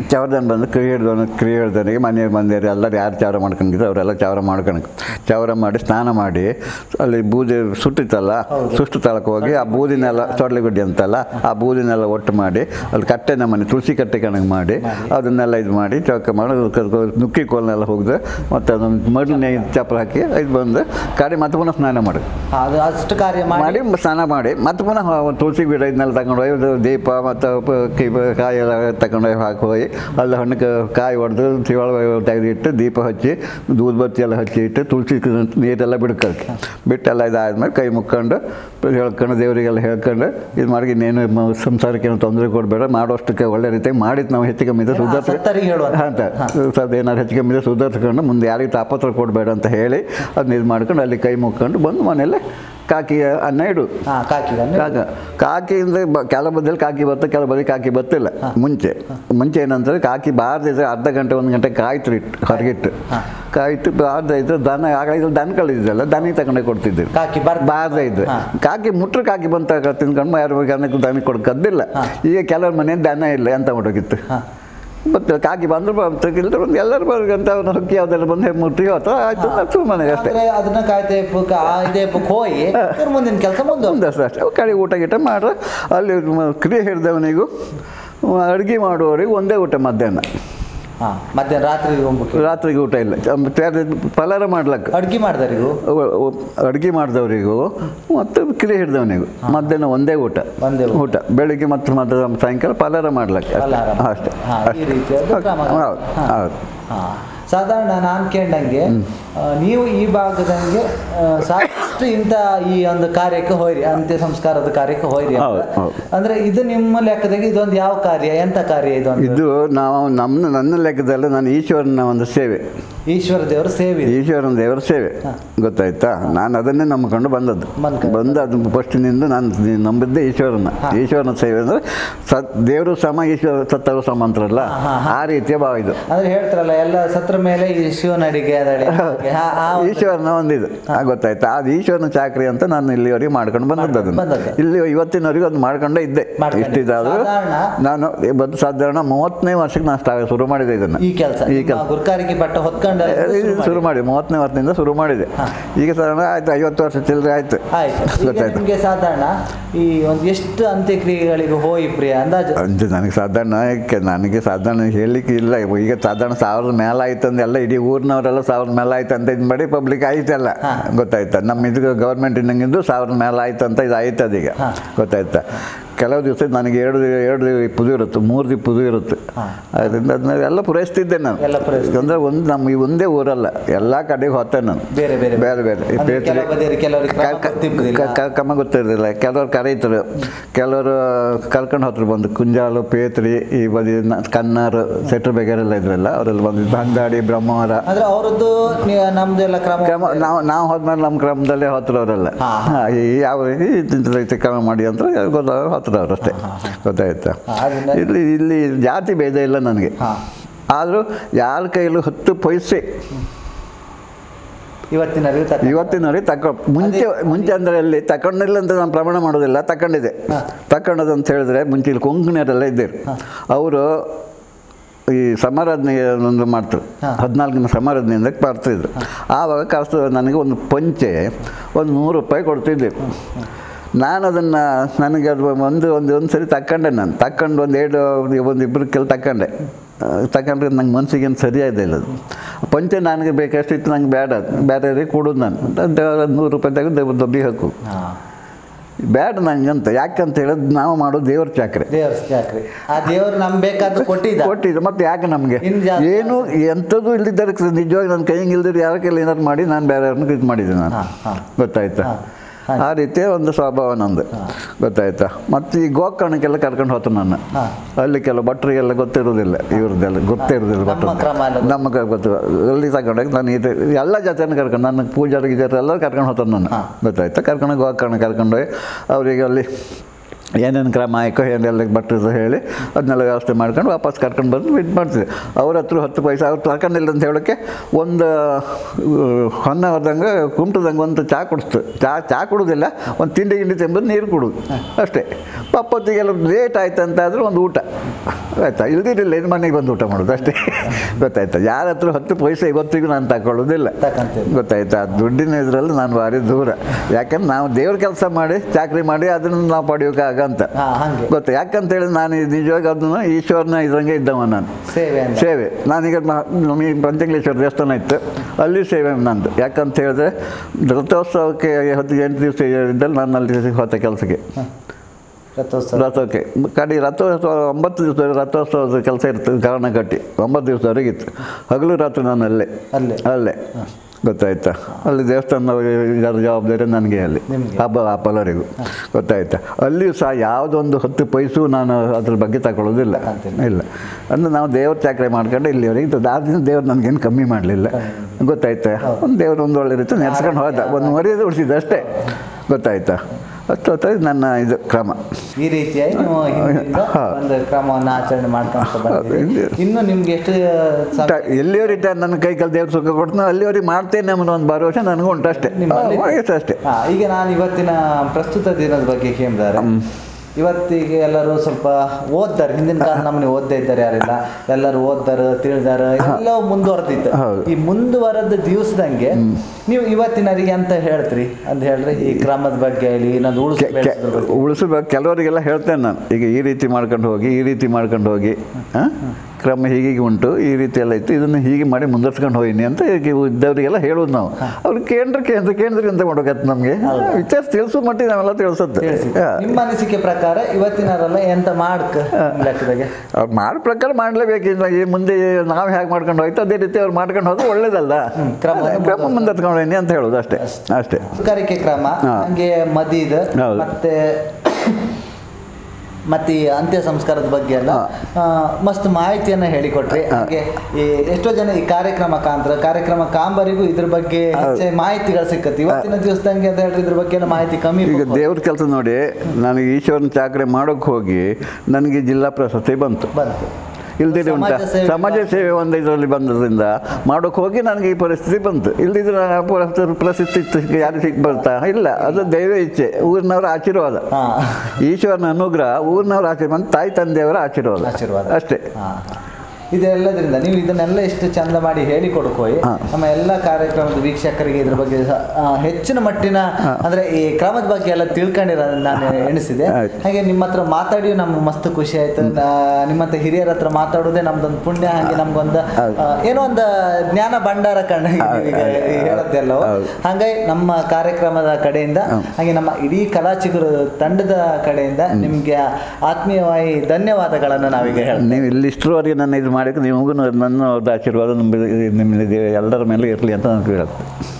ಚವರದನ್ ಬಂದು ಕ್ರಿಯೆ ಹಿಡ್ದವನು ಕ್ರಿಯೆ ಹಿಡ್ದವನಿಗೆ ಮನೆ ಬಂದಿರು ಎಲ್ಲರೂ ಯಾರು ಚಾವ್ರ ಮಾಡ್ಕೊಂಡಿದ್ರು ಅವರೆಲ್ಲ ಚಾವ್ರ ಮಾಡ್ಕೊಂಡು ಚಾವ್ರ ಮಾಡಿ ಸ್ನಾನ ಮಾಡಿ ಅಲ್ಲಿ ಬೂದಿ ಸುಟ್ಟಿತ್ತಲ್ಲ ಸುಷ್ಟು ತಳಕ್ಕೆ ಹೋಗಿ ಆ ಬೂದಿನೆಲ್ಲ ಸೊಡ್ಲೆಗುಡ್ಡಿ ಅಂತಲ್ಲ ಆ ಬೂದಿನೆಲ್ಲ ಒಟ್ಟು ಮಾಡಿ ಅಲ್ಲಿ ಕಟ್ಟೆನ ಮನೆ ತುಳಸಿ ಕಟ್ಟೆ ಕಣಗೆ ಮಾಡಿ ಅದನ್ನೆಲ್ಲ ಇದು ಮಾಡಿ ಚೌಕ ಮಾಡಿ ಕರ್ಕೊ ನುಕ್ಕಿ ಕೋಲ್ನೆಲ್ಲ ಹೋಗಿದ್ರೆ ಮತ್ತು ಅದೊಂದು ಮರಳನ್ನೇ ಚಪ್ಪರ ಹಾಕಿ ಇದು ಬಂದು ಕಾಡಿ ಮತ್ತೆ ಪುನಃ ಸ್ನಾನ ಮಾಡಿ ಅದು ಅಷ್ಟು ಕಾರ್ಯ ಮಾಡಿ ಮಾಡಿ ಸ್ನಾನ ಮಾಡಿ ಮತ್ತೆ ಪುನಃ ತುಳಸಿ ಗಿಡ ಇದನ್ನೆಲ್ಲ ತಗೊಂಡು ಹೋಗಿ ಇದು ದೀಪ ಮತ್ತು ಕಾಯಿ ಎಲ್ಲ ತಗೊಂಡೋಗಿ ಹಾಕಿ ಹೋಗಿ ಅಲ್ಲಿ ಹಣ್ಣು ಕ- ಕಾಯಿ ಹೊಡೆದು ತಿವಳ ತೆಗೆದಿಟ್ಟು ದೀಪ ಹಚ್ಚಿ ದೂದ್ ಬತ್ತಿ ಎಲ್ಲ ಹಚ್ಚಿ ಇಟ್ಟು ತುಳಸಿ ಕ- ನೀರೆಲ್ಲ ಬಿಡ್ಕೊಳ್ಕೆ ಬಿಟ್ಟೆಲ್ಲ ಇದಾದ್ಮೇಲೆ ಕೈ ಮುಕ್ಕೊಂಡು ಹೇಳ್ಕೊಂಡು ದೇವರಿಗೆಲ್ಲ ಹೇಳ್ಕೊಂಡು ಇದು ಮಾಡಿ ಇನ್ನೇನು ಮ- ಸಂಸಾರಕ್ಕೆ ಏನು ತೊಂದರೆ ಕೊಡಬೇಡ ಮಾಡೋಷ್ಟಕ್ಕೆ ಒಳ್ಳೆ ರೀತಿಯಾಗಿ ಮಾಡಿದ್ದು ನಾವು ಹೆಚ್ಚು ಕಮ್ಮಿ ಇದೆ ಏನೋ ಸುಧಾರಿಸಿ ಸತ್ತರಿಗೆ ಹೇಳುವಂತ. ಅಂತ ಸ್ವಲ್ಪ ಏನಾದ್ರು ಹೆಚ್ಚು ಕಮ್ಮಿ ಇದೆ ಸುಧಾರಿಸ್ಕೊಂಡು ಮುಂದೆ ಯಾರಿಗೆ ತಾಪತ್ರ ಕೊಡಬೇಡ ಅಂತ ಹೇಳಿ ಅದನ್ನ ಇದು ಮಾಡ್ಕೊಂಡು ಅಲ್ಲಿ ಕೈ ಮುಕ್ಕೊಂಡು ಬಂದು ಮನೇಲೆ ಕಾಕಿ ಅನ್ನ ಇಡು ಹಾ ಕಾಕಿ ಕಾಕ ಕಾಕಿಯಿಂದ ಬ ಕೆಲವು ಬದಿಯಲ್ಲಿ ಕಾಕಿ ಬರುತ್ತೆ ಕೆಲವು ಬದಿ ಕಾಕಿ ಬರ್ತಿಲ್ಲ ಮುಂಚೆ ಮುಂಚೆ ಏನಂತಾರೆ ಕಾಕಿ ಬಾರ್ದಿದ್ರೆ ಅರ್ಧ ಗಂಟೆ ಒಂದು ಗಂಟೆ ಕಾಯ್ತು ಇಟ್ಟು ಹೊರಗಿಟ್ಟು ಕಾಯ್ತು ಬಾರ್ದ ಇದ್ರೆ ದನ ಆಗ ದನ ಕಳಿದಿದ್ದಲ್ಲ ದನಿಗೆ ತಗೊಂಡೇ ಕೊಡ್ತಿದ್ದೀವಿ ಕಾಕಿ ಬಾರ್ ಬಾರ್ದ ಇದ್ರೆ ಹಾ. ಕಾಕಿ ಮುಟ್ರೆ ಕಾಕಿ ಬಂತ ತಿನ್ಕೊಂಡು ಯಾರು ಗನಕ್ಕೆ ದನ ಕೊಡ್ಕದ್ದಿಲ್ಲ ಈಗ ಕೆಲವ್ರ ಮನೆ ದನ ಇಲ್ಲ ಅಂತ ಮಾಡೋಗಿತ್ತು ಹಾ. ಮತ್ತೆ ಕಾಕಿ ಬಂದ್ರು ಬರ್ತಿಲ್ಲ ಒಂದು ಎಲ್ಲರೂ ಬರ್ಗಂತ ಅವನು ಹಕ್ಕಿ ಯಾವ್ದೆಲ್ಲ ಬಂದು ಹೆಮ್ಮುಟ್ಟಿ ಹೋತ ಆಯ್ತು ಮನೆಗೆ ಅಷ್ಟೇ ಅಂದ್ರೆ ಅದನ್ನ ಕಾಯ್ದೆ ಪುಕ್ಕ ಆ ಇದೇ ಪುಕ್ಕ ಹೋಗಿ ಇವ್ರ ಮುಂದಿನ ಕೆಲಸ ಮುಂದೆ ಒಂದಷ್ಟು ಅಷ್ಟೇ ಅವು ಕಡೆ ಊಟ ಗೀಟ ಮಾಡ್ರೆ ಅಲ್ಲಿ ಮ- ಕ್ರಿಯೆ ಹಿಡ್ದವನಿಗೂ ಅಡುಗೆ ಮಾಡುವವರಿಗೆ ಒಂದೇ ಊಟ ಮಧ್ಯಾಹ್ನ ಹಾ ಮಧ್ಯಾಹ್ನ ರಾತ್ರಿ ಹೋಗ್ಬೇಕು ರಾತ್ರಿಗೆ ಊಟ ಇಲ್ಲ ಬೇರೆ ಫಲಾರ ಮಾಡ್ಲಕ್ಕ ಅಡ್ಗೆ ಮಾಡ್ದಾರಿಗೂ ಅಡುಗೆ ಮಾಡಿದವರಿಗೂ ಮತ್ತು ಕ್ರಿಯೆ ಹಿಡ್ದವನಿಗೂ ಮಧ್ಯಾಹ್ನ ಒಂದೇ ಊಟ ಒಂದೇ ಊಟ. ಊಟ ಬೆಳಿಗ್ಗೆ ಮತ್ತು ಮಧ್ಯಾಹ್ನ ಸಾಯಂಕಾಲ ಫಲಾರ ಮಾಡ್ಲಕ್ಕ ಅಷ್ಟೇ. ಫಲಾರ. ಅಷ್ಟೇ ಹಾ, ಈ ಅಷ್ಟೇ. ರೀತಿಯಾದ ಕ್ರಮ. ಹೌದು ಹಾ. ಹೌದು ಹಾ. ಸಾಧಾರಣ ನಾನು ಕೇಳ್ದಂಗೆ ಆ, ನೀವು ಈ ಭಾಗದಂಗೆ ಆ, ಸಾಕಷ್ಟು ಇಂಥ ಈ ಒಂದು ಕಾರ್ಯಕ್ಕೆ ಹೋಯ್ರಿ ಅಂತ್ಯ ಸಂಸ್ಕಾರದ ಕಾರ್ಯಕ್ಕೆ ಹೋಯ್ರಿ ಅಂತ. ಹೌದು, ಹೌದು. ಅಂದ್ರೆ ಇದು ನಿಮ್ಮ ಲೆಕ್ಕದಾಗೆ ಇದೊಂದು ಯಾವ ಕಾರ್ಯ ಎಂತ ಕಾರ್ಯ ಇದೊಂದು ಇದು ನಾವು ನಮ್ಮ ನನ್ನ ಲೆಕ್ಕದಲ್ಲಿ ನಾನು ಈಶ್ವರನ ಒಂದು ಸೇವೆ ಈಶ್ವರ ದೇವರ ಸೇವೆ ಇದು. ಈಶ್ವರನ ದೇವರ ಸೇವೆ ಗೊತ್ತಾಯ್ತಾ ನಾನು ಅದನ್ನೇ ನಂಬ್ಕೊಂಡು ಬಂದದ್ದು ಬಂದ್ಕೊಂಡು. ಬಂದು ಅದು ಫಸ್ಟಿನಿಂದ ನಾನು ನಂಬಿದ್ದೆ ಈಶ್ವರನ ಈಶ್ವರನ ಸೇವೆ ಅಂದರೆ ಸತ್ ದೇವರು ಸಮ ಈಶ್ವರ ಸತ್ತವರು ಸಮ ಅಂತಾರಲ್ಲ ಹಾ, ಆ ರೀತಿಯ ಭಾವ ಇದು ಅಂದ್ರೆ ಹೇಳ್ತಾರಲ್ಲ ಎಲ್ಲ ಸತ್ರ ಮೇಲೆ ಈ ಶಿವನ ಅಡಿಗೆ ಅದಡಿ ಆ- ಆ ಒಂದು- ಈಶ್ವರನ ಒಂದಿದು ಆ, ಗೊತ್ತಾಯ್ತಾ ಅದು ಈಶ್ವರನ ಚಾಕ್ರಿ ಅಂತ ನಾನು ಇಲ್ಲಿವರೆಗೆ ಮಾಡ್ಕೊಂಡು ಬಂದದ್ದು ಅದನ್ನು ಬಂದದ್ದು. ಇಲ್ಲಿ ಇವತ್ತಿನವರೆಗೂ ಅದು ಮಾಡ್ಕೊಂಡೇ ಇದ್ದೆ ಮಾಡ್ಕೊಂಡೆ. ಇಷ್ಟಿದಾದರೂ ಸಾಧಾರಣ? ನಾನು ಬಂದು ಸಾಧಾರಣ ಮೂವತ್ತನೇ ವರ್ಷಕ್ಕೆ ನಾನು ಸ್ಟಾ ಶುರು ಮಾಡಿದೆ ಇದನ್ನು ಈ ಕೆಲಸ ಈ ಕೆಲಸ ಗುರ್ಕಾರಿಗೆ ಬಟ್ಟ ಹೊತ್ಕೊಂಡು ಇದು ಶುರು ಮಾಡಿ ಮೂವತ್ತನೇ ವರ್ಷದಿಂದ ಶುರು ಮಾಡಿದೆ ಈಗ ಸಾಧಾರಣ ಆಯ್ತು ಐವತ್ತು ವರ್ಷ ಚಿಲ್ಲರೆ ಆಯ್ತು ಆಯ್ತು ಈಗ ಗೊತ್ತಾಯ್ತು ನಿಮ್ಗೆ ಸಾಧಾರಣ ಈ ಒಂದು ಎಷ್ಟು ಅಂತ್ಯಕ್ರಿಯೆಗಳಿಗೆ ಹೋಯಿ ಪ್ರಿಯ ಅಂದಾಜು ಅಂದು ನನಗೆ ಸಾಧಾರಣ ಕೆ- ನನಗೆ ಸಾಧಾರಣ ಹೇಳಲಿಕ್ಕೆ ಇಲ್ಲ ಈಗ ಸಾಧಾರಣ ಸಾವಿರದ ಮೇಲೆ ಆಯ್ತು ಅಂದ ಎಲ್ಲ ಇಡೀ ಊರಿನವರೆಲ್ಲ ಸಾವಿರದ ಮೇಲೆ ಆಯ್ತು ಅಂತ ಇದು ಮಾಡಿ ಪಬ್ಲಿಕ್ ಆಯ್ತಲ್ಲ ಹಾ. ಗೊತ್ತಾಯ್ತಾ ನಮ್ಮ ಇದು ಗೌರ್ಮೆಂಟ್ ಇನ್ನಂಗಿದ್ದು ಸಾವಿರದ ಮೇಲೆ ಆಯ್ತು ಅಂತ ಇದು ಆಯ್ತು ಅದೀಗ ಹಾ. ಗೊತ್ತಾಯ್ತಾ ಕೆಲವು ದಿವಸ ನನಗೆ ಎರಡು ದಿ- ಎರಡು ದಿ- ಪುದು ಇರುತ್ತೆ ಮೂರು ದಿ ಪುದು ಇರುತ್ತೆ ಹಾ. ಅದರಿಂದ ಅದನ್ನ ಎಲ್ಲ ಪೂರೈಸ್ತಿದ್ದೆ ನಾನು ಎಲ್ಲ ಪೂರೈಸ್ತಿದ್ದೆ. ಅಂದರೆ ಒಂದು ನಮ್ಮ ಈ ಒಂದೇ ಊರಲ್ಲ ಎಲ್ಲ ಕಡೆಗೆ ಹೋಗ್ತೇನೆ ನಾನು ಬೇರೆ ಬೇರೆ ಬೇರೆ ಬೇರೆ ಈ ಅಂದ್ರೆ ಪೇತ್ರಿ- ಕೆಲವು ಬದಿಯರಿಗೆ ಕೆಲವರಿಗೆ ಕ್ರಮ ಕ- ಕ- ಗೊತ್ತಿರುವುದಿಲ್ಲ. ಕ- ಕ- ಕ್ರಮ ಗೊತ್ತಿರೋದಿಲ್ಲ ಕೆಲವರು ಕರೀತಾರೆ ಕೆಲವರು ಕರ್ಕೊಂಡು ಹೋದ್ರು ಬಂದು ಕುಂಜಾಲು ಪೇತ್ರಿ ಈ ಬದಿ ನ- ಕನ್ನಾರು ಸೆಟ್ರು ಬೇಗಾರೆಲ್ಲ ಇದ್ರಲ್ಲ ಅವರೆಲ್ಲ ಬಂದು ಬಂದಾಡಿ ಬ್ರಹ್ಮವರ ಅಂದ್ರೆ ಅವರದ್ದು ನಮ್ದೆಲ್ಲ ಕ್ರಮ ಕ್ರಮ ನಾವು ನಾವು ಹೋದ್ಮೇಲೆ ನಮ್ಮ ಕ್ರಮದಲ್ಲೇ ಹೋದ್ರು ಅವರೆಲ್ಲ ಹಾ. ಹಾ, ಈ ಯಾವ ರೀತಿ ಇಂಥ ರೀತಿ ಕ್ರಮ ಮಾಡಿ ಅಂತ ಗೊತ್ತ ಹೋದ್ರು ಅವ್ರು ಅಷ್ಟೇ ಗೊತ್ತಾಯ್ತಾ ಹಾ, ಅದನ್ನ- ಇಲ್ಲಿ ಇಲ್ಲಿ ಜಾತಿ ಭೇದ ಇಲ್ಲ ನನಗೆ ಹಾ. ಆದರೂ ಯಾರ ಕೈಲೂ ಹತ್ತು ಪೈಸೆ ಇವತ್ತಿನ ಅರಿವು ತಕ್ಕ ಇವತ್ತಿನವರೆಗೆ ತಕೊ ಮುಂಚೆ ಮುಂಚೆ ಅಂದರೆ ಅಲ್ಲಿ ತಗೊಂಡಿಲ್ಲ ಅಂತ ನಾನು ಪ್ರಮಾಣ ಮಾಡೋದಿಲ್ಲ ತಗೊಂಡಿದೆ ತಗೊಂಡದು ಅಂತ ಹೇಳಿದ್ರೆ ಮುಂಚೆ ಇಲ್ಲಿ ಕೊಂಕಣಿಯರೆಲ್ಲ ಇದ್ದರು ಅವರು ಈ ಸಮಾರಾಧನೆ ಒಂದು ಮಾಡ್ತಾರೆ ಹಾ. ಹದಿನಾಲ್ಕಿನ ಸಮಾರಾಧನೆಯಿಂದ ಬರ್ತಿದ್ರು ಆವಾಗ ಕಾಸು ನನಗೆ ಒಂದು ಪಂಚೆ ಒಂದು ನೂರು ರೂಪಾಯಿ ಕೊಡ್ತಿದ್ದೆ ನಾನು ಅದನ್ನು ನನಗೆ ಅದು ಒಂದು ಒಂದು ಒಂದು ಸರಿ ತಗೊಂಡೆ ನಾನು ತಗೊಂಡು ಒಂದು ಎರಡು ಒಂದು ಇಬ್ಬರು ಕೆಲ ತಗೊಂಡೆ ಆ, ತಗೊಂಡ್ರೆ ನಂಗೆ ಮನಸ್ಸಿಗೆ ಏನು ಸರಿಯಾಗಿದೆ ಇಲ್ಲ ಅದು ಪಂಚೆ ನನಗೆ ಬೇಕಷ್ಟಿತ್ತು ನಂಗೆ ಬೇಡ ಬೇರೆಯವ್ರಿಗೆ ಕೊಡೋದು ನಾನು ಅಂತ ನೂರು ರೂಪಾಯಿ ತೆಗೆದು ದಬ್ಬಿ ಹಾಕು ಹಾ ಬೇಡ ನಂಗೆ ಅಂತ ಯಾಕಂತ ಹೇಳಿದ್ ನಾವು ಮಾಡೋ ದೇವ್ರ ಚಾಕ್ರೆ ದೇವ್ರ ಯಾಕ್ರಿ ಆ ದೇವ್ರು ನಮ್ ಬೇಕಾದ್ದು ಕೊಟ್ಟಿದ್ದ ಕೊಟ್ಟಿದ್ದು ಮತ್ತೆ ಯಾಕೆ ನಮಗೆ ಇನ್ನು ಜಾಸ್ತಿ ಏನು ಎಂಥದ್ದು ಇಲ್ದಿದ್ದಾರೆ ನಿಜವಾಗಿ ನನ್ನ ಕೈಯಿಂದ ಇಲ್ದಿರು ಯಾರ ಕೈಲಿ ಏನಾರು ಮಾಡಿ ನಾನು ಬೇರೆಯವ್ರನ್ನ ಇದು ಮಾಡಿದ್ದೆ ನಾನು ಹಾ, ಹಾ. ಗೊತ್ತಾಯ್ತಾ ಹಾ, ಹಾ. ಆ ರೀತಿಯ ಒಂದು ಸ್ವಭಾವ ನಂದು ಗೊತ್ತಾಯ್ತಾ ಮತ್ತು ಈ ಗೋಕರ್ಣಕ್ಕೆಲ್ಲ ಕರ್ಕೊಂಡು ಹೋತು ನನ್ನ ಹಾ. ಅಲ್ಲಿ ಕೆಲವು ಭಟ್ರಿಗೆಲ್ಲ ಗೊತ್ತಿರೋದಿಲ್ಲ ಇವ್ರದ್ದೆಲ್ಲ ಗೊತ್ತೇ ಇರೋದಿಲ್ಲ ನಮ್ಮ ಭಟ್ರದ್ದು. ಕ್ರಮ ಎಲ್ಲ ಗೊತ್ತು. ನಮ್ಮ ಕ- ಗೊತ್ತು ಅಲ್ಲಿ ತಗೊಂಡಾಗ ನಾನು ಇದು ಎಲ್ಲ ಜೊತೆನ ಕರ್ಕೊಂಡು ನನ್ನ ಪೂಜಾರಿ ಗೀಜಾರಿ ಎಲ್ಲ ಕರ್ಕೊಂಡು ಹೋಗ್ತಾರೆ ನಾನು ಹಾ. ಗೊತ್ತಾಯ್ತಾ ಕರ್ಕೊಂಡು ಗೋಕರ್ಣ ಕರ್ಕೊಂಡೋಗಿ ಅವರಿಗೆ ಅಲ್ಲಿ ಏನೇನು ಕ್ರಮ ಆಯ್ಕೋ ಏನೆಲ್ಲ ಬಟ್ಟದು ಹೇಳಿ ಅದನ್ನೆಲ್ಲ ವ್ಯವಸ್ಥೆ ಮಾಡ್ಕೊಂಡು ವಾಪಸ್ ಕರ್ಕೊಂಡು ಬಂದು ಇದು ಮಾಡ್ತೀವಿ ಅವ್ರ ಹತ್ರ ಹತ್ತು ಪೈಸೆ ಅವ್ರು ತಗೊಂಡಿಲ್ಲ ಅಂತ ಹೇಳೋಕ್ಕೆ ಒಂದು ಹೊನ್ನವರ್ದಂಗೆ ಕುಂಟದಂಗೆ ಒಂದು ಚಾ ಕುಡಿಸ್ತು ಚಾ ಚಾ ಕುಡೋದಿಲ್ಲ ಒಂದು ತಿಂಡಿ ಗಿಂಡಿ ತೆಂಬುದು ನೀರು ಕುಡೋದು ಅಷ್ಟೇ ಪಪ್ಪತ್ತಿಗೆಲ್ಲ ಲೇಟ್ ಆಯ್ತು ಅಂತ ಆದರೂ ಒಂದು ಊಟ ಆಯ್ತಾ ಇಲ್ದಿರಲಿಲ್ಲ ಏನು ಮನೆಗೆ ಬಂದು ಊಟ ಮಾಡೋದು ಅಷ್ಟೇ ಗೊತ್ತಾಯ್ತಾ ಯಾರ ಹತ್ರ ಹತ್ತು ಪೈಸೆ ಇವತ್ತಿಗೂ ನಾನು ತಗೊಳ್ಳೋದಿಲ್ಲ ತಕಂತೀರಿ. ಗೊತ್ತಾಯ್ತಾ ದುಡ್ಡಿನ ಇದರಲ್ಲಿ ನಾನು ಭಾರಿ ದೂರ ಯಾಕಂದ್ರೆ ನಾವು ದೇವ್ರ ಕೆಲಸ ಮಾಡಿ ಚಾಕ್ರಿ ಮಾಡಿ ಅದನ್ನು ನಾವು ಪಡೆಯೋಕ್ಕಾಗಂತ ಹಾ ಹಂಗೆ ಗೊತ್ತಾ ಯಾಕಂತೇಳಿ ನಾನು ನಿಜವಾಗಿ ಅದನ್ನು ಈಶ್ವರನ ಇದ್ರಂಗೆ ಇದ್ದವ ನಾನು ಸೇವೆ ಅಂತ ಸೇವೆ ನಾನೀಗ ಮ- ನಮಗೆ ಪಂಚಂಗ್ಲೇಶ್ವರ ದೇವಸ್ಥಾನ ಇತ್ತು ಅಲ್ಲಿ ಸೇವೆ ನಂದು ಯಾಕಂತ ಹೇಳಿದ್ರೆ ರಥೋತ್ಸವಕ್ಕೆ ಹತ್ತು ಎಂಟು ದಿವಸ ಇದ್ದಲ್ಲಿ ನಾನು ಅಲ್ಲಿ ಹೋದ ಕೆಲಸಕ್ಕೆ ರಥೋತ್ಸವ ರಥೋಕ್ಕೆ ಕಡಿ ರಥೋತ್ಸವ ಒಂಬತ್ತು ದಿವಸ ರಥೋತ್ಸವದ ಕೆಲಸ ಇರ್ತದೆ ಕಾರಣ ಕಟ್ಟಿ ಒಂಬತ್ತು ದಿವಸವರೆಗೆ ಇತ್ತು ಹಗಲು ರಾತ್ರಿ ನಾನು ಅಲ್ಲೇ ಅಲ್ಲೇ? ಅಲ್ಲೇ ಗೊತ್ತಾಯ್ತಾ ಅಲ್ಲಿ ದೇವಸ್ಥಾನ ಇದರ ಜವಾಬ್ದಾರಿ ನನಗೆ ಅಲ್ಲಿ ನಿಮ್ಗೆ? ಹಬ್ಬ ಹಬ್ಬಲವರೆಗೂ ಗೊತ್ತಾಯ್ತಾ ಅಲ್ಲಿಯೂ ಸಹ ಯಾವುದೊಂದು ಹತ್ತು ಪೈಸು ನಾನು ಅದ್ರ ಬಗ್ಗೆ ತಗೊಳ್ಳೋದಿಲ್ಲ ತಗೊಂತಿಲ್ಲ. ಇಲ್ಲ ಅಂದ್ರೆ ನಾವು ದೇವ್ರ ಚಾಕರಿ ಮಾಡ್ಕೊಂಡು ಇಲ್ಲಿವರೆಗೆ ಇದ್ದದ್ದು ಆದ್ರಿಂದ ದೇವ್ರು ನನಗೇನು ಕಮ್ಮಿ ಮಾಡಲಿಲ್ಲ ಗೊತ್ತಾಯ್ತಾ ಒಂದು ದೇವ್ರು ಒಂದು ಒಳ್ಳೆ ರೀತಿ ನೆನೆಸ್ಕೊಂಡು ಹೋದ ಒಂದು ಮರ್ಯಾದೆ ಉಳಿಸಿದ್ದು ಅಷ್ಟೇ ಗೊತ್ತಾಯ್ತಾ ಅಷ್ಟು ಹೊತ್ತಾಗಿ ನನ್ನ ಇದು ಕ್ರಮ ಈ ರೀತಿಯಾಗಿ ನೀವು ಹಿಂದಿನಿಂದ ಹಾ. ಒಂದು ಕ್ರಮವನ್ನು ಆಚರಣೆ ಮಾಡ್ಕೊಂತ ಬಂದಿದ್ದೀರಿ ಹಿಂದೆ. ಇನ್ನು ನಿಮ್ಗೆ ಎಷ್ಟು ಸಮಯ ಟ- ಎಲ್ಲಿವರೆಗೆ ನನ್ನ ಕೈ ಕಲ್ ದೇವ್ರು ಸುಖ ಕೊಡ್ತಾನೋ ಅಲ್ಲಿವರೆಗೆ ಮಾಡ್ತೇನೆ ಅನ್ನೋ ಒಂದು ಭರವಸೆ ನನಗೂ ಉಂಟು ಅಷ್ಟೇ ನಿಮ್ಮಲ್ಲಿ? ಆ, ವಯಸ್ಸು ಅಷ್ಟೇ ಹಾ, ಈಗ ನಾನು ಇವತ್ತಿನ ಪ್ರಸ್ತುತ ದಿನದ ಬಗ್ಗೆ ಕೇಳಿದ್ದಾರೆ ಇವತ್ತಿಗೆ ಎಲ್ಲರೂ ಸ್ವಲ್ಪ ಓದ್ತಾರೆ ಹಿಂದಿನ ಕಾಲ ನಮ್ಮನೆ ಓದ್ದೇ ಇದ್ದಾರೆ ಯಾರಿಲ್ಲ ಎಲ್ಲರೂ ಓದ್ದಾರ ತಿಳಿದಾರ ಎಲ್ಲ ಮುಂದುವರೆದಿತ್ತು ಹೌದು. ಈ ಮುಂದುವರೆದ ದಿವಸದಂಗೆ ನೀವು ಇವತ್ತಿನವರಿಗೆ ಅಂತ ಹೇಳ್ತೀರಿ ಅಂತ ಹೇಳ್ರಿ ಈ ಕ್ರಮದ ಬಗ್ಗೆ ಇಲ್ಲಿ ಇನ್ನೊಂದು ಉಳಿಸಿ ಕೆ- ಕೆ- ಬೆಳೆಸೋದ್ರ ಬಗ್ಗೆ ಉಳಿಸ್ಬೇಕು ಕೆಲವರಿಗೆಲ್ಲ ಹೇಳ್ತೇನೆ ನಾನು ಈಗ ಈ ರೀತಿ ಮಾಡ್ಕೊಂಡು ಹೋಗಿ ಈ ರೀತಿ ಮಾಡ್ಕೊಂಡು ಹೋಗಿ ಆ? ಕ್ರಮ ಹೀಗೀಗೆ ಉಂಟು ಈ ರೀತಿ ಎಲ್ಲ ಇತ್ತು ಇದನ್ನು ಹೀಗೆ ಮಾಡಿ ಮುಂದುವರ್ಸ್ಕೊಂಡು ಹೋಗಿನಿ ಅಂತ ಈಗ ಇದ್ದವರಿಗೆಲ್ಲ ಹೇಳೋದು ನಾವು ಅವ್ರು ಕೇಂದ್ರ ಕೇಂದ್ರ ಕೇಂದ್ರ ಅಂತ ಮಾಡ್ಬೇಕತ್ತು ನಮಗೆ ವಿಚಾರ ತಿಳಿಸೋ ಮಟ್ಟಿಗೆ ನಾವೆಲ್ಲ ತಿಳಿಸುತ್ತೆ ತಿಳಿಸಿ ಹಾ. ನಿಮ್ಮ ಅನಿಸಿಕೆ ಪ್ರಕಾರ ಇವತ್ತಿನವರೆಲ್ಲ ಎಂತ ಮಾಡ್ಕ ನಿಮ್ ಲೆಕ್ಕದಾಗೆ ಅವ್ರು ಮಾಡೋ ಪ್ರಕಾರ ಮಾಡಲೇಬೇಕಿಲ್ಲ ಈ ಮುಂದೆ ನಾವು ಹೇಗೆ ಮಾಡ್ಕೊಂಡು ಹೋಯ್ತು ಅದೇ ರೀತಿ ಅವ್ರು ಮಾಡ್ಕೊಂಡು ಹೋದ್ರೆ ಒಳ್ಳೇದಲ್ಲ ಕ್ರಮವನ್ನು ಕ್ರಮ ಮುಂದೆ ಅಂತ ಹೇಳೋದು ಅಷ್ಟೇ ಅಷ್ಟೇ ಕರಿಕೆ ಕ್ರಮ ಹಾ. ಹಂಗೆ ಮದಿದ್ ಹೌದು. ಮತ್ತೆ ಮತ್ತೆ ಈ ಅಂತ್ಯ ಸಂಸ್ಕಾರದ ಬಗ್ಗೆ ಎಲ್ಲ ಆ, ಮಸ್ತ್ ಮಾಹಿತಿಯನ್ನ ಹೇಳಿಕೊಟ್ರಿ ಹಾಗೆ ಈ ಎಷ್ಟೋ ಜನ ಈ ಕಾರ್ಯಕ್ರಮ ಕಾಂತ್ರ ಕಾರ್ಯಕ್ರಮ ಕಾಂಬರಿಗೂ ಇದ್ರ ಬಗ್ಗೆ ಹೆಚ್ಚು ಮಾಹಿತಿಗಳು ಸಿಕ್ಕತ್ತೆ ಇವತ್ತಿನ ದಿವಸದಂಗೆ ಅಂತ ಹೇಳಿದ್ರೆ ಇದ್ರ ಬಗ್ಗೆ ಎಲ್ಲ ಮಾಹಿತಿ ಕಮ್ಮಿ ಈಗ ಕೊಡ್ಬೋದು. ದೇವ್ರ ಕೆಲಸ ನೋಡಿ ನನಗೆ ಈಶ್ವರನ ಚಾಕರಿ ಮಾಡೋಕ್ಕೆ ಹೋಗಿ ನನಗೆ ಜಿಲ್ಲಾ ಪ್ರಶಸ್ತಿ ಬಂತು ಬಂತು ಇಲ್ದಿದ್ರೆ ಉಂಟಾ ಸಮಾಜ ಸೇವೆ ಸಮಾಜ ಸೇವೆ ಒಂದು ಇದರಲ್ಲಿ ಬಂದದ್ರಿಂದ ಮಾಡೋಕ್ಕೆ ಹೋಗಿ ನನಗೆ ಈ ಪರಿಸ್ಥಿತಿ ಬಂತು ಇಲ್ದಿದ್ರೆ ನಾನು ಪುರ- ಪ್ರಶಸ್ತಿ ಸಿಕ್ಕ- ಯಾರು ಸಿಕ್ ಬರ್ತಾ ಇಲ್ಲ ಅದು ದೈವ ಇಚ್ಛೆ ಊರಿನವರ ಆಶೀರ್ವಾದ ಹಾ ಈಶ್ವರನ ಅನುಗ್ರಹ ಊರಿನವರ ಆಶೀರ್ವಾದ ತಾಯಿ ತಂದೆಯವರ ಆಶೀರ್ವಾದ ಆಶೀರ್ವಾದ. ಅಷ್ಟೇ ಹಾ. ಇದೆಲ್ಲದರಿಂದ ನೀವು ಇದನ್ನೆಲ್ಲ ಇಷ್ಟು ಚಂದ ಮಾಡಿ ಹೇಳಿಕೊಡ್ಕೋಯಿ ಹಾ. ನಮ್ಮ ಎಲ್ಲ ಕಾರ್ಯಕ್ರಮದ ವೀಕ್ಷಕರಿಗೆ ಇದ್ರ ಬಗ್ಗೆ ಸ- ಆ, ಹೆಚ್ಚಿನ ಮಟ್ಟಿನ ಅಂದ್ರೆ ಈ ಕ್ರಮದ ಬಗ್ಗೆ ಎಲ್ಲ ತಿಳ್ಕೊಂಡಿರೋ ನಾನು ಎಣಿಸಿದೆ ಆಯ್ತು. ಹಾಗೆ ನಿಮ್ಮ ಹತ್ರ ಮಾತಾಡಿ ನಮ್ಗೆ ಮಸ್ತ್ ಖುಷಿ ಆಯ್ತು ನಾ- ನಿಮ್ಮಂತ ಹಿರಿಯರ ಹತ್ರ ಮಾತಾಡೋದೇ ನಮ್ದೊಂದು ಪುಣ್ಯ ಹಾಗೆ ನಮ್ಗೊಂದು ಹೌದು. ಆ, ಏನೋ ಒಂದು ಜ್ಞಾನ ಭಂಡಾರ ಕಂಡ ಈಗ ಹೇಳದ್ದೆಲ್ಲವೋ ಹೌದು. ಹಾಗಾಗಿ ನಮ್ಮ ಕಾರ್ಯಕ್ರಮದ ಕಡೆಯಿಂದ ಹಾಗೆ ನಮ್ಮ ಇಡೀ ಕಲಾಚಿಗುರು ತಂಡದ ಕಡೆಯಿಂದ ನಿಮ್ಗೆ ಆತ್ಮೀಯವಾಗಿ ಧನ್ಯವಾದಗಳನ್ನು ನಾವೀಗ ಹೇಳ್ತೀವಿ ನೀವು ಇಲ್ಲಿ ಇಷ್ಟರವರೆಗೆ ನನ್ನ ಇದು ಮಾಡಿದ್ರೆ ನಿಮಗೂ ನನ್ನ ಆಶೀರ್ವಾದ ನಿಮ್ಮ ನಿಮ್ಮ ಎಲ್ಲರ ಮೇಲೆ ಇರಲಿ ಅಂತ ನಾನು ಕೇಳುತ್ತೆ